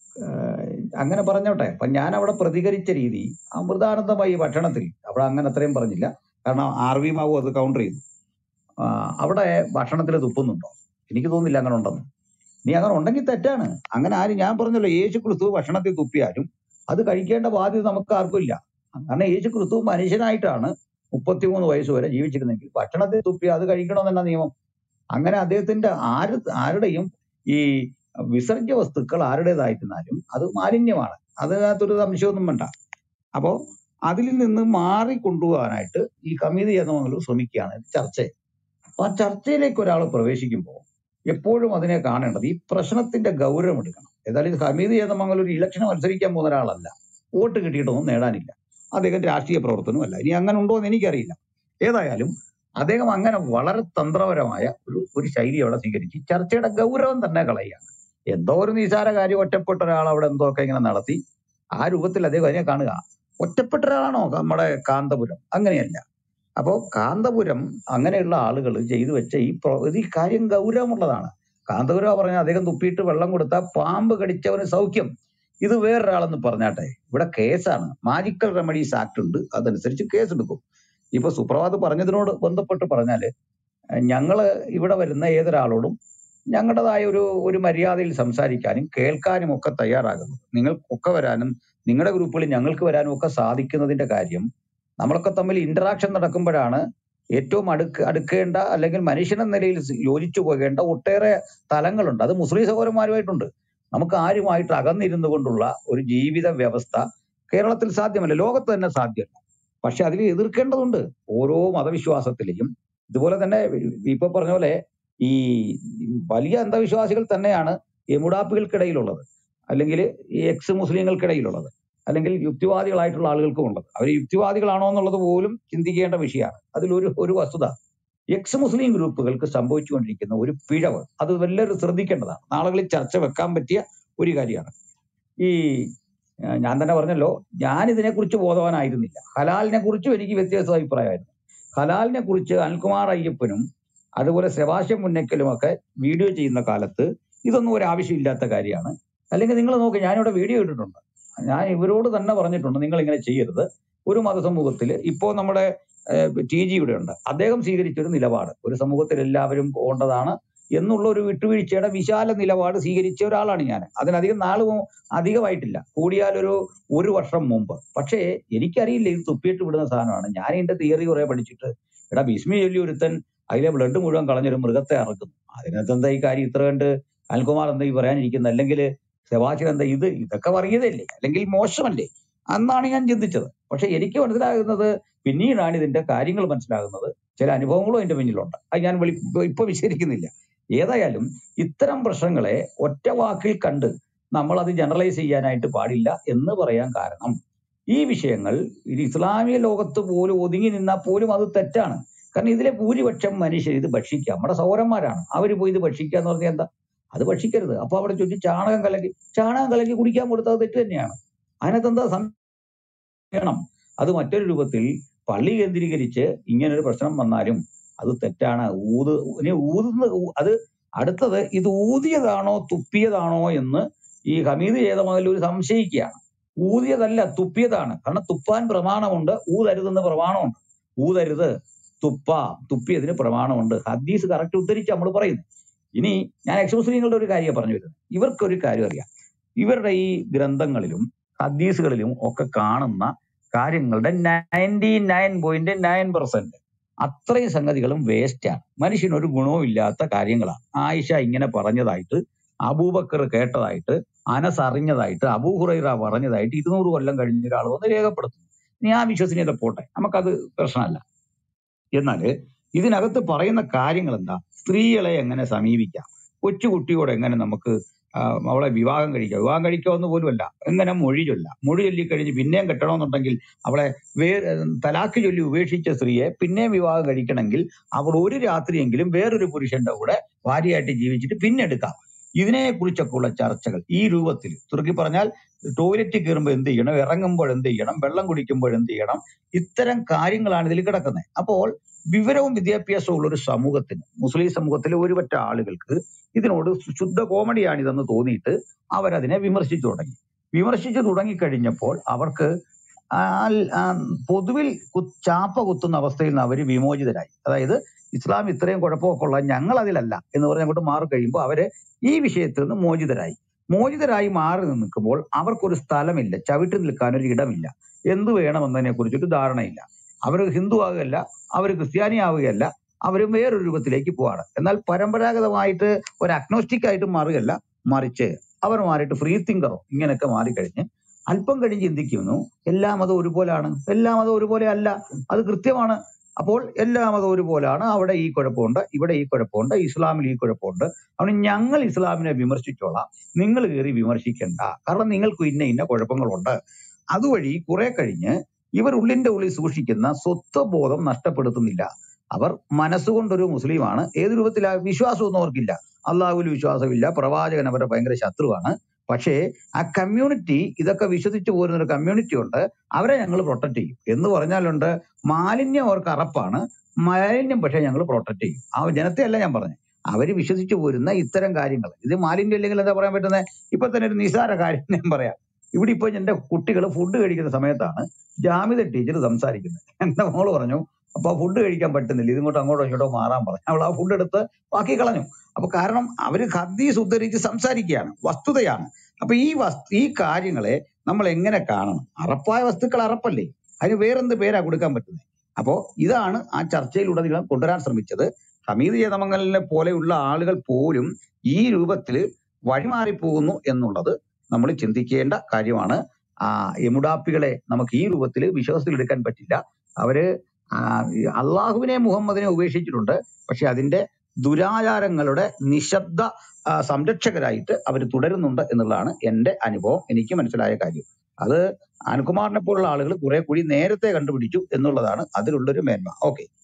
ആഹ് അങ്ങനെ പറഞ്ഞോട്ടെ അപ്പൊ ഞാൻ അവിടെ പ്രതികരിച്ച രീതി അമൃതാനന്ദമായി ഭക്ഷണത്തിൽ അവിടെ അങ്ങനെ അത്രയും പറഞ്ഞില്ല കാരണം ആർ വി മാവു അത് കൗണ്ടർ ചെയ്തു ആ, അവിടെ ഭക്ഷണത്തിൽ തുപ്പുന്നുണ്ടോ എനിക്ക് തോന്നുന്നില്ല അങ്ങനെ ഉണ്ടെന്ന് നീ അങ്ങനെ ഉണ്ടെങ്കിൽ തെറ്റാണ് അങ്ങനെ ആരും ഞാൻ പറഞ്ഞല്ലോ യേശു ക്രിസ്തു ഭക്ഷണത്തിൽ തുപ്പിയാലും അത് കഴിക്കേണ്ട ബാധ്യത നമുക്ക് ആർക്കും ഇല്ല കാരണം യേശു ക്രിസ്തു മനുഷ്യനായിട്ടാണ് മുപ്പത്തിമൂന്ന് വയസ്സ് വരെ ജീവിച്ചിരുന്നെങ്കിൽ ഭക്ഷണത്തിൽ തുപ്പി അത് കഴിക്കണമെന്നല്ല നിയമം അങ്ങനെ അദ്ദേഹത്തിന്റെ ആര് ആരുടെയും ഈ വിസർജ്യ വസ്തുക്കൾ ആരുടേതായിരുന്നാലും അത് മാലിന്യമാണ് അതിനകത്തൊരു സംശയമൊന്നും വേണ്ട അപ്പോ അതിൽ നിന്ന് മാറി കൊണ്ടുപോകാനായിട്ട് ഈ കമ്മിറ്റി ചേർന്നവങ്ങൾ ശ്രമിക്കുകയാണ് ചർച്ച അപ്പൊ ആ ചർച്ചയിലേക്ക് ഒരാൾ പ്രവേശിക്കുമ്പോൾ എപ്പോഴും അതിനെ കാണേണ്ടത് ഈ പ്രശ്നത്തിന്റെ ഗൗരവം എടുക്കണം ഏതായാലും ഇത് ഹമീദ് ചേന്നമംഗൽ ഒരു ഇലക്ഷൻ മത്സരിക്കാൻ പോകുന്ന ഒരാളല്ല വോട്ട് കിട്ടിയിട്ടൊന്നും നേടാനില്ല അദ്ദേഹം രാഷ്ട്രീയ പ്രവർത്തനമല്ല ഇനി അങ്ങനെ ഉണ്ടോ എന്ന് എനിക്കറിയില്ല ഏതായാലും അദ്ദേഹം അങ്ങനെ വളരെ തന്ത്രപരമായ ഒരു ഒരു ശൈലി അവിടെ സ്വീകരിച്ച് ചർച്ചയുടെ ഗൗരവം തന്നെ കളയുകയാണ് എന്തോ ഒരു നിസാര കാര്യം ഒറ്റപ്പെട്ട ഒരാൾ അവിടെ എന്തോ ഒക്കെ ഇങ്ങനെ നടത്തി ആ രൂപത്തിൽ അദ്ദേഹം അതിനെ കാണുക ഒറ്റപ്പെട്ട ഒരാളാണോ നമ്മുടെ കാന്തപുരം അങ്ങനെയല്ല അപ്പോ കാന്തപുരം അങ്ങനെയുള്ള ആളുകൾ ചെയ്തു വെച്ച ഈ പ്രോ- ഇത് ഈ കാര്യം ഗൗരവമുള്ളതാണ് കാന്തപുരം പറഞ്ഞ അദ്ദേഹം തുപ്പിയിട്ട് വെള്ളം കൊടുത്താൽ പാമ്പ് കടിച്ചവന് സൗഖ്യം ഇത് വേറൊരാളെന്ന് പറഞ്ഞാട്ടെ ഇവിടെ കേസാണ് മാജിക്കൽ റെമഡീസ് ആക്ട് ഉണ്ട് അതനുസരിച്ച് കേസ് എടുക്കും ഇപ്പൊ സുപ്രഭാത് പറഞ്ഞതിനോട് ബന്ധപ്പെട്ട് പറഞ്ഞാല് ഏഹ് ഞങ്ങള് ഇവിടെ വരുന്ന ഏതൊരാളോടും ഞങ്ങളുടേതായ ഒരു ഒരു മര്യാദയിൽ സംസാരിക്കാനും കേൾക്കാനും ഒക്കെ തയ്യാറാകുന്നു നിങ്ങൾക്കൊക്കെ വരാനും നിങ്ങളുടെ ഗ്രൂപ്പുകളിൽ ഞങ്ങൾക്ക് വരാനും ഒക്കെ സാധിക്കുന്നതിന്റെ കാര്യം നമ്മളൊക്കെ തമ്മിൽ ഇന്ററാക്ഷൻ നടക്കുമ്പോഴാണ് ഏറ്റവും അടുക്ക് അടുക്കേണ്ട അല്ലെങ്കിൽ മനുഷ്യനെന്ന നിലയിൽ സ് യോജിച്ചു പോകേണ്ട ഒട്ടേറെ തലങ്ങളുണ്ട് അത് മുസ്ലിം സഹോദരന്മാരുമായിട്ടുണ്ട് നമുക്ക് ആരുമായിട്ട് അകന്നിരുന്നു കൊണ്ടുള്ള ഒരു ജീവിത വ്യവസ്ഥ കേരളത്തിൽ സാധ്യമല്ല ലോകത്ത് തന്നെ സാധ്യമല്ല പക്ഷെ അതിൽ എതിർക്കേണ്ടതുണ്ട് ഓരോ മതവിശ്വാസത്തിലെയും ഇതുപോലെ തന്നെ ഇപ്പൊ പറഞ്ഞ പോലെ ഈ വലിയ അന്ധവിശ്വാസികൾ തന്നെയാണ് എമുടാപ്പികൾക്കിടയിലുള്ളത് അല്ലെങ്കിൽ ഈ എക്സ് മുസ്ലിങ്ങൾക്കിടയിലുള്ളത് അല്ലെങ്കിൽ യുക്തിവാദികളായിട്ടുള്ള ആളുകൾക്കും ഉള്ളത് അവർ യുക്തിവാദികളാണോ എന്നുള്ളത് പോലും ചിന്തിക്കേണ്ട വിഷയമാണ് അതിലൊരു ഒരു വസ്തുത എക്സ് മുസ്ലിം ഗ്രൂപ്പുകൾക്ക് സംഭവിച്ചുകൊണ്ടിരിക്കുന്ന ഒരു പിഴവ് അത് എല്ലാവരും ശ്രദ്ധിക്കേണ്ടതാണ് നാളുകളിൽ ചർച്ച വെക്കാൻ പറ്റിയ ഒരു കാര്യമാണ് ഈ ആ, ഞാൻ തന്നെ പറഞ്ഞല്ലോ ഞാൻ ഇതിനെക്കുറിച്ച് ബോധവാനായിരുന്നില്ല ഹലാലിനെ കുറിച്ചും എനിക്ക് വ്യത്യസ്ത അഭിപ്രായമായിരുന്നു ഹലാലിനെ കുറിച്ച് അനിൽകുമാർ അയ്യപ്പനും അതുപോലെ സെബാസ്റ്റ്യൻ മുന്നക്കലും ഒക്കെ വീഡിയോ ചെയ്യുന്ന കാലത്ത് ഇതൊന്നും ഒരു ആവശ്യമില്ലാത്ത കാര്യമാണ് അല്ലെങ്കിൽ നിങ്ങൾ നോക്ക് ഞാനിവിടെ വീഡിയോ ഇട്ടിട്ടുണ്ട് ഞാൻ ഇവരോട് തന്നെ പറഞ്ഞിട്ടുണ്ട് നിങ്ങൾ ഇങ്ങനെ ചെയ്യരുത് ഒരു മതസമൂഹത്തിൽ ഇപ്പോ നമ്മുടെ ടി ജി ഇവിടെ ഉണ്ട് അദ്ദേഹം സ്വീകരിച്ചൊരു നിലപാട് ഒരു സമൂഹത്തിൽ എല്ലാവരും പോകേണ്ടതാണ് എന്നുള്ള ഒരു വിട്ടുവീഴ്ചയുടെ വിശാല നിലപാട് സ്വീകരിച്ച ഒരാളാണ് ഞാൻ അതിനധികം നാൾ മു- അധികമായിട്ടില്ല കൂടിയാൽ ഒരു ഒരു വർഷം മുമ്പ് പക്ഷേ എനിക്കറിയില്ല ഇത് തുപ്പിയിട്ട് വിടുന്ന സാധനമാണ് ഞാൻ ഇതിന്റെ തിയറി കുറെ പഠിച്ചിട്ട് എടാ ഭീഷ്മി ചൊല്ലി ഒരുത്തൻ അതിലെ ബ്ലഡ് മുഴുവൻ കളഞ്ഞൊരു മൃഗത്തെ അറക്കുന്നു അതിനകത്ത് എന്താ ഈ കാര്യം ഇത്ര കണ്ട് അനിൽകുമാർ എന്താ ഈ പറയാനിരിക്കുന്നത് അല്ലെങ്കിൽ സെബാസ്റ്റ്യൻ എന്താ ഇത് ഇതൊക്കെ വർഗീയതയല്ലേ അല്ലെങ്കിൽ മോശമല്ലേ അന്നാണ് ഞാൻ ചിന്തിച്ചത് പക്ഷെ എനിക്ക് മനസ്സിലാകുന്നത് പിന്നീടാണ് ഇതിന്റെ കാര്യങ്ങൾ മനസ്സിലാകുന്നത് ചില അനുഭവങ്ങളും എന്റെ മുന്നിലുണ്ട് അത് ഞാൻ വെളി ഇപ്പൊ വിശദീകരിക്കുന്നില്ല ഏതായാലും ഇത്തരം പ്രശ്നങ്ങളെ ഒറ്റ വാക്കിൽ കണ്ട് നമ്മൾ അത് ജനറലൈസ് ചെയ്യാനായിട്ട് പാടില്ല എന്ന് പറയാൻ കാരണം ഈ വിഷയങ്ങൾ ഇത് ഇസ്ലാമിക ലോകത്ത് പോലും ഒതുങ്ങി നിന്നാൽ പോലും അത് തെറ്റാണ് കാരണം ഇതിലെ ഭൂരിപക്ഷം മനുഷ്യർ ഇത് ഭക്ഷിക്കുക നമ്മുടെ സൗരന്മാരാണ് അവർ പോയി ഇത് ഭക്ഷിക്കുക എന്ന് പറഞ്ഞാൽ എന്താ അത് ഭക്ഷിക്കരുത് അപ്പൊ അവിടെ ചുറ്റി ചാണകം കലക്കി ചാണകം കലക്കി കുടിക്കാൻ കൊടുത്തത് തെറ്റ് തന്നെയാണ് അതിനകത്ത് എന്താ സംശയം അത് മറ്റൊരു രൂപത്തിൽ പള്ളി കേന്ദ്രീകരിച്ച് ഇങ്ങനൊരു പ്രശ്നം വന്നാലും അത് തെറ്റാണ് ഊത് ഇനി ഊതുന്ന ഊ- അത് അടുത്തത് ഇത് ഊതിയതാണോ തുപ്പിയതാണോ എന്ന് ഈ ഹമീദ് ചെയ്ത മുതൽ ഒരു സംശയിക്കുകയാണ് ഊതിയതല്ല തുപ്പിയതാണ് കാരണം തുപ്പാൻ പ്രമാണമുണ്ട് ഊതരുതെന്ന് പ്രമാണമുണ്ട് ഊതരുത് തുപ്പ തുപ്പിയതിന് പ്രമാണമുണ്ട് ഹദീസ് കറക്റ്റ് ഉദ്ധരിച്ച് നമ്മൾ പറയുന്നു ഇനി ഞാൻ എക്സ്മുസ്ലിങ്ങളുടെ ഒരു കാര്യം പറഞ്ഞു വരുന്നത് ഇവർക്കൊരു കാര്യം അറിയാം ഇവരുടെ ഈ ഗ്രന്ഥങ്ങളിലും ഹദീസുകളിലും ഒക്കെ കാണുന്ന കാര്യങ്ങളുടെ ninety nine point nine percent അത്രയും സംഗതികളും വേസ്റ്റ് ആണ് മനുഷ്യന് ഒരു ഗുണവും ഇല്ലാത്ത കാര്യങ്ങളാണ് ആയിഷ ഇങ്ങനെ പറഞ്ഞതായിട്ട് അബൂബക്കർ കേട്ടതായിട്ട് അനസ് അറിഞ്ഞതായിട്ട് അബൂഹുറൈറ പറഞ്ഞതായിട്ട് ഇരുന്നൂറ് കൊല്ലം കഴിഞ്ഞ ഒരാൾ വന്ന് രേഖപ്പെടുത്തുന്നു ഇനി ആ വിശ്വസനീയത പോട്ടെ നമുക്കത് പ്രശ്നമല്ല എന്നാല് ഇതിനകത്ത് പറയുന്ന കാര്യങ്ങൾ എന്താ സ്ത്രീകളെ എങ്ങനെ സമീപിക്കാം കൊച്ചുകുട്ടിയോട് എങ്ങനെ നമുക്ക് ആ, അവളെ വിവാഹം കഴിക്കാം വിവാഹം കഴിക്കാമെന്ന് പോലുമല്ല എങ്ങനെ മൊഴി ചൊല്ലാം മൊഴി ചൊല്ലിക്കഴിഞ്ഞ് പിന്നെയും കെട്ടണമെന്നുണ്ടെങ്കിൽ അവളെ വേ തലാക്ക് ചൊല്ലി ഉപേക്ഷിച്ച സ്ത്രീയെ പിന്നെയും വിവാഹം കഴിക്കണമെങ്കിൽ അവൾ ഒരു രാത്രിയെങ്കിലും വേറൊരു പുരുഷന്റെ കൂടെ ഭാര്യയായിട്ട് ജീവിച്ചിട്ട് പിന്നെ എടുക്കാം ഇതിനെ കുറിച്ചൊക്കെ ഉള്ള ചർച്ചകൾ ഈ രൂപത്തിൽ ചുരുക്കി പറഞ്ഞാൽ ടോയ്ലറ്റിൽ കയറുമ്പോൾ എന്ത് ചെയ്യണം ഇറങ്ങുമ്പോൾ എന്ത് ചെയ്യണം വെള്ളം കുടിക്കുമ്പോൾ എന്ത് ചെയ്യണം ഇത്തരം കാര്യങ്ങളാണ് ഇതിൽ കിടക്കുന്നത് അപ്പോൾ വിവരവും വിദ്യാഭ്യാസവും ഉള്ള ഒരു സമൂഹത്തിന് മുസ്ലിം സമൂഹത്തിലെ ഒരുപറ്റ ആളുകൾക്ക് ഇതിനോട് ശുദ്ധ കോമഡിയാണ് ഇതെന്ന് തോന്നിയിട്ട് അവരതിനെ വിമർശിച്ചു തുടങ്ങി വിമർശിച്ചു തുടങ്ങിക്കഴിഞ്ഞപ്പോൾ അവർക്ക് ആ- ആ പൊതുവിൽ കു- ചാപ്പ കുത്തുന്ന അവസ്ഥയിൽ നിന്ന് അവർ വിമോചിതരായി അതായത് ഇസ്ലാം ഇത്രയും കുഴപ്പമൊക്കെ ഉള്ള ഞങ്ങൾ അതിലല്ല എന്ന് പറഞ്ഞ് അങ്ങോട്ട് മാറി കഴിയുമ്പോൾ അവര് ഈ വിഷയത്തിൽ നിന്ന് മോചിതരായി മോചിതരായി മാറി നിൽക്കുമ്പോൾ അവർക്കൊരു സ്ഥലമില്ല ചവിട്ടി നിൽക്കാൻ ഒരു ഇടമില്ല എന്ത് വേണമെന്നതിനെ കുറിച്ചൊരു ധാരണയില്ല അവർ ഹിന്ദു ആകുകയല്ല അവർ ക്രിസ്ത്യാനി ആവുകയല്ല അവർ വേറൊരു രൂപത്തിലേക്ക് പോവാണ് എന്നാൽ പരമ്പരാഗതമായിട്ട് ഒരു അഗ്നോസ്റ്റിക് ആയിട്ട് മാറുകയല്ല മറിച്ച് അവർ മാറിയിട്ട് ഫ്രീ തിങ്കറോ ഇങ്ങനെയൊക്കെ മാറിക്കഴിഞ്ഞ് അല്പം കഴിഞ്ഞ് ചിന്തിക്കുന്നു എല്ലാ മതവും ഒരുപോലെയാണ് എല്ലാ മതവും ഒരുപോലെ അല്ല അത് കൃത്യമാണ് അപ്പോൾ എല്ലാ മതവും ഒരുപോലെയാണ് അവിടെ ഈ കുഴപ്പമുണ്ട് ഇവിടെ ഈ കുഴപ്പമുണ്ട് ഇസ്ലാമിൽ ഈ കുഴപ്പമുണ്ട് അതുകൊണ്ട് ഞങ്ങൾ ഇസ്ലാമിനെ വിമർശിച്ചോളാം നിങ്ങൾ കയറി വിമർശിക്കണ്ട കാരണം നിങ്ങൾക്ക് ഇന്ന ഇന്ന കുഴപ്പങ്ങളുണ്ട് അതുവഴി കുറെ കഴിഞ്ഞ് ഇവർ ഉള്ളിന്റെ ഉള്ളിൽ സൂക്ഷിക്കുന്ന സ്വത്വബോധം നഷ്ടപ്പെടുത്തുന്നില്ല അവർ മനസ്സുകൊണ്ടൊരു മുസ്ലിമാണ് ഏത് രൂപത്തിലാ വിശ്വാസമൊന്നും അവർക്കില്ല അള്ളാഹുവിൽ വിശ്വാസമില്ല പ്രവാചകൻ അവരുടെ ഭയങ്കര ശത്രുവാണ് പക്ഷേ ആ കമ്മ്യൂണിറ്റി ഇതൊക്കെ വിശ്വസിച്ചു പോരുന്ന ഒരു കമ്മ്യൂണിറ്റി ഉണ്ട് അവരെ ഞങ്ങൾ പ്രൊട്ടക്ട് ചെയ്യും എന്ന് പറഞ്ഞാലുണ്ട് മാലിന്യം അവർക്ക് അറപ്പാണ് മാലിന്യം പക്ഷേ ഞങ്ങൾ പ്രൊട്ടക്ട് ചെയ്യും ആ ജനത്തെയല്ല ഞാൻ പറഞ്ഞത് അവര് വിശ്വസിച്ചു പോരുന്ന ഇത്തരം കാര്യങ്ങൾ ഇത് മാലിന്യം ഇല്ലെങ്കിൽ എന്താ പറയാൻ പറ്റുന്നത് ഇപ്പൊ തന്നെ ഒരു നിസാര കാര്യം ഞാൻ പറയാം ഇവിടെ ഇപ്പൊ എന്റെ കുട്ടികൾ ഫുഡ് കഴിക്കുന്ന സമയത്താണ് ജാമിത ടീച്ചർ സംസാരിക്കുന്നത് എന്റെ മോള് പറഞ്ഞു അപ്പൊ ഫുഡ് കഴിക്കാൻ പറ്റുന്നില്ല ഇതിങ്ങോട്ട് അങ്ങോട്ടോ ഇങ്ങോട്ടോ മാറാൻ പറഞ്ഞു അവൾ ആ ഫുഡ് എടുത്ത് ബാക്കി കളഞ്ഞു അപ്പൊ കാരണം അവര് ഹദീസ് ഉദ്ധരിച്ച് സംസാരിക്കുകയാണ് വസ്തുതയാണ് അപ്പൊ ഈ വസ്തു ഈ കാര്യങ്ങളെ നമ്മൾ എങ്ങനെ കാണണം അറപ്പായ വസ്തുക്കൾ അറപ്പല്ലേ അതിന് വേറെന്ത് പേരാ കൊടുക്കാൻ പറ്റുന്നത് അപ്പോ ഇതാണ് ആ ചർച്ചയിലുടനീളം കൊണ്ടുവരാൻ ശ്രമിച്ചത് ഹമീദ് ചേതമംഗലിനെ പോലെയുള്ള ആളുകൾ പോലും ഈ രൂപത്തിൽ വഴിമാറിപ്പോകുന്നു എന്നുള്ളത് നമ്മൾ ചിന്തിക്കേണ്ട കാര്യമാണ് ആ എമുഡാപ്പികളെ നമുക്ക് ഈ രൂപത്തിൽ വിശ്വാസത്തിൽ എടുക്കാൻ പറ്റില്ല അവര് ആ, ഈ അള്ളാഹുവിനെ മുഹമ്മദിനെ ഉപേക്ഷിച്ചിട്ടുണ്ട് പക്ഷെ അതിന്റെ ദുരാചാരങ്ങളുടെ നിശബ്ദ ആ, സംരക്ഷകരായിട്ട് അവർ തുടരുന്നുണ്ട് എന്നുള്ളതാണ് എന്റെ അനുഭവം എനിക്ക് മനസ്സിലായ കാര്യം അത് അനിൽകുമാറിനെ പോലുള്ള ആളുകൾ കുറെ കൂടി നേരത്തെ കണ്ടുപിടിച്ചു എന്നുള്ളതാണ് അതിലുള്ളൊരു മേന്മ ഓക്കെ